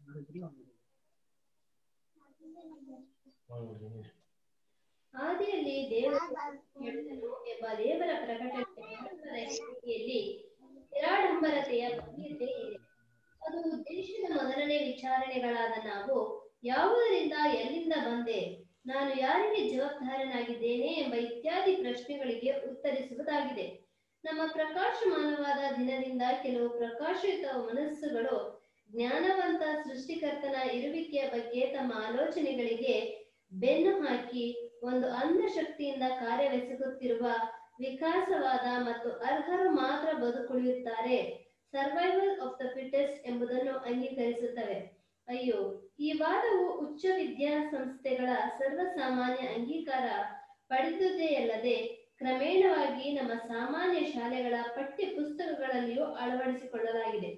ಆದಿಯಲ್ಲಿ ದೇವರು ಹೇಳಿದನು ಎಂಬ ದೇವರ ಪ್ರಕಟಣೆಯ ರೀತಿಯಲ್ಲಿ ನಿರಾಡಂಬರತೆಯ ಭವ್ಯತೆ ಇದೆ ಅದು ದೇಶದ ಮೊದಲನೇ ವಿಚಾರಣೆಗಳಾದ ನಾವು ಯಾವುದರಿಂದ ಎಲ್ಲಿಂದ ಬಂದೆ ನಾನು ಯಾರಿಗೆ ಜವಾಬ್ದಾರನಾಗಿದ್ದೇನೆ ಎಂಬ ಇತ್ಯಾದಿ ಪ್ರಶ್ನೆಗಳಿಗೆ ಉತ್ತರಿಸುವುದಾಗಿದೆ ನಮ್ಮ ಪ್ರಕಾಶಮಾನವಾದ ದಿನದಿಂದ ಕೆಲವು ಪ್ರಕಾಶಯುತ ಮನಸ್ಸುಗಳು ಜ್ಞಾನವಂತ ಸೃಷ್ಟಿಕರ್ತನ ಇರುವಿಕೆಯ ಬಗ್ಗೆ ತಮ್ಮ ಆಲೋಚನೆಗಳಿಗೆ ಬೆನ್ನು ಹಾಕಿ ಒಂದು ಅಂಧ ಶಕ್ತಿಯಿಂದ ಕಾರ್ಯವೆಸಗುತ್ತಿರುವ ವಿಕಾಸವಾದ ಮತ್ತು ಅರ್ಹರು ಮಾತ್ರ ಬದುಕುಳಿಯುತ್ತಾರೆ ಸರ್ವೈವಲ್ ಆಫ್ ದ ಫಿಟೆಸ್ಟ್ ಎಂಬುದನ್ನು ಅಂಗೀಕರಿಸುತ್ತವೆ ಅಯ್ಯೋ ಈ ವಾದವು ಉಚ್ಚ ವಿದ್ಯಾಸಂಸ್ಥೆಗಳ ಸರ್ವಸಾಮಾನ್ಯ ಅಂಗೀಕಾರ ಪಡೆದುದೇ ಅಲ್ಲದೆ ಕ್ರಮೇಣವಾಗಿ ನಮ್ಮ ಸಾಮಾನ್ಯ ಶಾಲೆಗಳ ಪಠ್ಯ ಪುಸ್ತಕಗಳಲ್ಲಿಯೂ ಅಳವಡಿಸಿಕೊಳ್ಳಲಾಗಿದೆ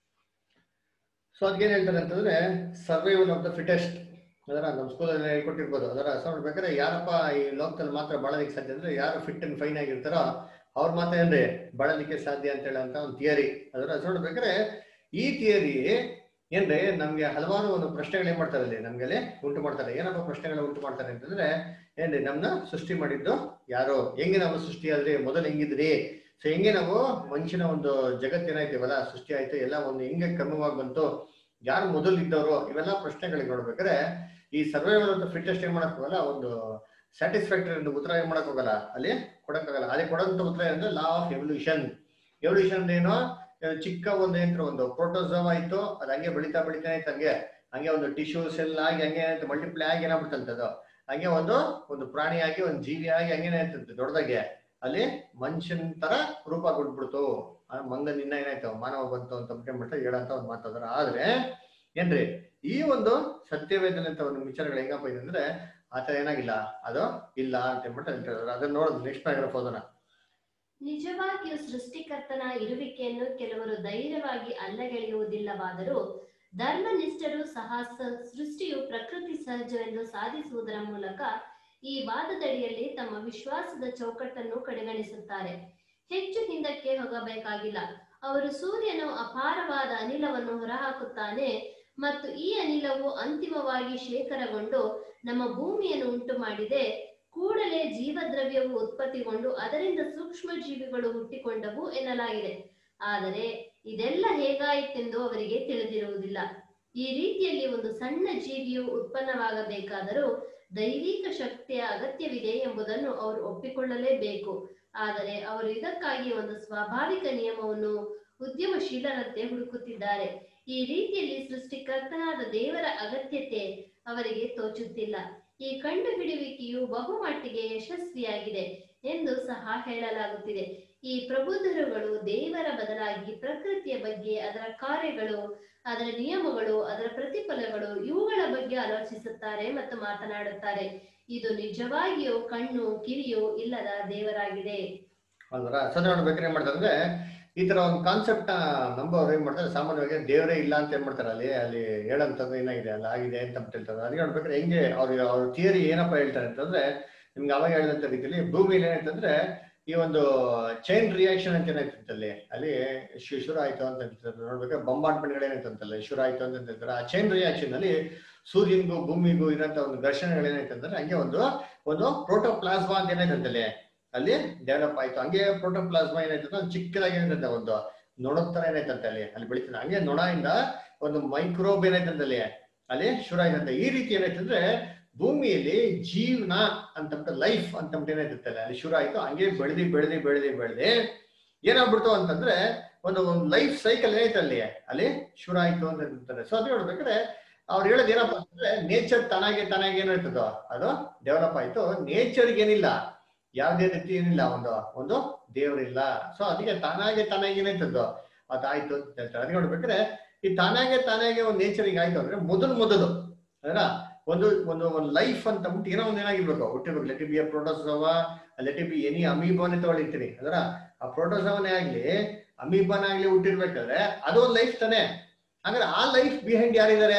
ಸೊ ಅದಕ್ಕೇನ್ ಹೇಳ್ತಾರೆ ಅಂತಂದ್ರೆ ಸರ್ವೈವಲ್ ಆಫ್ ದ ಫಿಟೆಸ್ಟ್ ಅದರ ನಮ್ಮ ಸ್ಕೂಲಲ್ಲಿ ಹೇಳ್ಕೊಟ್ಟಿರ್ಬೋದು ಅದರ ಸೊ ನೋಡ್ಬೇಕಾದ್ರೆ ಯಾರಪ್ಪ ಈ ಲೋಕದಲ್ಲಿ ಮಾತ್ರ ಬಾಳಲಿಕ್ಕೆ ಸಾಧ್ಯ ಅಂದ್ರೆ ಯಾರು ಫಿಟ್ ಅಂಡ್ ಫೈನ್ ಆಗಿರ್ತಾರೋ ಅವ್ರ ಮಾತ್ರ ಏನ್ರಿ ಬಾಳಲಿಕ್ಕೆ ಸಾಧ್ಯ ಅಂತ ಹೇಳಂತ ಒಂದು ಥಿಯರಿ ಅದರ ಸೊ ನೋಡ್ಬೇಕಾದ್ರೆ ಈ ಥಿಯರಿ ಏನ್ರಿ ನಮ್ಗೆ ಹಲವಾರು ಒಂದು ಪ್ರಶ್ನೆಗಳು ಏನ್ ಮಾಡ್ತಾರೆ ಅಲ್ಲಿ ನಮ್ಗೆ ಅಲ್ಲಿ ಉಂಟು ಮಾಡ್ತಾರೆ ಏನಪ್ಪ ಪ್ರಶ್ನೆಗಳು ಉಂಟು ಮಾಡ್ತಾರೆ ಅಂತಂದ್ರೆ ಏನ್ರಿ ನಮ್ನ ಸೃಷ್ಟಿ ಮಾಡಿದ್ದು ಯಾರು ಹೆಂಗೆ ನಾವು ಸೃಷ್ಟಿ ಆದ್ರಿ ಮೊದಲು ಹೆಂಗಿದ್ರಿ ಸೊ ಹೆಂಗೆ ನಾವು ಮನುಷ್ಯನ ಒಂದು ಜಗತ್ತೇನಾಯ್ತೀವಲ್ಲ ಸೃಷ್ಟಿ ಆಯ್ತು ಎಲ್ಲ ಒಂದು ಹೆಂಗೆ ಕ್ರಮವಾಗಿ ಬಂತು ಯಾರು ಮೊದಲು ಇದ್ದವರು ಇವೆಲ್ಲ ಪ್ರಶ್ನೆಗಳಿಗೆ ನೋಡ್ಬೇಕಾದ್ರೆ ಈ ಸರ್ವೈವಲ್ ಅಂತ ಫಿಟ್ಟೆಸ್ಟ್ ಏನ್ ಮಾಡಕ್ ಹೋಗಲ್ಲ ಒಂದು ಸ್ಯಾಟಿಸ್ಫ್ಯಾಕ್ಟರಿ ಒಂದು ಉತ್ತರ ಏನ್ ಮಾಡಕ್ ಹೋಗಲ್ಲ ಅಲ್ಲಿ ಕೊಡಕ್ಕಾಗಲ್ಲ ಅಲ್ಲಿ ಕೊಡಂತ ಉತ್ತರ ಅಂದ್ರೆ ಲಾ ಆಫ್ ಎವಲ್ಯೂಷನ್ ಎವಲ್ಯೂಷನ್ ಏನು ಆ, ಚಿಕ್ಕ ಒಂದು ಏನ್ರ ಒಂದು ಪ್ರೋಟೋಸೋಮ್ ಆಯ್ತು ಅದು ಹಂಗೆ ಬೆಳಿತಾ ಬೆಳಿತಾ ಆಯ್ತು ಹಂಗೆ ಹಂಗೆ ಒಂದು ಟಿಶ್ಯೂ ಸೆಲ್ ಆಗಿ ಹಂಗೆ ಏನಾಯ್ತು ಮಲ್ಟಿಪ್ಲೈ ಆಗಿ ಏನಾಗ್ಬಿಡ್ತಂತೆ ಅದು ಹಂಗೆ ಒಂದು ಒಂದು ಪ್ರಾಣಿಯಾಗಿ ಒಂದು ಜೀವಿಯಾಗಿ ಹಂಗೇನೆ ಆಯ್ತಂತೆ ದೊಡ್ಡದಾಗೆ ಅಲ್ಲಿ ಮನುಷ್ಯನ್ ತರ ರೂಪ ಕೊಟ್ಬಿಡ್ತು ಆ ಮಂಗನಿಂದ ಏನಾಯ್ತು ಮಾನವ ಬಂತು ಅಂತ ಅಂದ್ಬಿಟ್ಟು ಹೇಳಂತ ಒಂದು ಮಾತಾಡ್ತಾರೆ ಆದ್ರೆ ಏನ್ರಿ ಈ ಒಂದು ಸತ್ಯವೇದನೆ ಅಂತ ಒಂದು ವಿಚಾರಗಳು ಹೆಂಗಪ್ಪ ಇದೆ ಅಂದ್ರೆ ಆತರ ಏನಾಗಿಲ್ಲ ಅದು ಇಲ್ಲ ಅಂತ ಹೇಳ್ಬಿಟ್ಟು ಹೇಳ್ತಾರೆ ಅದನ್ನ ನೋಡೋದು ನೆಕ್ಸ್ಟ್ ಪ್ಯಾರಾಗ್ರಾಫ್ ಓದೋಣ ನಿಜವಾಗಿಯೂ ಸೃಷ್ಟಿಕರ್ತನ ಇರುವಿಕೆಯನ್ನು ಕೆಲವರು ಧೈರ್ಯವಾಗಿ ಅಲ್ಲಗೆಳೆಯುವುದಿಲ್ಲವಾದರೂ ಧರ್ಮನಿಷ್ಠರು ಸಹ ಸ- ಸೃಷ್ಟಿಯು ಪ್ರಕೃತಿ ಸಹಜವೆಂದು ಸಾಧಿಸುವುದರ ಮೂಲಕ ಈ ವಾದದಡಿಯಲ್ಲಿ ತಮ್ಮ ವಿಶ್ವಾಸದ ಚೌಕಟ್ಟನ್ನು ಕಡೆಗಣಿಸುತ್ತಾರೆ ಹೆಚ್ಚು ಹಿಂದಕ್ಕೆ ಹೋಗಬೇಕಾಗಿಲ್ಲ ಅವರು ಸೂರ್ಯನು ಅಪಾರವಾದ ಅನಿಲವನ್ನು ಹೊರಹಾಕುತ್ತಾನೆ ಮತ್ತು ಈ ಅನಿಲವು ಅಂತಿಮವಾಗಿ ಶೇಖರಗೊಂಡು ನಮ್ಮ ಭೂಮಿಯನ್ನು ಉಂಟು ಮಾಡಿದೆ ಕೂಡಲೇ ಜೀವದ್ರವ್ಯವು ಉತ್ಪತ್ತಿಗೊಂಡು ಅದರಿಂದ ಸೂಕ್ಷ್ಮ ಜೀವಿಗಳು ಹುಟ್ಟಿಕೊಂಡವು ಎನ್ನಲಾಗಿದೆ ಆದರೆ ಇದೆಲ್ಲ ಹೇಗಾಯಿತೆಂದು ಅವರಿಗೆ ತಿಳಿದಿರುವುದಿಲ್ಲ ಈ ರೀತಿಯಲ್ಲಿ ಒಂದು ಸಣ್ಣ ಜೀವಿಯು ಉತ್ಪನ್ನವಾಗಬೇಕಾದರೂ ದೈವಿಕ ಶಕ್ತಿಯ ಅಗತ್ಯವಿದೆ ಎಂಬುದನ್ನು ಅವರು ಒಪ್ಪಿಕೊಳ್ಳಲೇಬೇಕು ಆದರೆ ಅವರು ಇದಕ್ಕಾಗಿ ಒಂದು ಸ್ವಾಭಾವಿಕ ನಿಯಮವನ್ನು ಉದ್ಯಮಶೀಲರಂತೆ ಹುಡುಕುತ್ತಿದ್ದಾರೆ ಈ ರೀತಿಯಲ್ಲಿ ಸೃಷ್ಟಿಕರ್ತನಾದ ದೇವರ ಅಗತ್ಯತೆ ಅವರಿಗೆ ತೋಚುತ್ತಿಲ್ಲ ಈ ಕಂಡುಹಿಡಿಯುವಿಕೆಯು ಬಹುಮಟ್ಟಿಗೆ ಯಶಸ್ವಿಯಾಗಿದೆ ಎಂದು ಸಹ ಹೇಳಲಾಗುತ್ತಿದೆ ಈ ಪ್ರಬುದ್ಧರುಗಳು ದೇವರ ಬದಲಾಗಿ ಪ್ರಕೃತಿಯ ಬಗ್ಗೆ ಅದರ ಕಾರ್ಯಗಳು ಅದರ ನಿಯಮಗಳು ಅದರ ಪ್ರತಿಫಲಗಳು ಇವುಗಳ ಬಗ್ಗೆ ಆಲೋಚಿಸುತ್ತಾರೆ ಮತ್ತು ಮಾತನಾಡುತ್ತಾರೆ ಇದು ನಿಜವಾಗಿಯೂ ಕಣ್ಣು ಕಿವಿಯು ಇಲ್ಲದ ದೇವರಾಗಿದೆ ಅಲ್ವರ ಸದ ನೋಡ್ಬೇಕಾದ್ರೆ ಏನ್ ಮಾಡ್ತಾರೆ ಅಂದ್ರೆ ಈ ತರ ಒಂದು ಕಾನ್ಸೆಪ್ಟ್ ನಂಬೋರು ಏನ್ ಮಾಡ್ತಾರೆ ಸಾಮಾನ್ಯವಾಗಿ ದೇವರೇ ಇಲ್ಲ ಅಂತ ಏನ್ ಮಾಡ್ತಾರೆ ಅಲ್ಲಿ ಅಲ್ಲಿ ಹೇಳಂತದ್ದು ಏನಾಗಿದೆ ಅಲ್ಲ ಆಗಿದೆ ಅಂತ ಅಂದ್ಬಿಟ್ಟು ಹೇಳ್ತಾರೆ ಅದಕ್ಕೆ ನೋಡ್ಬೇಕಾದ್ರೆ ಹೆಂಗೆ ಅವ್ರ ಅವ್ರ ಥಿಯರಿ ಏನಪ್ಪ ಹೇಳ್ತಾರೆ ಅಂತಂದ್ರೆ ನಿಮ್ಗೆ ಅವಾಗ ಹೇಳಿದಂತ ರೀತಿಯಲ್ಲಿ ಭೂಮಿಲಿ ಏನಾಯ್ತಂದ್ರೆ ಈ ಒಂದು ಚೈನ್ ರಿಯಾಕ್ಷನ್ ಅಂತ ಏನಾಯ್ತಂತೆ ಅಲ್ಲಿ ಅಲ್ಲಿ ಶು- ಶುರು ಆಯ್ತು ಅಂತ ಹೇಳ್ತಾರೆ ನೋಡ್ಬೇಕಾದ್ರೆ ಬಂಬಾರ್ಡ್ಮೆಂಟ್ಗಳು ಏನಾಯ್ತಂತಲ್ಲ ಶುರು ಆಯ್ತು ಅಂತ ಹೇಳ್ತಾರೆ ಆ ಚೈನ್ ರಿಯಾಕ್ಷನ್ ಅಲ್ಲಿ ಸೂರ್ಯನಿಗೂ ಭೂಮಿಗೂ ಇರೋಂತ ಒಂದು ಘರ್ಷಣೆಗಳು ಏನಾಯ್ತಂದ್ರೆ ಹಂಗೆ ಒಂದು ಒಂದು ಪ್ರೋಟೋಪ್ಲಾಸ್ಮಾ ಅಂತ ಏನಾಯ್ತಂತಲ್ಲಿ ಅಲ್ಲಿ ಡೆವಲಪ್ ಆಯ್ತು ಹಂಗೆ ಪ್ರೋಟೋಪ್ಲಾಸ್ಮಾ ಏನಾಯ್ತಂದ್ರೆ ಒಂದು ಚಿಕ್ಕದಾಗಿ ಏನಾಯ್ತಂತೆ ಒಂದು ನೊಣದ ತರ ಏನಾಯ್ತಂತೆ ಅಲ್ಲಿ ಅಲ್ಲಿ ಬೆಳಿತದೆ ಹಂಗೆ ನೊಣದಿಂದ ಒಂದು ಮೈಕ್ರೋಬ್ ಏನಾಯ್ತಂತೆ ಅಲ್ಲಿ ಅಲ್ಲಿ ಶುರು ಆಯ್ತಂತೆ ಈ ರೀತಿ ಏನಾಯ್ತಂದ್ರೆ ಭೂಮಿಯಲ್ಲಿ ಜೀವನ ಅಂತ ಲೈಫ್ ಅಂತ ಏನಾಯ್ತಂತೆ ಅಲ್ಲಿ ಅಲ್ಲಿ ಶುರು ಆಯ್ತು ಹಂಗೆ ಬೆಳೆದಿ ಬೆಳೆದಿ ಬೆಳೆದಿ ಬೆಳೆದಿ ಏನಾಗ್ಬಿಡ್ತು ಅಂತಂದ್ರೆ ಒಂದು ಒಂದು ಲೈಫ್ ಸೈಕಲ್ ಏನಾಯ್ತು ಅಲ್ಲಿ ಅಲ್ಲಿ ಶುರು ಆಯ್ತು ಅಂತ ಹೇಳ್ತಾರೆ ಸೊ ಅದು ನೋಡ್ಬೇಕಾದ್ರೆ ಅವ್ರು ಹೇಳೋದು ಏನಪ್ಪಾ ಅಂತಂದ್ರೆ ನೇಚರ್ ತನಾಗೆ ತನಾಗೆ ಏನಾಯ್ತದೋ ಅದು ಡೆವಲಪ್ ಆಯ್ತು ನೇಚರ್ಗೆ ಏನಿಲ್ಲ ಯಾವುದೇ ರೀತಿ ಏನಿಲ್ಲ ಒಂದು ಒಂದು ದೇವರಿಲ್ಲ ಸೊ ಅದಕ್ಕೆ ತಾನಾಗೆ ತಾನಾಗೆ ಏನಾಯ್ತದ್ದು ಅದಾಯ್ತು ಅಂತ ಹೇಳ್ತಾರೆ ಅದಕ್ಕೆ ನೋಡ್ಬೇಕಾದ್ರೆ ಈ ತಾನಾಗೆ ತಾನಾಗೆ ಒಂದು ನೇಚರಿಗೆ ಆಯ್ತು ಅಂದ್ರೆ ಮೊದಲು ಮೊದಲು ಅದರ ಒಂದು ಒಂದು ಒಂದು ಲೈಫ್ ಅಂತ ಅಂದ್ಬಿಟ್ಟು ಏನೋ ಒಂದು ಏನಾಗಿರ್ಬೇಕು ಹುಟ್ಟಿರ್ಬೇಕು let be a protozoa let be any ಅಮೀಬಾನೆ ತಗೊಳಿರ್ತೀನಿ ಅದರ ಆ ಪ್ರೋಟೋಸೋವನೇ ಆಗ್ಲಿ ಅಮೀಬಾನ ಆಗ್ಲಿ ಹುಟ್ಟಿರ್ಬೇಕಾದ್ರೆ ಅದು ಒಂದು ಲೈಫ್ ತಾನೆ ಹಂಗಾರೆ ಆ ಲೈಫ್ ಬಿಹೈಂಡ್ ಯಾರಿದ್ದಾರೆ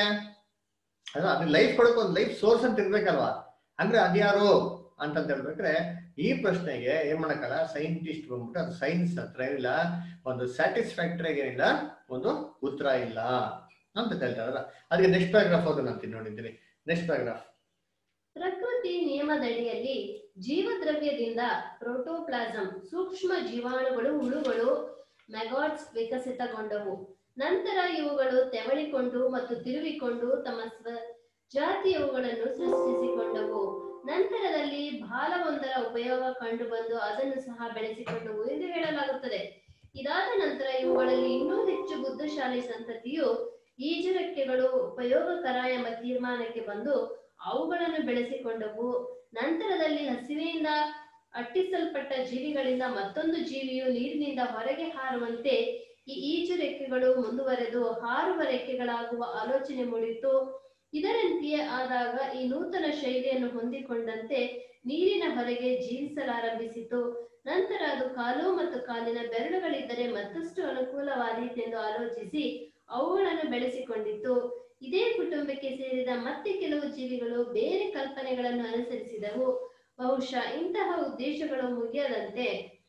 ಅದ ಅದು ಲೈಫ್ ಕೊಡಕ್ಕೆ ಒಂದು ಲೈಫ್ ಸೋರ್ಸ್ ಅಂತ ಇರ್ಬೇಕಲ್ವಾ ಅಂದ್ರೆ ಅದ್ಯಾರು ಅಂತಂತ ಹೇಳ್ಬೇಕ್ರೆ ಈ ಪ್ರಶ್ನೆಗೆ ಏನ್ ಮಾಡಕ್ಕಲ್ಲ ಸೈಂಟಿಸ್ಟ್ ಬಂದ್ಬಿಟ್ಟು ಅದು ಸೈನ್ಸ್ ಹತ್ರ ಏನಿಲ್ಲ ಒಂದು ಸ್ಯಾಟಿಸ್ಫ್ಯಾಕ್ಟರಿ ಏನಿಲ್ಲ ಒಂದು ಉತ್ತರ ಇಲ್ಲ ಅಂತ ಹೇಳ್ತಾರಲ್ಲ ಅದಕ್ಕೆ ನೆಕ್ಸ್ಟ್ ಪ್ಯಾರಾಗ್ರಾಫ್ ಓದೋಣ ಅಂತೀನಿ ನೋಡಿದ್ದೀನಿ ನೆಕ್ಸ್ಟ್ ಪ್ಯಾರಾಗ್ರಾಫ್ ಪ್ರಕೃತಿ ನಿಯಮದಡಿಯಲ್ಲಿ ಜೀವದ್ರವ್ಯದಿಂದ ಪ್ರೋಟೋಪ್ಲಾಸಂ ಸೂಕ್ಷ್ಮ ಜೀವಾಣುಗಳು ಹುಳುಗಳು ಮೆಗಾಟ್ಸ್ ವಿಕಸಿತಗೊಂಡವು ನಂತರ ಇವುಗಳು ತೆವಳಿಕೊಂಡು ಮತ್ತು ತಿರುವಿಕೊಂಡು ತಮ್ಮ ಸ್ವ ಜಾತಿಯವುಗಳನ್ನು ಸೃಷ್ಟಿಸಿಕೊಂಡವು ನಂತರದಲ್ಲಿ ಬಾಲವೊಂದರ ಉಪಯೋಗ ಕಂಡುಬಂದು ಅದನ್ನು ಸಹ ಬೆಳೆಸಿಕೊಂಡವು ಎಂದು ಹೇಳಲಾಗುತ್ತದೆ ಇದಾದ ನಂತರ ಇವುಗಳಲ್ಲಿ ಇನ್ನೂ ಹೆಚ್ಚು ಬುದ್ಧಿಶಾಲಿ ಸಂತತಿಯು ಈಜುರೆಕ್ಕೆಗಳು ಉಪಯೋಗಕರ ಎಂಬ ತೀರ್ಮಾನಕ್ಕೆ ಬಂದು ಅವುಗಳನ್ನು ಬೆಳೆಸಿಕೊಂಡವು ನಂತರದಲ್ಲಿ ಹಸಿವೆಯಿಂದ ಅಟ್ಟಿಸಲ್ಪಟ್ಟ ಜೀವಿಗಳಿಂದ ಮತ್ತೊಂದು ಜೀವಿಯು ನೀರಿನಿಂದ ಹೊರಗೆ ಹಾರುವಂತೆ ಈ ಈಜು ರೆಕ್ಕೆಗಳು ಮುಂದುವರೆದು ಹಾರುವ ರೆಕ್ಕೆಗಳಾಗುವ ಆಲೋಚನೆ ಮೂಡಿತು ಇದರಂತೆಯೇ ಆದಾಗ ಈ ನೂತನ ಶೈಲಿಯನ್ನು ಹೊಂದಿಕೊಂಡಂತೆ ನೀರಿನ ಹೊರಗೆ ಜೀವಿಸಲಾರಂಭಿಸಿತು ನಂತರ ಅದು ಕಾಲು ಮತ್ತು ಕಾಲಿನ ಬೆರಳುಗಳಿದ್ದರೆ ಮತ್ತಷ್ಟು ಅನುಕೂಲವಾದೀತೆಂದು ಆಲೋಚಿಸಿ ಅವುಗಳನ್ನು ಬೆಳೆಸಿಕೊಂಡಿತು ಇದೇ ಕುಟುಂಬಕ್ಕೆ ಸೇರಿದ ಮತ್ತೆ ಕೆಲವು ಜೀವಿಗಳು ಬೇರೆ ಕಲ್ಪನೆಗಳನ್ನು ಅನುಸರಿಸಿದವು ಬಹುಶಃ ಇಂತಹ ಉದ್ದೇಶಗಳು ಮುಗಿಯದಂತೆ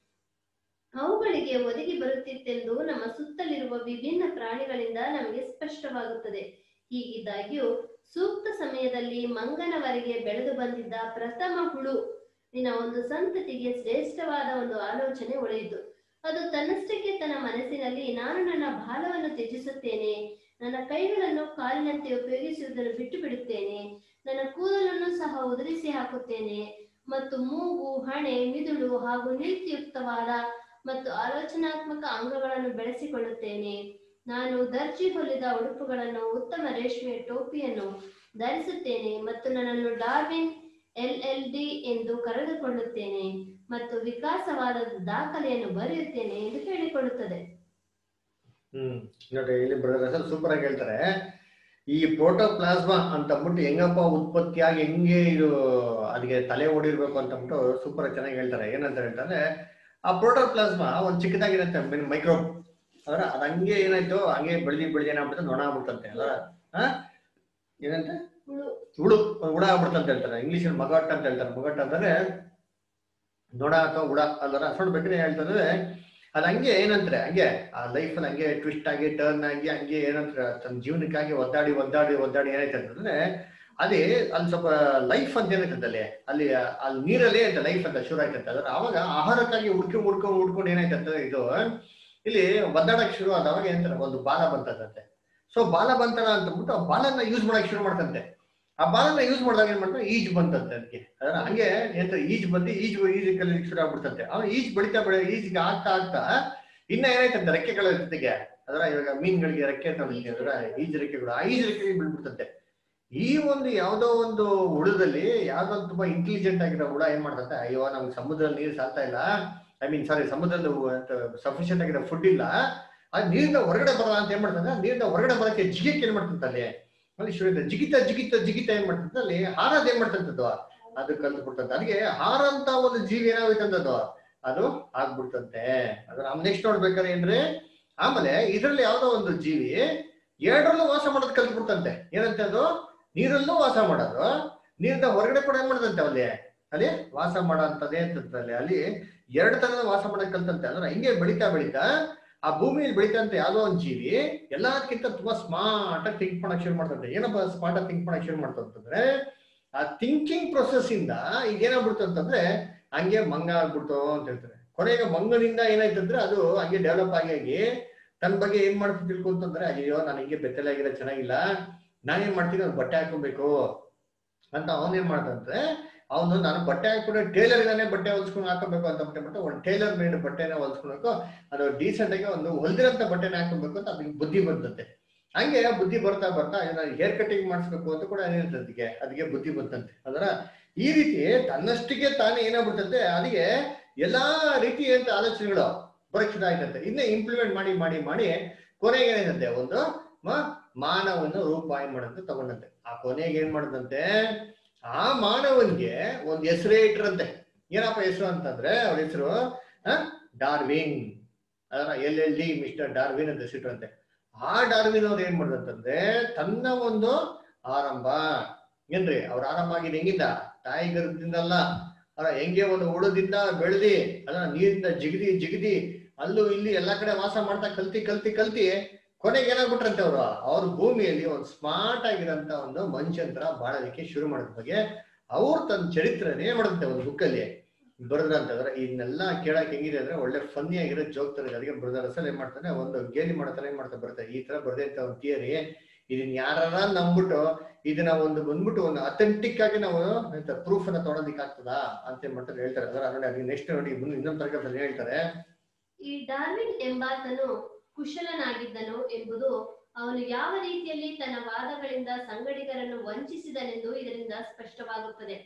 ಅವುಗಳಿಗೆ ಒದಗಿ ಬರುತ್ತಿತ್ತೆಂದು ನಮ್ಮ ಸುತ್ತಲಿರುವ ವಿಭಿನ್ನ ಪ್ರಾಣಿಗಳಿಂದ ನಮಗೆ ಸ್ಪಷ್ಟವಾಗುತ್ತದೆ ಹೀಗಿದ್ದಾಗ್ಯೂ ಸೂಕ್ತ ಸಮಯದಲ್ಲಿ ಮಂಗನವರೆಗೆ ಬೆಳೆದು ಬಂದಿದ್ದ ಪ್ರಥಮ ಹುಳು ನಿನ್ನ ಒಂದು ಸಂತತಿಗೆ ಶ್ರೇಷ್ಠವಾದ ಒಂದು ಆಲೋಚನೆ ಉಳಿಯಿತು ಅದು ತನ್ನಷ್ಟಕ್ಕೆ ತನ್ನ ಮನಸ್ಸಿನಲ್ಲಿ ನಾನು ನನ್ನ ಬಾಲವನ್ನು ತ್ಯಜಿಸುತ್ತೇನೆ ನನ್ನ ಕೈಗಳನ್ನು ಕಾಲಿನಂತೆ ಉಪಯೋಗಿಸುವುದನ್ನು ಬಿಟ್ಟು ಬಿಡುತ್ತೇನೆ ನನ್ನ ಕೂದಲನ್ನು ಸಹ ಉದುರಿಸಿ ಹಾಕುತ್ತೇನೆ ಮತ್ತು ಮೂಗು ಹಣೆ ಮಿದುಳು ಹಾಗೂ ನೀತಿಯುಕ್ತವಾದ ಮತ್ತು ಆಲೋಚನಾತ್ಮಕ ಅಂಗಗಳನ್ನು ಬೆಳೆಸಿಕೊಳ್ಳುತ್ತೇನೆ ನಾನು ದರ್ಜಿ ಹೊಲಿದ ಉಡುಪುಗಳನ್ನು ಉತ್ತಮ ರೇಷ್ಮೆಯ ಟೋಪಿಯನ್ನು ಧರಿಸುತ್ತೇನೆ ಮತ್ತು ನನ್ನನ್ನು ಡಾರ್ವಿನ್ ಎಲ್ ಎಲ್ ಡಿ ಎಂದು ಕರೆದುಕೊಳ್ಳುತ್ತೇನೆ ಮತ್ತು ವಿಕಾಸವಾದ ದಾಖಲೆಯನ್ನು ಬರೆಯುತ್ತೇನೆ ಎಂದು ಹೇಳಿಕೊಳ್ಳುತ್ತದೆ ಹ್ಮ್ ನೋಡಿ ಇಲ್ಲಿ ಬ್ರದರ್ ಸೂಪರ್ ಆಗಿ ಹೇಳ್ತಾರೆ ಈ ಪ್ರೋಟೋಪ್ಲಾಸ್ಮಾ ಅಂತ ಅಂದ್ಬಿಟ್ಟು ಹೆಂಗಪ್ಪ ಉತ್ಪತ್ತಿಯಾಗಿ ಹೆಂಗೆ ಇದು ಅದಕ್ಕೆ ತಲೆ ಓಡಿರ್ಬೇಕು ಅಂತ ಅಂದ್ಬಿಟ್ಟು ಸೂಪರ್ ಆಗಿ ಚೆನ್ನಾಗಿ ಹೇಳ್ತಾರೆ ಏನಂತ ಹೇಳ್ತಾರೆ ಆ ಪ್ರೋಟೋಪ್ಲಾಸ್ಮಾ ಒಂದ್ ಚಿಕ್ಕದಾಗಿರುತ್ತೆ ಮೈಕ್ರೋಬ್ ಅದರ ಅದ್ ಹಂಗೆ ಏನಾಯ್ತು ಹಂಗೆ ಬೆಳ್ದಿ ಬೆಳ್ದಿ ಏನಾಗ್ಬಿಡುತ್ತೆ ನೊಣ ಆಗ್ಬಿಡ್ತಂತೆ ಅದರ ಹಾ ಏನಂತ ಹುಳು ಹುಳ ಆಗ್ಬಿಡ್ತಂತ ಹೇಳ್ತಾರೆ ಇಂಗ್ಲಿಷ್ ಮಗಟ್ ಅಂತ ಹೇಳ್ತಾರೆ ಮಗಟ್ ಅಂತಂದ್ರೆ ನೊಣ ಅಥವಾ ಹುಳ ಅಲ್ಲರ ಸಣ್ಣ ಬೇಕ್ರೆ ಹೇಳ್ತಾರೆ ಅದ್ ಹಂಗೆ ಏನಂತಾರೆ ಹಂಗೆ ಆ ಲೈಫ್ ಅಲ್ಲಿ ಹಂಗೆ ಟ್ವಿಸ್ಟ್ ಆಗಿ ಟರ್ನ್ ಆಗಿ ಹಂಗೆ ಏನಂತಾರೆ ತನ್ನ ಜೀವನಕ್ಕಾಗಿ ಒದ್ದಾಡಿ ಒದ್ದಾಡಿ ಒದ್ದಾಡಿ ಏನಾಯ್ತು ಅಂತಂದ್ರೆ ಅದೇ ಅಲ್ಲಿ ಸ್ವಲ್ಪ ಲೈಫ್ ಅಂತ ಏನಾಯ್ತಂತೆ ಅಲ್ಲಿ ಅಲ್ಲಿ ಅಲ್ಲಿ ನೀರಲ್ಲೇ ಅಂತ ಲೈಫ್ ಅಂತ ಶುರು ಆಯ್ತಂತೆ ಅದ್ರ ಅವಾಗ ಆಹಾರಕ್ಕಾಗಿ ಹುಡ್ಕೊಂಡು ಹುಡ್ಕೊಂಡು ಹುಡ್ಕೊಂಡು ಏನಾಯ್ತಂತ ಇದು ಇಲ್ಲಿ ಒದ್ದಾಡಕ್ ಶುರು ಆದ ಅವಾಗ ಏನಂತಾರೆ ಒಂದು ಬಾಲ ಬಂತಂತೆ ಸೊ ಬಾಲ ಬಂತಲ್ಲ ಅಂತ ಅಂದ್ಬಿಟ್ಟು ಆ ಬಾಲನ್ನ ಯೂಸ್ ಮಾಡಕ್ ಶುರು ಮಾಡ್ತಂತೆ ಆ ಬಾಲನ್ನ ಯೂಸ್ ಮಾಡಿದಾಗ ಏನ್ ಮಾಡ್ತಾರೆ ಈಜ್ ಬಂತಂತೆ ಅದಕ್ಕೆ ಅದರ ಹಂಗೆ ಎಂತ ಈಜ್ ಬಂದು ಈಜ್ ಈಜ್ ಕಲಿಯಕ್ಕೆ ಶುರು ಆಗ್ಬಿಡ್ತಂತೆ ಅವ್ನು ಈಜ್ ಬೆಳಿತಾ ಬೆಳೆ ಈಜ್ಗೆ ಆಗ್ತಾ ಆಗ್ತಾ ಇನ್ನ ಏನಾಯ್ತಂತೆ ರೆಕ್ಕೆಗಳ ಜೊತೆಗೆ ಅದರ ಇವಾಗ ಮೀನ್ಗಳಿಗೆ ರೆಕ್ಕೆ ಅಂತ ಹೇಳ್ತೀವಿ ಅದರ ಈಜ್ ರೆಕ್ಕೆಗಳು ಆ ಈಜ್ ರೆಕ್ಕೆಗೆ ಬೀಳ್ಬಿಡ್ತಂತೆ ಈ ಒಂದು ಯಾವ್ದೋ ಒಂದು ಹುಳದಲ್ಲಿ ಯಾವ್ದೋ ಒಂದು ತುಂಬಾ ಇಂಟೆಲಿಜೆಂಟ್ ಆಗಿರೋ ಹುಳ ಏನ್ ಮಾಡ್ತಂತೆ ಅಯ್ಯೋ ನಮ್ಗೆ ಸಮುದ್ರದಲ್ಲಿ ನೀರು ಸಾಲ್ತಾ ಇಲ್ಲ ಐ ಮೀನ್ ಸಾರಿ ಸಮುದ್ರದಲ್ಲಿ ಸಫಿಷಿಯಂಟ್ ಆಗಿರೋ ಫುಡ್ ಇಲ್ಲ ಅದು ನೀರಿಂದ ಹೊರಗಡೆ ಬರಲ್ಲ ಅಂತ ಏನ್ ಮಾಡ್ತಂತೆ ನೀರಿಂದ ಹೊರಗಡೆ ಬರಕ್ಕೆ ಜಿಗಿಕ್ ಏನ್ ಮಾಡ್ತಂತೆ ಅಲ್ಲಿ ಅಲ್ಲಿ ಶುರು ಆಯ್ತು. ಜಿಗಿತ ಜಿಗಿತ ಜಿಗಿತ ಏನ್ ಮಾಡ್ತಂತೆ ಅಲ್ಲಿ ಹಾರದ್ ಏನ್ ಮಾಡ್ತಂತದ್ದು ಅದು ಕಲ್ತು ಬಿಡ್ತಂತೆ ಅದಕ್ಕೆ ಹಾರ ಅಂತ ಒಂದು ಜೀವಿ ಏನಾಗೋಯ್ತಂತದ್ದು ಅದು ಆಗ್ಬಿಡ್ತಂತೆ ಅದ್ರ ನೆಕ್ಸ್ಟ್ ನೋಡ್ಬೇಕಾದ್ರೆ ಏನ್ರಿ ಆಮೇಲೆ ಇದ್ರಲ್ಲಿ ಯಾವ್ದೋ ಒಂದು ಜೀವಿ ಎರಡರಲ್ಲೂ ವಾಸ ಮಾಡೋದು ಕಲ್ತು ಬಿಡ್ತಂತೆ ಏನಂತ ಅದು ನೀರಲ್ಲೂ ವಾಸ ಮಾಡೋದು ನೀರಿಂದ ಹೊರಗಡೆ ಕೂಡ ಏನ್ ಮಾಡ್ತಂತೆ ಅಲ್ಲಿ ಅಲ್ಲಿ ವಾಸ ಮಾಡೋ ಅಂತದೇ ಅಂತಂದ್ರೆ ಅಲ್ಲಿ ಎರಡು ತರದ ವಾಸ ಮಾಡಕ್ ಕಲ್ತಂತೆ ಅಂದ್ರೆ ಹಿಂಗೆ ಬೆಳಿತಾ ಬೆಳಿತಾ ಆ ಭೂಮಿಯಲ್ಲಿ ಬೆಳಿತಂತೆ ಯಾವ್ದೋ ಒಂದು ಜೀವಿ ಎಲ್ಲದಕ್ಕಿಂತ ತುಂಬಾ ಸ್ಮಾರ್ಟ್ ಆಗಿ ಥಿಂಕ್ ಮಾಡಕ್ ಶುರು ಮಾಡ್ತಂತೆ ಏನಪ್ಪ ಸ್ಮಾರ್ಟ್ ಆಗಿ ಥಿಂಕ್ ಮಾಡಕ್ ಶುರು ಮಾಡ್ತಂತಂದ್ರೆ ಆ ಥಿಂಕಿಂಗ್ ಪ್ರೊಸೆಸ್ ಇಂದ ಈಗ ಏನಾಗ್ಬಿಡ್ತು ಅಂತಂದ್ರೆ ಹಂಗೆ ಮಂಗ ಆಗ್ಬಿಡ್ತು ಅಂತ ಹೇಳ್ತಾರೆ ಕೊನೆಗೆ ಮಂಗನಿಂದ ಏನಾಯ್ತಂದ್ರೆ ಅದು ಹಂಗೆ ಡೆವಲಪ್ ಆಗಿ ಆಗಿ ತನ್ನ ಬಗ್ಗೆ ಏನ್ ಮಾಡ್ತಾ ತಿಳ್ಕೊಂತಂದ್ರೆ ಅಯ್ಯೋ ನಾನು ಹಿಂಗೆ ಬೆತ್ತಲಾಗಿರೋ ಚೆನ್ನಾಗಿಲ್ಲ ನಾನೇನ್ ಮಾಡ್ತೀನಿ ಅವ್ನು ಬಟ್ಟೆ ಹಾಕೊಬೇಕು ಅಂತ ಅವನೇನ್ ಮಾಡ್ದಂದ್ರೆ ಅವನು ನಾನು ಬಟ್ಟೆ ಹಾಕೊಂಡು ಟೇಲರ್ ಗಾನೆ ಬಟ್ಟೆ ಹೊಲ್ಸ್ಕೊಂಡು ಹಾಕೋಬೇಕು ಅಂತ ಬಿಟ್ಟು ಒಂದು ಟೇಲರ್ ಮೇಡ್ ಬಟ್ಟೆನ ಹೊಲ್ಸ್ಕೊಳಕು ಅದು ಡೀಸೆಂಟ್ ಆಗಿ ಒಂದು ಹೊಲ್ದಿರಂತ ಬಟ್ಟೆನ ಹಾಕೋಬೇಕು ಅಂತ ಅದಕ್ಕೆ ಬುದ್ಧಿ ಬಂದಂತೆ ಹಂಗೆ ಬುದ್ಧಿ ಬರ್ತಾ ಬರ್ತಾ ಹೇರ್ ಕಟಿಂಗ್ ಮಾಡಿಸ್ಬೇಕು ಅಂತ ಕೂಡ ಏನಿರ್ತದೆ ಅದಕ್ಕೆ ಅದಕ್ಕೆ ಬುದ್ಧಿ ಬಂತಂತೆ ಅದರ ಈ ರೀತಿ ತನ್ನಷ್ಟಿಗೆ ತಾನೇ ಏನಾಗ್ಬಿಡ್ತಂತೆ ಅದಕ್ಕೆ ಎಲ್ಲಾ ರೀತಿ ಅಂತ ಆಲೋಚನೆಗಳು ಬರಕ್ ಶುರು ಆಯ್ತಂತೆ ಇನ್ನೇ ಇಂಪ್ಲಿಮೆಂಟ್ ಮಾಡಿ ಮಾಡಿ ಮಾಡಿ ಕೊನೆಗೆ ಏನಾಯ್ತಂತೆ ಒಂದು ಮ- ಮಾನವನ ರೂಪ ಏನ್ ಮಾಡಂತೆ ತಗೊಂಡಂತೆ ಆ ಕೊನೆಗೆ ಏನ್ ಮಾಡದಂತೆ ಆ ಮಾನವನ್ಗೆ ಒಂದ್ ಹೆಸರೇ ಇಟ್ರಂತೆ ಏನಪ್ಪ ಹೆಸರು ಅಂತಂದ್ರೆ ಅವ್ರ ಹೆಸರು ಡಾರ್ವಿನ್ ಅದರ L L D mister Darwin ಅಂತ ಹೆಸರಿಟ್ರಂತೆ ಆ ಡಾರ್ವಿನ್ ಅವ್ರು ಏನ್ ಮಾಡಿದಂತಂದ್ರೆ ತನ್ನ ಒಂದು ಆರಂಭ ಏನ್ರಿ ಅವ್ರ ಆರಂಭ ಆಗಿದೆ ಹೆಂಗಿಂದ ತಾಯಿ ಗರ್ಭದಿಂದಲ್ಲ ಅಲ್ಲ ಹೆಂಗೆ ಒಂದು ಹುಳದಿಂದ ಬೆಳೆದಿ ಅಲ್ಲ ನೀರಿಂದ ಜಿಗದಿ ಜಿಗದಿ ಅಲ್ಲೂ ಇಲ್ಲಿ ಎಲ್ಲಾ ಕಡೆ ವಾಸ ಮಾಡ್ತಾ ಕಲ್ತಿ ಕಲ್ತಿ ಕಲ್ತಿ ಕೊನೆಗೆ ಏನಾಗ್ಬಿಟ್ರಂತೆ ಅವರು ಅವ್ರ ಭೂಮಿಯಲ್ಲಿ ಒಂದು ಸ್ಮಾರ್ಟ್ ಆಗಿರೋಂತ ಒಂದು ಮನುಷ್ಯಂತರ ಬಾಳೋದಕ್ಕೆ ಶುರು ಮಾಡಿದ ಬಗ್ಗೆ ಅವ್ರು ತನ್ನ ಚರಿತ್ರೆನೇ ಏನ್ ಮಾಡುತ್ತೆ ಒಂದು ಬುಕ್ಕಲ್ಲಿ ಬರೆದ್ರಂತಂದ್ರೆ ಇದನ್ನೆಲ್ಲ ಕೇಳಕ್ ಹೆಂಗಿದೆ ಅಂದ್ರೆ ಒಳ್ಳೆ ಫನ್ನಿ ಆಗಿರೋ ಜೋಕ್ ತರ ಇದೆ. ಅದಕ್ಕೆ ಬರೆದ ರಸಲ್ ಏನ್ ಮಾಡ್ತಾನೆ ಒಂದು ಗೇಲಿ ಮಾಡೋ ತರ ಏನ್ ಮಾಡ್ತಾ ಬರ್ತಾರೆ ಈ ತರ ಬರ್ದೇ ಅಂತ ಒಂದು ಥಿಯರಿ ಇದನ್ನ ಯಾರ ನಂಬಿಟ್ಟು ಇದನ್ನ ಒಂದು ಬಂದ್ಬಿಟ್ಟು ಒಂದು ಅಥೆಂಟಿಕ್ ಆಗಿ ನಾವು ಪ್ರೂಫ್ ಅನ್ನ ತೊಗೊಳೋದಿಕ್ ಆಗ್ತದಾ ಅಂತ ಏನ್ ಮಾಡ್ತಾರೆ ಹೇಳ್ತಾರೆ ಅದರ ನೋಡಿ ನೆಕ್ಸ್ಟ್ ನೋಡಿ ಮುಂದೆ ಇನ್ನೊಂದು ತರಗತಿಯಲ್ಲಿ ಹೇಳ್ತಾರೆ ಈ ಡಾರ್ವಿನ್ ಎಂಬಾತನು ಕುಶಲನಾಗಿದ್ದನು ಎಂಬುದು ಅವನು ಯಾವ ರೀತಿಯಲ್ಲಿ ತನ್ನ ವಾದಗಳಿಂದ ಸಂಗಡಿಗರನ್ನು ವಂಚಿಸಿದನೆಂದು ಇದರಿಂದ ಸ್ಪಷ್ಟವಾಗುತ್ತದೆ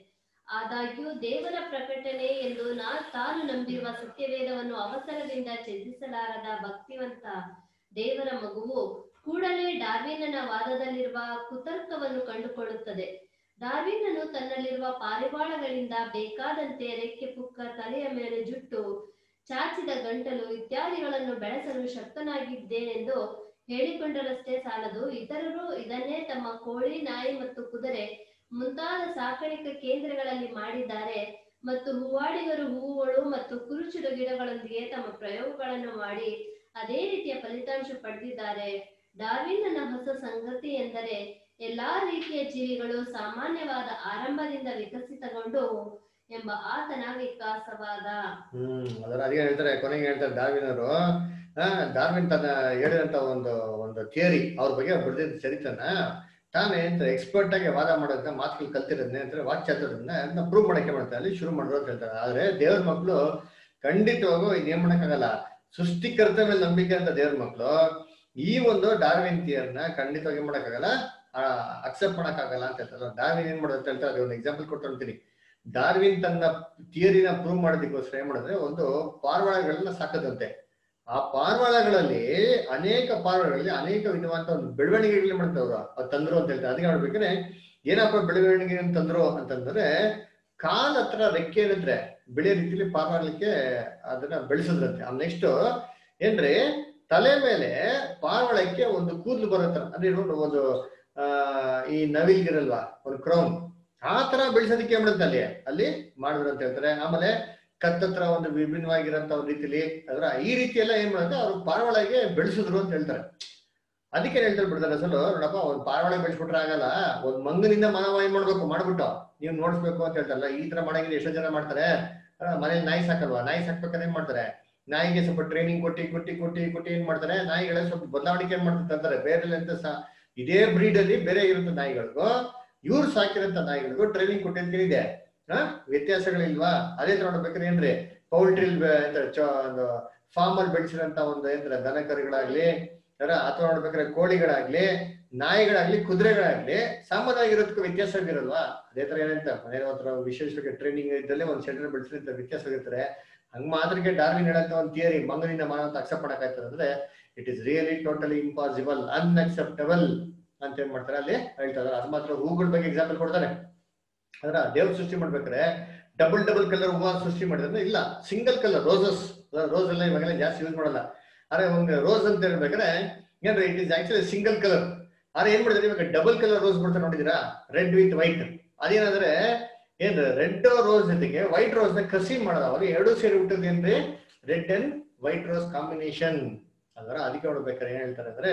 ಆದಾಗ್ಯೂ ದೇವರ ಪ್ರಕಟಣೆ ಎಂದು ನಾ ತಾನು ನಂಬಿರುವ ಸತ್ಯವೇದವನ್ನು ಅವಸರದಿಂದ ಛೇದಿಸಲಾರದ ಭಕ್ತಿವಂತ ದೇವರ ಮಗುವು ಕೂಡಲೇ ಡಾರ್ವಿನನ ವಾದದಲ್ಲಿರುವ ಕುತರ್ಕವನ್ನು ಕಂಡುಕೊಳ್ಳುತ್ತದೆ ಡಾರ್ವಿನನು ತನ್ನಲ್ಲಿರುವ ಪಾರಿವಾಳಗಳಿಂದ ಬೇಕಾದಂತೆ ರೆಕ್ಕೆ ಪುಕ್ಕ ತಲೆಯ ಮೇಲೆ ಜುಟ್ಟು ಚಾಚಿದ ಗಂಟಲು ಇತ್ಯಾದಿಗಳನ್ನು ಬೆಳೆಸಲು ಶಕ್ತನಾಗಿದ್ದೇನೆಂದು ಹೇಳಿಕೊಂಡರಷ್ಟೇ ಸಾಲದು ಇತರರು ಇದನ್ನೇ ತಮ್ಮ ಕೋಳಿ ನಾಯಿ ಮತ್ತು ಕುದುರೆ ಮುಂತಾದ ಸಾಕಾಣಿಕಾ ಕೇಂದ್ರಗಳಲ್ಲಿ ಮಾಡಿದ್ದಾರೆ ಮತ್ತು ಹೂವಾಡಿಗರು ಹೂವುಗಳು ಮತ್ತು ಕುರುಚುಡು ಗಿಡಗಳೊಂದಿಗೆ ತಮ್ಮ ಪ್ರಯೋಗಗಳನ್ನು ಮಾಡಿ ಅದೇ ರೀತಿಯ ಫಲಿತಾಂಶ ಪಡೆದಿದ್ದಾರೆ ಡಾರ್ವಿನ್ನನ ಹೊಸ ಸಂಗತಿ ಎಂದರೆ ಎಲ್ಲಾ ರೀತಿಯ ಜೀವಿಗಳು ಸಾಮಾನ್ಯವಾದ ಆರಂಭದಿಂದ ವಿಕಸಿತಗೊಂಡು ಎಂಬ ಆತನ ವಿಕಾಸವಾದ ಹ್ಮ್ ಅದರ ಅದೇ ಹೇಳ್ತಾರೆ ಕೊನೆಗೆ ಹೇಳ್ತಾರೆ ಡಾರ್ವಿನ್ ಅವರು ಆ ಡಾರ್ವಿನ್ ತನ್ನ ಹೇಳಿದಂತ ಒಂದು ಒಂದು ಥಿಯರಿ ಅವ್ರ ಬಗ್ಗೆ ಬರೆದಿದ್ದ ಚರಿತನ ತಾನೇ ಅಂತ ಎಕ್ಸ್ಪರ್ಟ್ ಆಗಿ ವಾದ ಮಾಡೋದನ್ನ ಮಾತುಗಳು ಕಲ್ತಿರೋದನ್ನ ಅಂತಾರೆ ವಾಕ್ಚಾತುರ್ಯನ್ನ ಅದನ್ನ ಪ್ರೂವ್ ಮಾಡಕ್ಕೆ ಮಾಡ್ತಾರೆ ಅಲ್ಲಿ ಶುರು ಮಾಡೋದು ಅಂತ ಹೇಳ್ತಾರೆ ಆದ್ರೆ ದೇವ್ರ ಮಕ್ಕಳು ಖಂಡಿತವಾಗೂ ಇದೇನ್ ಮಾಡಕ್ಕಾಗಲ್ಲ ಸೃಷ್ಟಿಕರ್ತ ಮೇಲೆ ನಂಬಿಕೆ ಅಂತ ದೇವ್ರ ಮಕ್ಕಳು ಈ ಒಂದು ಡಾರ್ವಿನ್ ಥಿಯರ್ನ ಖಂಡಿತವಾಗಿ ಏನ್ ಮಾಡಕ್ಕಾಗಲ್ಲ ಅಕ್ಸೆಪ್ಟ್ ಮಾಡಕ್ಕಾಗಲ್ಲ ಅಂತ ಹೇಳ್ತಾರೆ ಡಾರ್ವಿನ್ ಏನ್ ಮಾಡೋದು ಅಂತ ಹೇಳ್ತಾರೆ ಅದು ಒಂದು ಎಕ್ಸಾಂಪಲ್ ಕೊಟ್ಟು ಅಂತೀನಿ ಡಾರ್ವಿನ್ ತನ್ನ ಥಿಯರಿನ ಪ್ರೂವ್ ಮಾಡೋದಕ್ಕೋಸ್ಕರ ಏನ್ ಮಾಡಿದ್ರೆ ಒಂದು ಪಾರಿವಾಳಗಳನ್ನ ಸಾಕದಂತೆ ಆ ಪಾರಿವಾಳಗಳಲ್ಲಿ ಅನೇಕ ಪಾರಿವಾಳಗಳಲ್ಲಿ ಅನೇಕ ವಿಧವಾದ ಒಂದು ಬೆಳವಣಿಗೆಗಳು ಮಾಡ್ತಾವ್ರು ಅದು ತಂದ್ರು ಅಂತ ಹೇಳ್ತಾರೆ ಅದಕ್ಕೆ ನೋಡ್ಬೇಕಾದ್ರೆ ಏನಪ್ಪ ಬೆಳವಣಿಗೆ ತಂದ್ರು ಅಂತಂದ್ರೆ ಕಾಲ್ ಹತ್ರ ರೆಕ್ಕೆ ಏನಿದ್ರೆ ಬೆಳೆ ರೀತಿಲಿ ಪಾರಿವಾಳಕ್ಕೆ ಅದನ್ನ ಬೆಳೆಸಿದ್ರಂತೆ ಆ ನೆಕ್ಸ್ಟ್ ಏನ್ರಿ ತಲೆ ಮೇಲೆ ಪಾರಿವಾಳಕ್ಕೆ ಒಂದು ಕೂದಲು ಬರುತ್ತೆ ಅಂದ್ರೆ ಏನು ಒಂದು ಆ ಈ ನವಿಲ್ಗಿರಲ್ವಾ ಒಂದು ಕ್ರೌನ್ ಆ ತರ ಬೆಳೆಸೋದಕ್ಕೆ ಏನ್ ಮಾಡುತ್ತೆ ಅಲ್ಲಿ ಅಲ್ಲಿ ಮಾಡಿದ್ರು ಅಂತ ಹೇಳ್ತಾರೆ ಆಮೇಲೆ ಕತ್ತತ್ರ ಒಂದು ವಿಭಿನ್ನವಾಗಿರೋಂತ ಒಂದು ರೀತಿಲಿ ಅದ್ರ ಈ ರೀತಿ ಎಲ್ಲ ಏನ್ ಮಾಡುತ್ತೆ ಅವ್ರು ಪಾರಿವಾಳಗೆ ಬೆಳೆಸಿದ್ರು ಅಂತ ಹೇಳ್ತಾರೆ ಅದಕ್ಕೆ ಹೇಳ್ತಾರೆ ಬಿಡ್ತಾರೆ ಅಸಲು ನೋಡಪ್ಪ ಒಂದ್ ಪಾರಿವಾಳ ಬೆಳೆಸ್ಬಿಟ್ರೆ ಆಗಲ್ಲ ಒಂದ್ ಮಂಗನಿಂದ ಮಾನವ ಏನ್ ಮಾಡ್ಬೇಕು ಮಾಡ್ಬಿಟ್ಟು ನೀವು ನೋಡ್ಸ್ಬೇಕು ಅಂತ ಹೇಳ್ತಾರಲ್ಲ ಈ ತರ ಮಾಡಂಗಿದ್ರೆ ಎಷ್ಟೋ ಜನ ಮಾಡ್ತಾರೆ ಆ, ಮನೇಲಿ ನಾಯಿ ಸಾಕಲ್ವಾ ನಾಯಿ ಸಾಕ್ಬೇಕಾದ್ರೆ ಏನ್ ಮಾಡ್ತಾರೆ ನಾಯಿಗೆ ಸ್ವಲ್ಪ ಟ್ರೈನಿಂಗ್ ಕೊಟ್ಟಿ ಕೊಟ್ಟಿ ಕೊಟ್ಟಿ ಕೊಟ್ಟಿ ಏನ್ ಮಾಡ್ತಾರೆ ನಾಯಿಗಳ ಸ್ವಲ್ಪ ಬದಲಾವಣೆ ಏನ್ ಮಾಡ್ತಾರೆ ಅಂತಾರೆ ಬೇರೆ ಅಂತ ಸಹ ಇದೇ ಬ್ರೀಡ್ ಅಲ್ಲಿ ಬೇರೆ ಇರುವಂತ ನಾಯಿಗಳಿಗೂ ಇವ್ರು ಸಾಕಿರೋಂತ ನಾಯಿಗಳಿಗೂ ಟ್ರೈನಿಂಗ್ ಕೊಟ್ಟಿದ್ದ ಇದೆ ಹಾ ವ್ಯತ್ಯಾಸಗಳಿಲ್ವಾ ಅದೇ ತರ ನೋಡ್ಬೇಕಾದ್ರೆ ಏನ್ರಿ ಪೌಲ್ಟ್ರಿ ಒಂದು ಫಾರ್ಮ್ ಅಲ್ಲಿ ಬೆಳೆಸಿರೋಂತ ಒಂದು ಏನ್ರ ದನ ಕರುಗಳಾಗ್ಲಿ ಅರ ಅಥವಾ ನೋಡ್ಬೇಕಾದ್ರೆ ಕೋಳಿಗಳಾಗ್ಲಿ ನಾಯಿಗಳಾಗ್ಲಿ ಕುದುರೆಗಳಾಗ್ಲಿ ಸಾಮಾನ್ಯವಾಗಿರೋದಕ್ಕೂ ವ್ಯತ್ಯಾಸವಿರಲ್ವಾ ಅದೇ ತರ ಏನಂತ ಮನೆ ಹತ್ರ ವಿಶೇಷವಾಗಿ ಟ್ರೈನಿಂಗ್ ಇದ್ದಲ್ಲಿ ಒಂದ್ ಸೆಂಟರ್ ಬೆಳೆಸಿದಂತ ವ್ಯತ್ಯಾಸವಿರ್ತಾರೆ ಹಂಗ ಮಾತ್ರಕ್ಕೆ ಡಾರ್ವಿನ್ ಹೇಳಂತ ಒಂದು ಥಿಯರಿ ಮಂಗನಿಂದ ಮಾನವ ಅಕ್ಸೆಪ್ಟ್ ಮಾಡಕ್ಕಾಯ್ತದೆ ಅಂದ್ರೆ it is really totally impossible unacceptable ಅಂತ ಏನ್ ಮಾಡ್ತಾರೆ ಅಲ್ಲಿ ಹೇಳ್ತಾರೆ ಅದು ಮಾತ್ರ ಹೂಗಳ ಬಗ್ಗೆ ಎಕ್ಸಾಂಪಲ್ ಕೊಡ್ತಾರೆ ಅದ್ರ ದೇವ್ರ ಸೃಷ್ಟಿ ಮಾಡ್ಬೇಕಾದ್ರೆ ಡಬಲ್ ಡಬಲ್ ಕಲರ್ ಹೂವ ಸೃಷ್ಟಿ ಮಾಡಿದ್ರೆ ಇಲ್ಲ ಸಿಂಗಲ್ ಕಲರ್ ರೋಸಸ್ ರೋಸ್ ಎಲ್ಲ ಇವಾಗೆಲ್ಲ ಜಾಸ್ತಿ ಯೂಸ್ ಮಾಡಲ್ಲ ಆದ್ರೆ ಒಂದು ರೋಸ್ ಅಂತ ಹೇಳ್ಬೇಕಾದ್ರೆ ಏನ್ರಿ it is actually single colour ಆದ್ರೆ ಏನ್ ಮಾಡಿದ್ರೆ ಇವಾಗ ಡಬಲ್ ಕಲರ್ ರೋಸ್ ಬರ್ತಾರೆ ನೋಡಿದೀರಾ ರೆಡ್ ವಿತ್ ವೈಟ್ ಅದೇನಂದ್ರೆ ಏನ್ ರೆಡ್ ರೋಸ್ ಜೊತೆಗೆ ವೈಟ್ ರೋಸ್ ನ ಕಸಿ ಮಾಡೋದು ಅವಾಗ ಎರಡು ಸೇರಿ ಹುಟ್ಟದ ಏನ್ರಿ red and white rose combination ಅದರ ಅದಕ್ಕೆ ನೋಡ್ಬೇಕಾದ್ರೆ ಏನ್ ಹೇಳ್ತಾರೆ ಅಂದ್ರೆ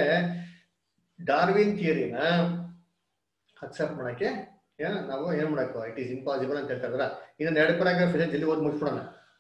ಡಾರ್ವಿನ್ ಥಿಯರಿನ ಅಕ್ಸೆಪ್ಟ್ ಮಾಡಕ್ಕೆ ಏನ್ ನಾವು ಏನ್ ಮಾಡಬೇಕು ಇಟ್ ಈಸ್ ಇಂಪಾಸಿಬಲ್ ಅಂತ ಹೇಳ್ತಾರ ಇನ್ನೊಂದು ಎರಡು ಪ್ಯಾರಾಗ್ರಾಫ್ ಇದೆ ಜಲ್ದಿ ಓದ್ ಮುಗಿಸ್ಬಿಡೋಣ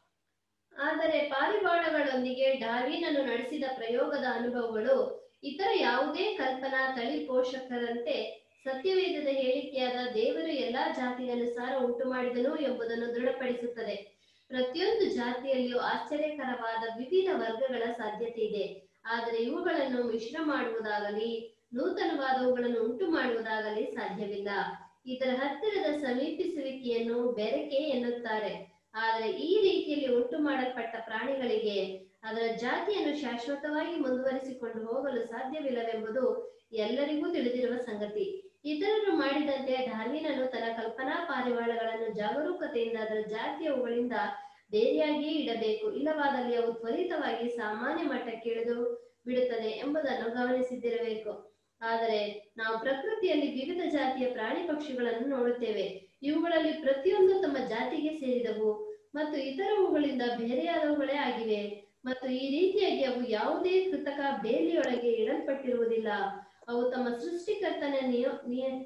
ಆದರೆ ಪಾರಿವಾಳಗಳೊಂದಿಗೆ ಡಾರ್ವಿನನ್ನು ನಡೆಸಿದ ಪ್ರಯೋಗದ ಅನುಭವಗಳು ಇತರ ಯಾವುದೇ ಕಲ್ಪನಾ ತಳಿ ಪೋಷಕರಂತೆ ಸತ್ಯವೇದದ ಹೇಳಿಕೆಯಾದ ದೇವರು ಎಲ್ಲಾ ಜಾತಿಗನುಸಾರ ಉಂಟು ಮಾಡಿದನು ಎಂಬುದನ್ನು ದೃಢಪಡಿಸುತ್ತದೆ ಪ್ರತಿಯೊಂದು ಜಾತಿಯಲ್ಲಿಯೂ ಆಶ್ಚರ್ಯಕರವಾದ ವಿವಿಧ ವರ್ಗಗಳ ಸಾಧ್ಯತೆ ಇದೆ ಆದರೆ ಇವುಗಳನ್ನು ಮಿಶ್ರ ಮಾಡುವುದಾಗಲಿ ನೂತನವಾದವುಗಳನ್ನು ಉಂಟು ಮಾಡುವುದಾಗಲಿ ಸಾಧ್ಯವಿಲ್ಲ ಇದರ ಹತ್ತಿರದ ಸಮೀಪಿಸುವಿಕೆಯನ್ನು ಬೆರಕೆ ಎನ್ನುತ್ತಾರೆ ಆದರೆ ಈ ರೀತಿಯಲ್ಲಿ ಉಂಟು ಮಾಡಲ್ಪಟ್ಟ ಪ್ರಾಣಿಗಳಿಗೆ ಅದರ ಜಾತಿಯನ್ನು ಶಾಶ್ವತವಾಗಿ ಮುಂದುವರಿಸಿಕೊಂಡು ಹೋಗಲು ಸಾಧ್ಯವಿಲ್ಲವೆಂಬುದು ಎಲ್ಲರಿಗೂ ತಿಳಿದಿರುವ ಸಂಗತಿ ಇತರರು ಮಾಡಿದಂತೆ ಡಾರ್ವಿನನು ತನ್ನ ಕಲ್ಪನಾ ಪಾರಿವಾಳಗಳನ್ನು ಜಾಗರೂಕತೆಯಿಂದ ಅದರ ಜಾತಿಯವುಗಳಿಂದ ಬೇರೆಯಾಗಿಯೇ ಇಡಬೇಕು ಇಲ್ಲವಾದಲ್ಲಿ ಅವು ತ್ವರಿತವಾಗಿ ಸಾಮಾನ್ಯ ಮಟ್ಟಕ್ಕೆ ಇಳಿದು ಬಿಡುತ್ತದೆ ಎಂಬುದನ್ನು ಗಮನಿಸಿದ್ದಿರಬೇಕು ಆದರೆ ನಾವು ಪ್ರಕೃತಿಯಲ್ಲಿ ವಿವಿಧ ಜಾತಿಯ ಪ್ರಾಣಿ ಪಕ್ಷಿಗಳನ್ನು ನೋಡುತ್ತೇವೆ ಇವುಗಳಲ್ಲಿ ಪ್ರತಿಯೊಂದು ತಮ್ಮ ಜಾತಿಗೆ ಸೇರಿದವು ಮತ್ತು ಇತರವುಗಳಿಂದ ಬೇರೆಯಾದವುಗಳೇ ಆಗಿವೆ ಮತ್ತು ಈ ರೀತಿಯಾಗಿ ಅವು ಯಾವುದೇ ಕೃತಕ ಬೇಲಿಯೊಳಗೆ ಇಡಲ್ಪಟ್ಟಿರುವುದಿಲ್ಲ ಅವು ತಮ್ಮ ಸೃಷ್ಟಿಕರ್ತನ ನಿಯ ನಿಯ-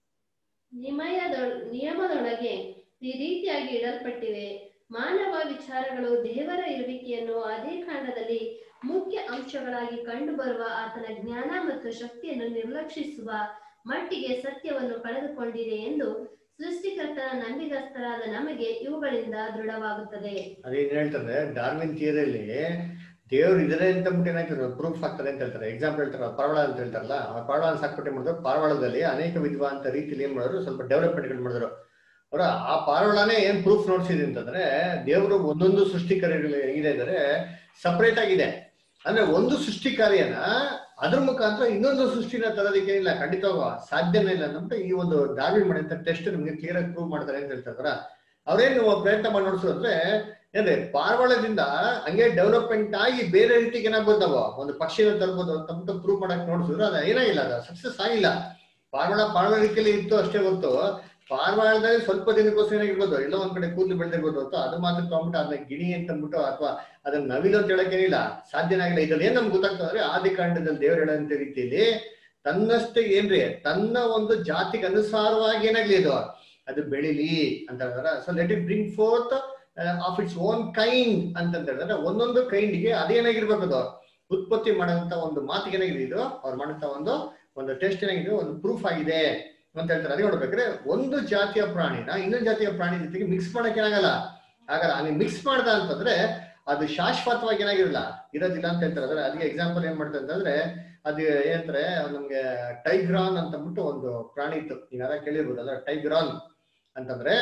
ನಿಮಯದೊಳ ನಿಯಮದೊಳಗೆ ಈ ರೀತಿಯಾಗಿ ಇಡಲ್ಪಟ್ಟಿವೆ ಮಾನವ ವಿಚಾರಗಳು ದೇವರ ಇರುವಿಕೆಯನ್ನು ಅದೇ ಕಾಂಡದಲ್ಲಿ ಮುಖ್ಯ ಅಂಶಗಳಾಗಿ ಕಂಡುಬರುವ ಆತನ ಜ್ಞಾನ ಮತ್ತು ಶಕ್ತಿಯನ್ನು ನಿರ್ಲಕ್ಷಿಸುವ ಮಟ್ಟಿಗೆ ಸತ್ಯವನ್ನು ಕಳೆದುಕೊಂಡಿದೆ ಎಂದು ಸೃಷ್ಟಿಕರ್ತನ ನಂಬಿಗಸ್ತರಾದ ನಮಗೆ ಇವುಗಳಿಂದ ದೃಢವಾಗುತ್ತದೆ ಅದೇನ್ ಹೇಳ್ತಾರೆ ಡಾರ್ವಿನ್ ಥಿಯರಿಯಲ್ಲಿ ದೇವ್ರು ಇದ್ರೆ ಅಂತ ಬಿಟ್ಟು ಏನಾಗ್ತದೆ ಪ್ರೂಫ್ ಆಗ್ತದೆ ಅಂತ ಹೇಳ್ತಾರೆ ಎಕ್ಸಾಂಪಲ್ ಹೇಳ್ತಾರೆ ಪಾರವಾಳ ಅಂತ ಹೇಳ್ತಾರಲ್ಲ ಆ ಪಾರವಾಳ ಸಾಕ್ಬಿಟ್ಟು ಮಾಡಿದ್ರು ಪಾರವಾಳದಲ್ಲಿ ಅನೇಕ ವಿಧವಾದಂತ ರೀತಿಯಲ್ಲಿ ಏನ್ ಮಾಡಿದ್ರು ಸ್ವಲ್ಪ ಡೆವಲಪ್ಮೆಂಟ್ಗಳು ಮಾಡಿದ್ರು ಅವರ ಆ ಪಾರಿವಾಳನೇ ಏನ್ ಪ್ರೂಫ್ ನೋಡ್ಸಿದೆ ಅಂತಂದ್ರೆ ದೇವರು ಒಂದೊಂದು ಸೃಷ್ಟಿ ಕಾರ್ಯಗಳು ಹೇಗಿದೆ ಅಂದ್ರೆ ಸಪರೇಟ್ ಆಗಿದೆ ಅಂದ್ರೆ ಒಂದು ಸೃಷ್ಟಿ ಕಾರ್ಯನ ಅದ್ರ ಮುಖಾಂತರ ಇನ್ನೊಂದು ಸೃಷ್ಟಿನ ತರೋದಕ್ಕೆ ಇಲ್ಲ ಖಂಡಿತವಾಗ ಸಾಧ್ಯನೇ ಇಲ್ಲ ಅಂತ ಈ ಒಂದು ದಾವಿ ಮಾಡಿದಂತ ಟೆಸ್ಟ್ ನಿಮ್ಗೆ ಕ್ಲಿಯರ್ ಆಗಿ ಪ್ರೂವ್ ಮಾಡ್ತಾರೆ ಅಂತ ಹೇಳ್ತಾರ ಅವ್ರೇನು ಪ್ರಯತ್ನ ಮಾಡಿ ನೋಡ್ಸೋದು ಅಂದ್ರೆ ಏನ್ರಿ ಪಾರಿವಾಳದಿಂದ ಹಂಗೆ ಡೆವಲಪ್ಮೆಂಟ್ ಆಗಿ ಬೇರೆ ರೀತಿಗೆ ಏನಾಗ್ಬೋದು ನಾವು ಒಂದು ಪಕ್ಷಿನ ತರ್ಬೋದು ಅಂತ ಪ್ರೂವ್ ಮಾಡಕ್ ನೋಡ್ಸಿದ್ರು ಅದು ಏನಾಗಿಲ್ಲ ಅದು ಸಕ್ಸಸ್ ಆಗಿಲ್ಲ ಪಾರಿವಾಳ ಪಾರಿವಾಳ ರೀತಿಯಲ್ಲಿ ಇತ್ತು ಅಷ್ಟೇ ಗೊತ್ತು ಪಾರಿವಾಳದಲ್ಲಿ ಸ್ವಲ್ಪ ದಿನಕ್ಕೋಸ್ಕರ ಏನಾಗಿರ್ಬೋದು ಎಲ್ಲೋ ಒಂದ್ ಕಡೆ ಕೂದಲು ಬೆಳೆದಿರ್ಬೋದು ಅಂತ ಅದು ಮಾತ್ರ ತಗೊಂಡ್ಬಿಟ್ಟು ಅದನ್ನ ಗಿಣಿ ಅಂತ ಅಂದ್ಬಿಟ್ಟು ಅಥವಾ ಅದನ್ನ ನವಿಲು ಅಂತ ಹೇಳಕ್ಕೇನಿಲ್ಲ ಸಾಧ್ಯನೇ ಆಗಿಲ್ಲ ಇದ್ರಲ್ಲಿ ಏನ್ ನಮ್ಗೆ ಗೊತ್ತಾಗ್ತದೆ ಅಂದ್ರೆ ಆದಿಕಾಂಡದಲ್ಲಿ ದೇವರು ಹೇಳಂತ ರೀತಿಯಲ್ಲಿ ತನ್ನಷ್ಟೇ ಏನ್ರಿ ತನ್ನ ಒಂದು ಜಾತಿಗೆ ಅನುಸಾರವಾಗಿ ಏನಾಗ್ಲಿ ಇದು ಅದು ಬೆಳಿಲಿ ಅಂತ ಹೇಳಿದಾರೆ so let it bring forth of its own kind ಅಂತ ಹೇಳಿದ್ರೆ ಒಂದೊಂದು ಕೈಂಡ್ಗೆ ಅದೇನಾಗಿರ್ಬೇಕು ಅದು ಉತ್ಪತ್ತಿ ಮಾಡೋಂತ ಒಂದು ಮಾತಿಗೆ ಏನಾಗಿದೆ ಇದು ಅವ್ರು ಮಾಡೋಂತ ಒಂದು ಒಂದು ಟೆಸ್ಟ್ ಏನಾಗಿದೆ ಒಂದು ಪ್ರೂಫ್ ಆಗಿದೆ ಅಂತ ಹೇಳ್ತಾರೆ ಅದೇ ನೋಡ್ಬೇಕ್ರೆ ಒಂದು ಜಾತಿಯ ಪ್ರಾಣಿನ ಇನ್ನೊಂದು ಜಾತಿಯ ಪ್ರಾಣಿ ಜೊತೆಗೆ ಮಿಕ್ಸ್ ಮಾಡಕ್ ಏನಾಗಲ್ಲ ಆಗಲ್ಲ ಹಂಗೆ ಮಿಕ್ಸ್ ಮಾಡ್ದ ಅಂತಂದ್ರೆ ಅದು ಶಾಶ್ವತವಾಗಿ ಏನಾಗಿರಲ್ಲ ಇರೋದಿಲ್ಲ ಅಂತ ಹೇಳ್ತಾರೆ ಅಂದ್ರೆ ಅದಕ್ಕೆ ಎಕ್ಸಾಂಪಲ್ ಏನ್ ಮಾಡ್ತಾರೆ ಅಂತಂದ್ರೆ ಅದು ಏನಂತಾರೆ ನಮ್ಗೆ ಟೈಗ್ರಾನ್ ಅಂತ ಅಂದ್ಬಿಟ್ಟು ಒಂದು ಪ್ರಾಣಿ ಇತ್ತು ಈಗ ಯಾರ ಕೇಳಿರ್ಬೋದು ಅದ್ರ ಟೈಗ್ರಾನ್ ಅಂತಂದ್ರೆ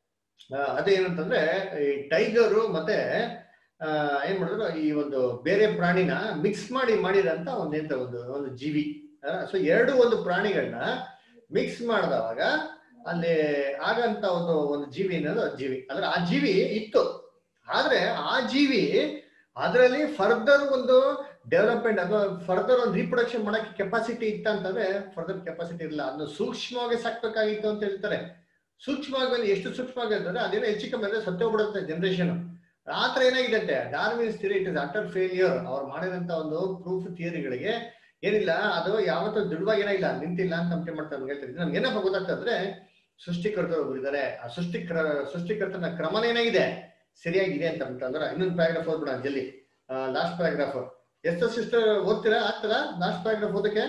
ಆ, ಅದೇನಂತಂದ್ರೆ ಈ ಟೈಗರು ಮತ್ತೆ ಆ, ಏನ್ ಮಾಡಿದ್ರು ಈ ಒಂದು ಬೇರೆ ಪ್ರಾಣಿನ ಮಿಕ್ಸ್ ಮಾಡಿ ಮಾಡಿದಂತ ಒಂದು ಎಂತ ಒಂದು ಒಂದು ಜೀವಿ ಸೊ ಎರಡು ಒಂದು ಪ್ರಾಣಿಗಳನ್ನ ಮಿಕ್ಸ್ ಮಾಡಿದವಾಗ ಅಲ್ಲಿ ಆಗಂತ ಒಂದು ಒಂದು ಜೀವಿ ಅನ್ನೋದು ಜೀವಿ ಅಂದ್ರೆ ಆ ಜೀವಿ ಇತ್ತು ಆದ್ರೆ ಆ ಜೀವಿ ಅದರಲ್ಲಿ ಫರ್ದರ್ ಒಂದು ಡೆವಲಪ್ಮೆಂಟ್ ಅಥವಾ ಫರ್ದರ್ ಒಂದು ರೀಪ್ರೊಡಕ್ಷನ್ ಮಾಡಕ್ಕೆ ಕೆಪಾಸಿಟಿ ಇತ್ತ ಅಂತಂದ್ರೆ ಫರ್ದರ್ ಕೆಪಾಸಿಟಿ ಇರಲಿಲ್ಲ ಅದನ್ನ ಸೂಕ್ಷ್ಮವಾಗಿ ಸಾಕ್ಬೇಕಾಗಿತ್ತು ಅಂತ ಹೇಳ್ತಾರೆ ಸೂಕ್ಷ್ಮವಾಗಿ ಬಂದು ಎಷ್ಟು ಸೂಕ್ಷ್ಮವಾಗಿ ಅಂತಂದ್ರೆ ಅದೇನೋ ಹೆಚ್ಚು ಕಮ್ಮಿ ಅಂದ್ರೆ ಸತ್ತೋಗ್ಬಿಡುತ್ತೆ ಜನರೇಷನ್ ಆತರ ಏನಾಗಿದೆ Darwin's theory it is utter failure ಅವ್ರು ಮಾಡಿದಂತ ಒಂದು ಪ್ರೂಫ್ ಥಿಯರಿಗಳಿಗೆ ಏನಿಲ್ಲ ಅದು ಯಾವತ್ತೂ ದೃಢವಾಗಿ ಏನಾಗಿಲ್ಲ ನಿಂತಿಲ್ಲ ಅಂತ ನಂಬಿಕೆ ಮಾಡ್ತಾರೆ ನಮ್ಗೆ ಹೇಳ್ತಾರೆ ನಮ್ಗೆ ಏನಪ್ಪ ಗೊತ್ತಾಗ್ತಂದ್ರೆ ಸೃಷ್ಟಿಕರ್ತರು ಒಬ್ರು ಇದ್ದಾರೆ ಆ ಸೃಷ್ಟಿಕರ ಸೃಷ್ಟಿಕರ್ತನ ಕ್ರಮನ ಏನಾಗಿದೆ ಸರಿಯಾಗಿದೆ ಅಂತ ಅಂತಂದ್ರೆ ಇನ್ನೊಂದು ಪ್ಯಾರಾಗ್ರಾಫ್ ಓದ್ಬಿಡ ಜಲ್ದಿ ಲಾಸ್ಟ್ ಪ್ಯಾರಾಗ್ರಾಫ್ ಎಷ್ಟು ಸಿಸ್ಟರ್ ಓದ್ತೀರಾ ಆಗ್ತದ ಲಾಸ್ಟ್ ಪ್ಯಾರಾಗ್ರಾಫ್ ಓದಕ್ಕೆ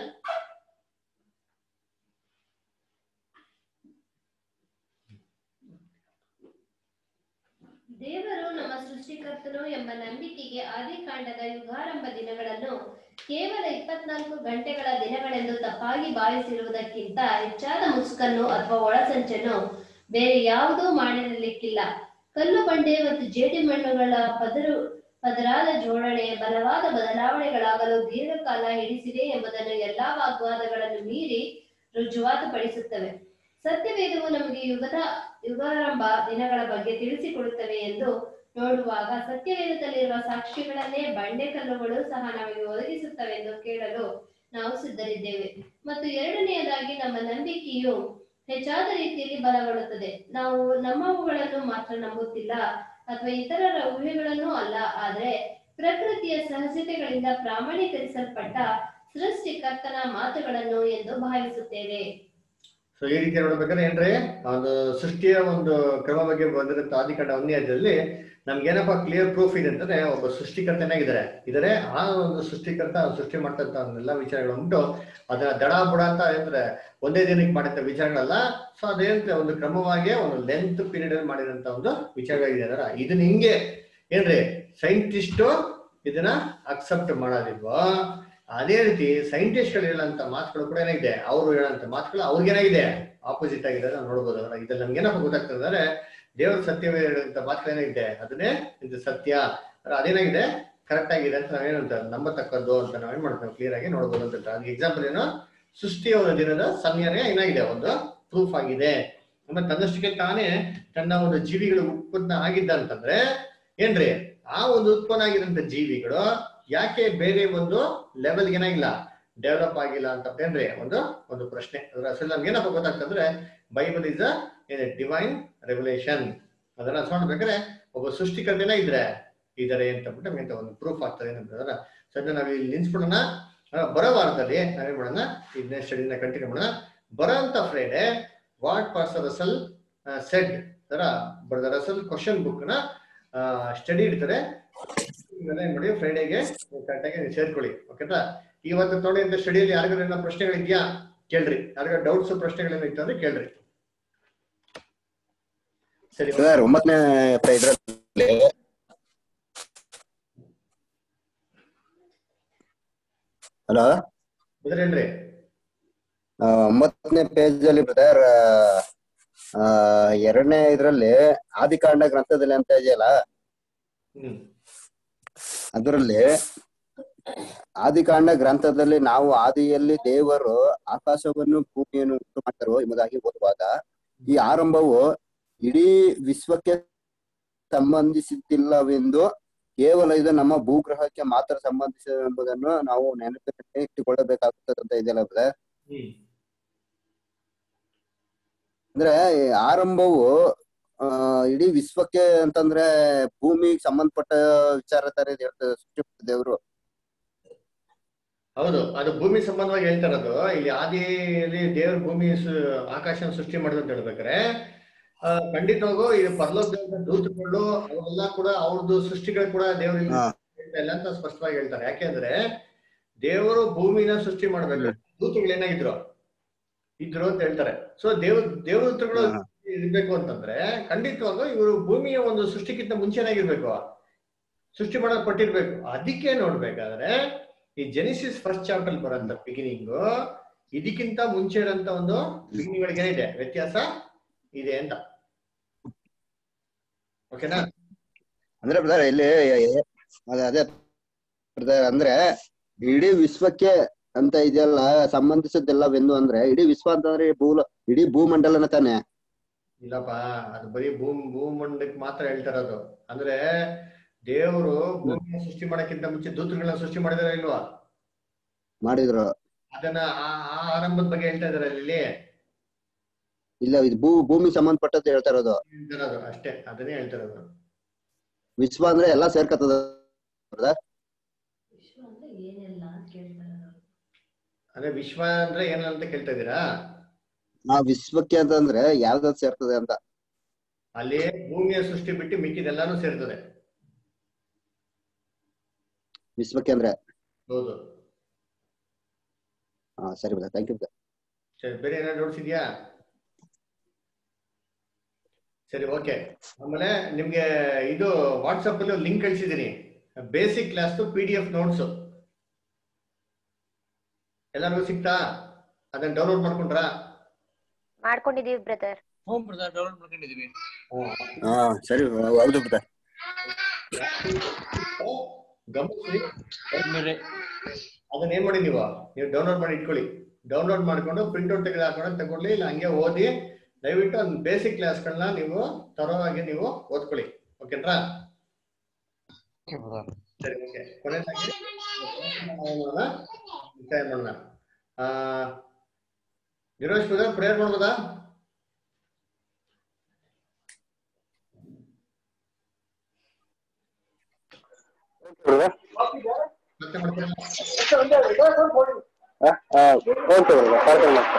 ದೇವರು ನಮ್ಮ ಸೃಷ್ಟಿಕರ್ತನು ಎಂಬ ನಂಬಿಕೆಗೆ ಆದಿಕಾಂಡದ ಯುಗಾರಂಭ ದಿನಗಳನ್ನು ಕೇವಲ ಇಪ್ಪತ್ನಾಲ್ಕು ಗಂಟೆಗಳ ದಿನಗಳೆಂದು ತಪ್ಪಾಗಿ ಭಾವಿಸಿರುವುದಕ್ಕಿಂತ ಹೆಚ್ಚಾದ ಮುಸುಕನ್ನು ಅಥವಾ ಒಳಸಂಚನ್ನು ಬೇರೆ ಯಾವುದೂ ಮಾಡಿರಲಿಕ್ಕಿಲ್ಲ ಕಲ್ಲು ಬಂಡೆ ಮತ್ತು ಜೇಡಿ ಮಣ್ಣುಗಳ ಪದರು ಪದರಾದ ಜೋಡಣೆ ಬಲವಾದ ಬದಲಾವಣೆಗಳಾಗಲು ದೀರ್ಘಕಾಲ ಹಿಡಿಸಿದೆ ಎಂಬುದನ್ನು ಎಲ್ಲಾ ವಾಗ್ವಾದಗಳನ್ನು ಮೀರಿ ರುಜುವಾತುಪಡಿಸುತ್ತವೆ ಸತ್ಯವೇದವು ನಮಗೆ ಯುಗದ ಯುಗಾರಂಭ ದಿನಗಳ ಬಗ್ಗೆ ತಿಳಿಸಿಕೊಡುತ್ತವೆ ಎಂದು ನೋಡುವಾಗ ಸತ್ಯವೇದದಲ್ಲಿರುವ ಸಾಕ್ಷಿಗಳನ್ನೇ ಬಂಡೆಕಲ್ಲುಗಳು ಸಹ ನಮಗೆ ಒದಗಿಸುತ್ತವೆ ಎಂದು ಕೇಳಲು ನಾವು ಸಿದ್ಧರಿದ್ದೇವೆ ಮತ್ತು ಎರಡನೆಯದಾಗಿ ನಮ್ಮ ನಂಬಿಕೆಯು ಹೆಚ್ಚಾದ ರೀತಿಯಲ್ಲಿ ಬಲಗೊಳ್ಳುತ್ತದೆ ನಾವು ನಮ್ಮವುಗಳನ್ನು ಮಾತ್ರ ನಂಬುತ್ತಿಲ್ಲ ಅಥವಾ ಇತರರ ಊಹೆಗಳನ್ನು ಅಲ್ಲ ಆದರೆ ಪ್ರಕೃತಿಯ ಸಹಜತೆಗಳಿಂದ ಪ್ರಾಮಾಣೀಕರಿಸಲ್ಪಟ್ಟ ಸೃಷ್ಟಿಕರ್ತನ ಮಾತುಗಳನ್ನು ಎಂದು ಭಾವಿಸುತ್ತೇವೆ ಸೊ ಈ ರೀತಿ ನೋಡ್ಬೇಕಾದ್ರೆ ಏನ್ರಿ ಒಂದು ಸೃಷ್ಟಿಯ ಒಂದು ಕ್ರಮ ಬಗ್ಗೆ ಬಂದಿರಂತ ಆದಿಕಾಂಡ ಒಂದನೇದಲ್ಲಿ ನಮ್ಗೆ ಏನಪ್ಪಾ ಕ್ಲಿಯರ್ ಪ್ರೂಫ್ ಇದೆ ಅಂತಂದ್ರೆ ಒಬ್ಬ ಸೃಷ್ಟಿಕರ್ತನಾಗಿದ್ದಾರೆ ಇದಾರೆ ಆ ಒಂದು ಸೃಷ್ಟಿಕರ್ತ ಸೃಷ್ಟಿ ಮಾಡ್ತಂತ ಎಲ್ಲ ವಿಚಾರಗಳು ಉಂಟು ಅದನ್ನ ದಡ ಬುಡ ಅಂತ ಅಂದ್ರೆ ಒಂದೇ ದಿನಕ್ಕೆ ಮಾಡಿದಂತ ವಿಚಾರಗಳಲ್ಲ ಸೊ ಅದೇನಂತೆ ಒಂದು ಕ್ರಮವಾಗಿ ಒಂದು ಲೆಂತ್ ಪೀರಿಯಡ್ ಅಲ್ಲಿ ಮಾಡಿದಂತ ಒಂದು ವಿಚಾರಗಳಿದೆ ಅದರ ಇದನ್ನ ಹಿಂಗೆ ಏನ್ರಿ ಸೈಂಟಿಸ್ಟು ಇದನ್ನ ಅಕ್ಸೆಪ್ಟ್ ಮಾಡೋದಿಲ್ವಾ ಅದೇ ರೀತಿ ಸೈಂಟಿಸ್ಟ್ ಗಳು ಹೇಳಂತ ಮಾತುಗಳು ಕೂಡ ಏನಾಗಿದೆ ಅವರು ಹೇಳಂತ ಮಾತುಗಳು ಅವ್ರಿಗೇನಾಗಿದೆ ಆಪೋಸಿಟ್ ಆಗಿದೆ ನಾವು ನೋಡ್ಬೋದು ಅದರ ಇದ್ರಲ್ಲಿ ನಮ್ಗೆ ಏನಪ್ಪ ಗೊತ್ತಾಗ್ತದೆ ಅಂದ್ರೆ ದೇವ್ರ ಸತ್ಯವೇ ಹೇಳಂತ ಮಾತುಗಳು ಏನಾಗಿದೆ ಅದನ್ನೇ ಇದು ಸತ್ಯ ಅಂದ್ರೆ ಅದೇನಾಗಿದೆ ಕರೆಕ್ಟ್ ಆಗಿದೆ ಅಂತ ನಾವೇನಂತ ನಂಬತಕ್ಕದ್ದು ಅಂತ ನಾವೇನ್ ಮಾಡ್ತೀವಿ ಕ್ಲಿಯರ್ ಆಗಿ ನೋಡ್ಬೋದು ಅಂತ ಅದಕ್ಕೆ ಎಕ್ಸಾಂಪಲ್ ಏನು ಸೃಷ್ಟಿಯ ಒಂದು ದಿನದ ಸಮಯನೇ ಏನಾಗಿದೆ ಒಂದು ಪ್ರೂಫ್ ಆಗಿದೆ ಆಮೇಲೆ ತನ್ನಷ್ಟಕ್ಕೆ ತಾನೇ ತನ್ನ ಒಂದು ಜೀವಿಗಳು ಉತ್ಪನ್ನ ಆಗಿದ್ದ ಅಂತಂದ್ರೆ ಏನ್ರಿ ಆ ಒಂದು ಉತ್ಪನ್ನ ಆಗಿರೋಂಥ ಜೀವಿಗಳು ಯಾಕೆ ಬೇರೆ ಒಂದು ಲೆವೆಲ್ ಏನಾಗಿಲ್ಲ ಡೆವಲಪ್ ಆಗಿಲ್ಲ ಅಂತ ಏನ್ರಿ ಒಂದು ಒಂದು ಪ್ರಶ್ನೆ ಅದ್ರ ಅಸಲು ನಮ್ಗೆ ಏನಪ್ಪ ಗೊತ್ತಾಗ್ತಂದ್ರೆ ಬೈಬಲ್ ಇಸ್ ಏನ್ ಡಿವೈನ್ ರೆವಲ್ಯೂಷನ್ ಅದನ್ನ ನೋಡ್ಬೇಕಾದ್ರೆ ಒಬ್ಬ ಸೃಷ್ಟಿಕರ್ತನೇ ಇದ್ರೆ ಇದಾರೆ ಅಂತ ಬಿಟ್ಟು ನಮ್ಗೆ ಒಂದು ಪ್ರೂಫ್ ಆಗ್ತದೆ ಏನಂತಂದ್ರೆ ಸದ್ಯ ನಾವು ಇಲ್ಲಿ ನಿಲ್ಸ್ಬಿಡೋಣ ಆ, ಬರೋ ವಾರದಲ್ಲಿ ನಾವೇನ್ ಮಾಡೋಣ ಇದನ್ನ ಸ್ಟಡಿನ ಕಂಟಿನ್ಯೂ ಮಾಡೋಣ ಬರೋ ಅಂತ Friday what pastor Russell said ಅದರ ಬರೆದ ರಸಲ್ ಕ್ವಶನ್ ಬುಕ್ ನ ಸ್ಟಡಿ ಇಡ್ತಾರೆ ಇವೆಲ್ಲ ಏನ್ ಮಾಡಿ ಫ್ರೈಡೆಗೆ ಕರೆಕ್ಟಾಗಿ ನೀವು ಸೇರ್ಕೊಳ್ಳಿ ಓಕೆನಾ ಇವತ್ತು ತೊಗೊಂಡಿದ್ದ ಸ್ಟಡಿಯಲ್ಲಿ ಯಾರಿಗಾರ ಏನೋ ಪ್ರಶ್ನೆಗಳಿದ್ಯಾ ಕೇಳ್ರಿ ಯಾರಿಗಾರ ಡೌಟ್ಸ್ ಪ್ರಶ್ನೆಗಳೇನೋ ಇತ್ತು ಅಂದ್ರೆ ಕೇಳ್ರಿ ಸರಿ ಸರ್ ಒಂಬತ್ತನೇ ಇದ್ರಲ್ಲಿ ಹಲೋ ಬ್ರದರ್ ಹೇಳ್ರಿ ಒಂಬತ್ತನೇ ಪೇಜ್ ಅಲ್ಲಿ ಬ್ರದರ್ ಆ ಎರಡನೇ ಇದ್ರಲ್ಲಿ ಆದಿಕಾಂಡ ಗ್ರಂಥದಲ್ಲಿ ಅಂತ ಇದೆಯಲ್ಲ ಹ್ಮ್ ಅದರಲ್ಲಿ ಆದಿಕಾಂಡ ಗ್ರಂಥದಲ್ಲಿ ನಾವು ಆದಿಯಲ್ಲಿ ದೇವರು ಆಕಾಶವನ್ನು ಭೂಮಿಯನ್ನು ಉಂಟು ಮಾಡ್ತಾರೋ ಎಂಬುದಾಗಿ ಓದುವಾಗ ಈ ಆರಂಭವು ಇಡೀ ವಿಶ್ವಕ್ಕೆ ಸಂಬಂಧಿಸಿದ್ದಿಲ್ಲವೆಂದು ಕೇವಲ ಇದು ನಮ್ಮ ಭೂಗ್ರಹಕ್ಕೆ ಮಾತ್ರ ಸಂಬಂಧಿಸಿದ ಎಂಬುದನ್ನು ನಾವು ನೆನಪಿನಲ್ಲಿ ಇಟ್ಟುಕೊಳ್ಳಬೇಕಾಗುತ್ತದೆ ಅಂತ ಇದೆಯಲ್ಲ brother? ಹ್ಮ್ ಅಂದ್ರೆ ಈ ಆರಂಭವು ಆ ಇಡೀ ವಿಶ್ವಕ್ಕೆ ಅಂತಂದ್ರೆ ಭೂಮಿಗೆ ಸಂಬಂಧಪಟ್ಟ ವಿಚಾರ ತರ ಇದೆ ಹೇಳ್ತಾರೆ ಸೃಷ್ಟಿ ದೇವರು ಹೌದು ಅದು ಭೂಮಿ ಸಂಬಂಧವಾಗಿ ಹೇಳ್ತಾ ಇರೋದು ಇಲ್ಲಿ ಆದಿಯಲ್ಲಿ ದೇವ್ರ ಭೂಮಿ ಸು- ಆಕಾಶನ ಸೃಷ್ಟಿ ಮಾಡಿದ್ರು ಅಂತ ಹೇಳ್ಬೇಕಾರೆ ಆ, ಖಂಡಿತವಾಗೂ ಈ ಪರಲೋಕದ ದೂತಗಳು ಅವೆಲ್ಲ ಕೂಡ ಅವ್ರದ್ದು ಸೃಷ್ಟಿಗಳು ಕೂಡ ದೇವರಿಂದ ಹಾ. ಇಲ್ಲ ಅಂತ ಸ್ಪಷ್ಟವಾಗಿ ಹೇಳ್ತಾರೆ ಯಾಕೆಂದ್ರೆ ದೇವರು ಭೂಮಿನ ಸೃಷ್ಟಿ ಮಾಡ್ಬೇಕು ದೂತಗಳು ಏನಾಗಿದ್ರು ಇದ್ರು ಅಂತ ಹೇಳ್ತಾರೆ ಸೊ ದೇವ ದೇವದೂತಗಳು ಹಾ. ಇರ್ಬೇಕು ಅಂತಂದ್ರೆ ಖಂಡಿತವಾಗೂ ಇವರು ಭೂಮಿಯ ಒಂದು ಸೃಷ್ಟಿಗಿಂತ ಮುಂಚೆನಾಗಿರ್ಬೇಕು ಸೃಷ್ಟಿ ಮಾಡೋದ್ ಪಟ್ಟಿರ್ಬೇಕು ಅದಕ್ಕೆ ನೋಡ್ಬೇಕಾದ್ರೆ ಈ ಜೆನಿಸಿಸ್ ಫಸ್ಟ್ ಚಾಪ್ಟರ್ ಬರೋಂತ ಬಿಗಿನಿಂಗ್ ಇದಕ್ಕಿಂತ ಮುಂಚೆ ಇರೋಂತ ಒಂದು ಬಿಗಿನಿಂಗ್ ಒಳಗೆ ಏನಿದೆ ವ್ಯತ್ಯಾಸ ಇದೆ ಅಂತ ಓಕೆನಾ ಅಂದ್ರೆ ಬ್ರದರ್ ಇಲ್ಲಿ ಅದೇ ಅದೇ brother ಅಂದ್ರೆ ಇಡೀ ವಿಶ್ವಕ್ಕೆ ಅಂತ ಇದೆಲ್ಲ ಸಂಬಂಧಿಸಿದ್ದೆಲ್ಲವೆಂದು ಅಂದ್ರೆ ಇಡೀ ವಿಶ್ವ ಅಂತಂದ್ರೆ ಈ ಭೂಲ ಇಡೀ ಭೂಮಂಡಲನ ತಾನೆ ಇಲ್ಲಪ್ಪ ಅದು ಬರೀ ಭೂಮ್ ಭೂಮಂಡಕ್ಕೆ ಮಾತ್ರ ಹೇಳ್ತಾ ಇರೋದು ಅಂದ್ರೆ ದೇವರು ಭೂಮಿಯ ಸೃಷ್ಟಿ ಮಾಡಕ್ಕಿಂತ ಮುಂಚೆ ದೂತಗಳನ್ನ ಸೃಷ್ಟಿ ಮಾಡಿದಾರ ಇಲ್ವಾ ಮಾಡಿದ್ರು ಅದನ್ನ ಆ ಆ ಆರಂಭದ ಬಗ್ಗೆ ಹೇಳ್ತಾ ಇದಾರೆ ಇಲ್ಲಿ ಇಲ್ಲ ಇದು ಭೂ ಭೂಮಿ ಸಂಬಂಧಪಟ್ಟದ್ದು ಹೇಳ್ತಾ ಇರೋದು ಹೇಳ್ತಾ ಇರೋದು ಅಷ್ಟೇ ಅದನ್ನೇ ಹೇಳ್ತಾ ಇರೋದು ವಿಶ್ವ ಅಂದ್ರೆ ಎಲ್ಲಾ ಸೇರ್ಕತ್ತದ brother? ಅಂದ್ರೆ ವಿಶ್ವ ಅಂದ್ರೆ ಏನಂತ ಕೇಳ್ತಾ ಇದೀರಾ ಆ ವಿಶ್ವಕ್ಕೆ ಅಂತಂದ್ರೆ ಯಾವ್ದಾದ್ ಸೇರ್ತದೆ ಅಂತ ಅಲ್ಲಿ ಭೂಮಿಯ ಸೃಷ್ಟಿ ಬಿಟ್ಟು ಮಿಕ್ಕಿದೆಲ್ಲಾನು ಸೇರ್ತದೆ ವಿಶ್ವಕ್ಕೆ ಅಂದ್ರೆ ಹೌದು ಹಾ ಸರಿ ಬ್ರದರ್ ಥ್ಯಾಂಕ್ ಯು ಸರಿ ಬೇರೆ ಏನಾದ್ರು ಡೌಟ್ಸ್ ಇದೆಯಾ ಸರಿ ಓಕೆ ಆಮೇಲೆ ನಿಮ್ಗೆ ಇದು ವಾಟ್ಸಪ್ ಅಲ್ಲಿ ಲಿಂಕ್ ಕಳಿಸಿದೀನಿ basic class P D F notes ಎಲ್ಲರಿಗೂ ಸಿಕ್ತಾ ಅದನ್ನ ಡೌನ್ಲೋಡ್ ಮಾಡ್ಕೊಂಡ್ರಾ ಮಾಡ್ಕೊಂಡಿದೀವಿ ಬ್ರದರ್ ಹ್ಞೂ ಬ್ರದರ್ ಡೌನ್ಲೋಡ್ ಮಾಡ್ಕೊಂಡಿದೀವಿ ಹಾ ಸರಿ ಹೌದು ಬ್ರದರ್ ಗಮನಿಸಿ ಅದನ್ನ ಏನ್ ಮಾಡಿ ನೀವು ನೀವು ಡೌನ್ಲೋಡ್ ಮಾಡಿ ಇಟ್ಕೊಳ್ಳಿ ಡೌನ್ಲೋಡ್ ಮಾಡ್ಕೊಂಡು ಪ್ರಿಂಟ್ಔಟ್ ತೆಗೆದು ಹಾಕೊಂಡು ತಗೊಳ್ಳಿ ಇಲ್ಲ ಹಂಗೆ ಓದಿ ದಯವಿಟ್ಟು ಒಂದು ಬೇಸಿಕ್ ಕ್ಲಾಸ್ಗಳನ್ನ ನೀವು ತರೋವಾಗಿ ನೀವು ಓದ್ಕೊಳ್ಳಿ ಓಕೆನಾ ಸರಿ ಓಕೆ ಕೊನೆಯದಾಗಿ ಮಾಡೋಣ ಮುಕ್ತಾಯ ಮಾಡೋಣ ಆ, ನಿರೋಶ್ ಬ್ರದರ್ ಪ್ರೇಯರ್ ಮಾಡ್ಬೋದಾ ಮತ್ತೆ ಮಾಡ್ತೀರಾ ಓಕೆ ಪ್ರಾರ್ಥನೆ ಮಾಡ್ತಾರೆ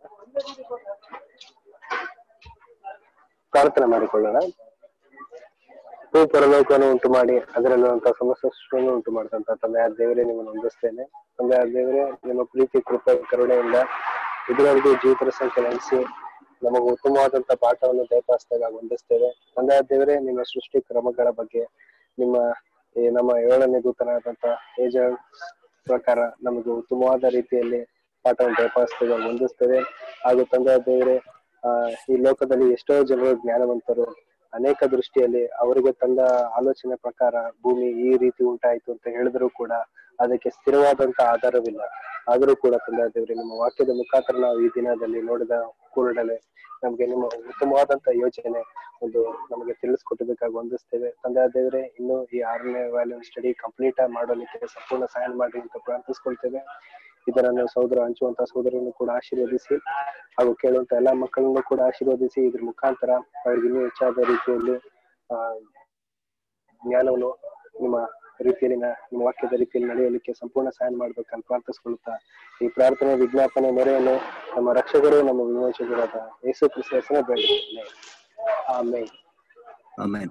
ಪ್ರಾರ್ಥನೆ ಮಾಡಿಕೊಳ್ಳೋಣ ಭೂ ಪರಲೋಕವನ್ನು ಉಂಟು ಮಾಡಿ ಅದರಲ್ಲಿರುವಂತಹ ಸಮಸ್ತ ಸೃಷ್ಟಿಯನ್ನು ಉಂಟು ಮಾಡಿದಂತ ತಂದೆಯ ದೇವರೇ ನಿಮ್ಮನ್ನು ಹೊಂದಿಸ್ತೇನೆ ತಂದೆಯ ದೇವರೇ ನಿಮ್ಮ ಪ್ರೀತಿ ಕೃಪೆ ಕರುಣೆಯಿಂದ ಇದುವರೆಗೂ ಜೀವಿತರ ಸಂಖ್ಯೆ ನಡೆಸಿ ನಮಗೆ ಉತ್ತಮವಾದಂತ ಪಾಠವನ್ನು ದಯಪಾಸಿದಾಗ ಹೊಂದಿಸ್ತೇವೆ ತಂದೆಯ ದೇವರೇ ನಿಮ್ಮ ಸೃಷ್ಟಿ ಕ್ರಮಗಳ ಬಗ್ಗೆ ನಿಮ್ಮ ಈ ನಮ್ಮ ಏಳನೇ ದೂತನಾದಂತ ಏಜಲ್ ಪ್ರಕಾರ ನಮಗೆ ಉತ್ತಮವಾದ ರೀತಿಯಲ್ಲಿ ಪಾಠವನ್ನು ದಯಪಾಲಿಸ್ತೇವೆ ಹೊಂದಿಸ್ತೇವೆ ಹಾಗೂ ತಂದೆಯ ದೇವರೇ ಆ ಈ ಲೋಕದಲ್ಲಿ ಎಷ್ಟೋ ಜನರು ಜ್ಞಾನವಂತರು ಅನೇಕ ದೃಷ್ಟಿಯಲ್ಲಿ ಅವರಿಗೆ ತಂದ ಆಲೋಚನೆ ಪ್ರಕಾರ ಭೂಮಿ ಈ ರೀತಿ ಉಂಟಾಯಿತು ಅಂತ ಹೇಳಿದ್ರು ಕೂಡ ಅದಕ್ಕೆ ಸ್ಥಿರವಾದಂತ ಆಧಾರವಿಲ್ಲ ಆದರೂ ಕೂಡ ತಂದೆ ದೇವರೇ ನಿಮ್ಮ ವಾಕ್ಯದ ಮುಖಾಂತರ ನಾವು ಈ ದಿನದಲ್ಲಿ ನೋಡಿದ ಕೂಡಲೇ ನಮ್ಗೆ ನಿಮ್ಮ ಉತ್ತಮವಾದಂತ ಯೋಜನೆ ಒಂದು ನಮಗೆ ತಿಳಿಸ್ಕೊಟ್ಟಿದ್ದಕ್ಕಾಗಿ ಹೊಂದಿಸ್ತೇವೆ ತಂದೆ ದೇವರೇ ಇನ್ನು ಈ ಆರನೇ ವ್ಯಾಲ್ಯೂಮ್ ಸ್ಟಡಿ ಕಂಪ್ಲೀಟ್ ಮಾಡಲಿಕ್ಕೆ ಸಂಪೂರ್ಣ ಸಹಾಯ ಮಾಡಿ ಅಂತ ಪ್ರಾರ್ಥಿಸ್ಕೊಳ್ತೇವೆ ಇದರನ್ನು ಸಹೋದರ ಹಂಚುವಂತ ಸಹೋದರನ್ನು ಕೂಡ ಆಶೀರ್ವದಿಸಿ ಹಾಗೂ ಕೇಳುವಂತ ಎಲ್ಲಾ ಮಕ್ಕಳನ್ನು ಕೂಡ ಆಶೀರ್ವದಿಸಿ ಇದ್ರ ಮುಖಾಂತರ ಅವ್ರಿಗೆ ಇನ್ನೂ ಹೆಚ್ಚಾದ ರೀತಿಯಲ್ಲಿ ಆ ಜ್ಞಾನವನ್ನು ನಿಮ್ಮ ರೀತಿಯಲ್ಲಿ ನ- ನಿಮ್ಮ ವಾಕ್ಯದ ರೀತಿಯಲ್ಲಿ ನಡೆಯಲಿಕ್ಕೆ ಸಂಪೂರ್ಣ ಸಹಾಯ ಮಾಡ್ಬೇಕಂತ ಪ್ರಾರ್ಥಿಸ್ಕೊಳ್ಳುತ್ತಾ ಈ ಪ್ರಾರ್ಥನೆ ವಿಜ್ಞಾಪನೆ ಮೇರೆಯನ್ನು ನಮ್ಮ ರಕ್ಷಕರು ನಮ್ಮ ವಿಮೋಚಕರಾದ ಯೇಸು ಕ್ರಿಸ್ತ ಹೆಸರೇ ಬೇಡುತ್ತೇನೆ ಆಮೇಲೆ ಆಮೇನ್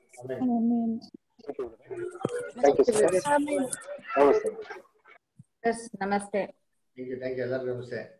ಥ್ಯಾಂಕ್ ಯು ಸರ್ ನಮಸ್ತೆ ನಮಸ್ತೆ ಥ್ಯಾಂಕ್ ಯು ಥ್ಯಾಂಕ್ ಯು ಎಲ್ಲರಿಗೂ ನಮಸ್ತೆ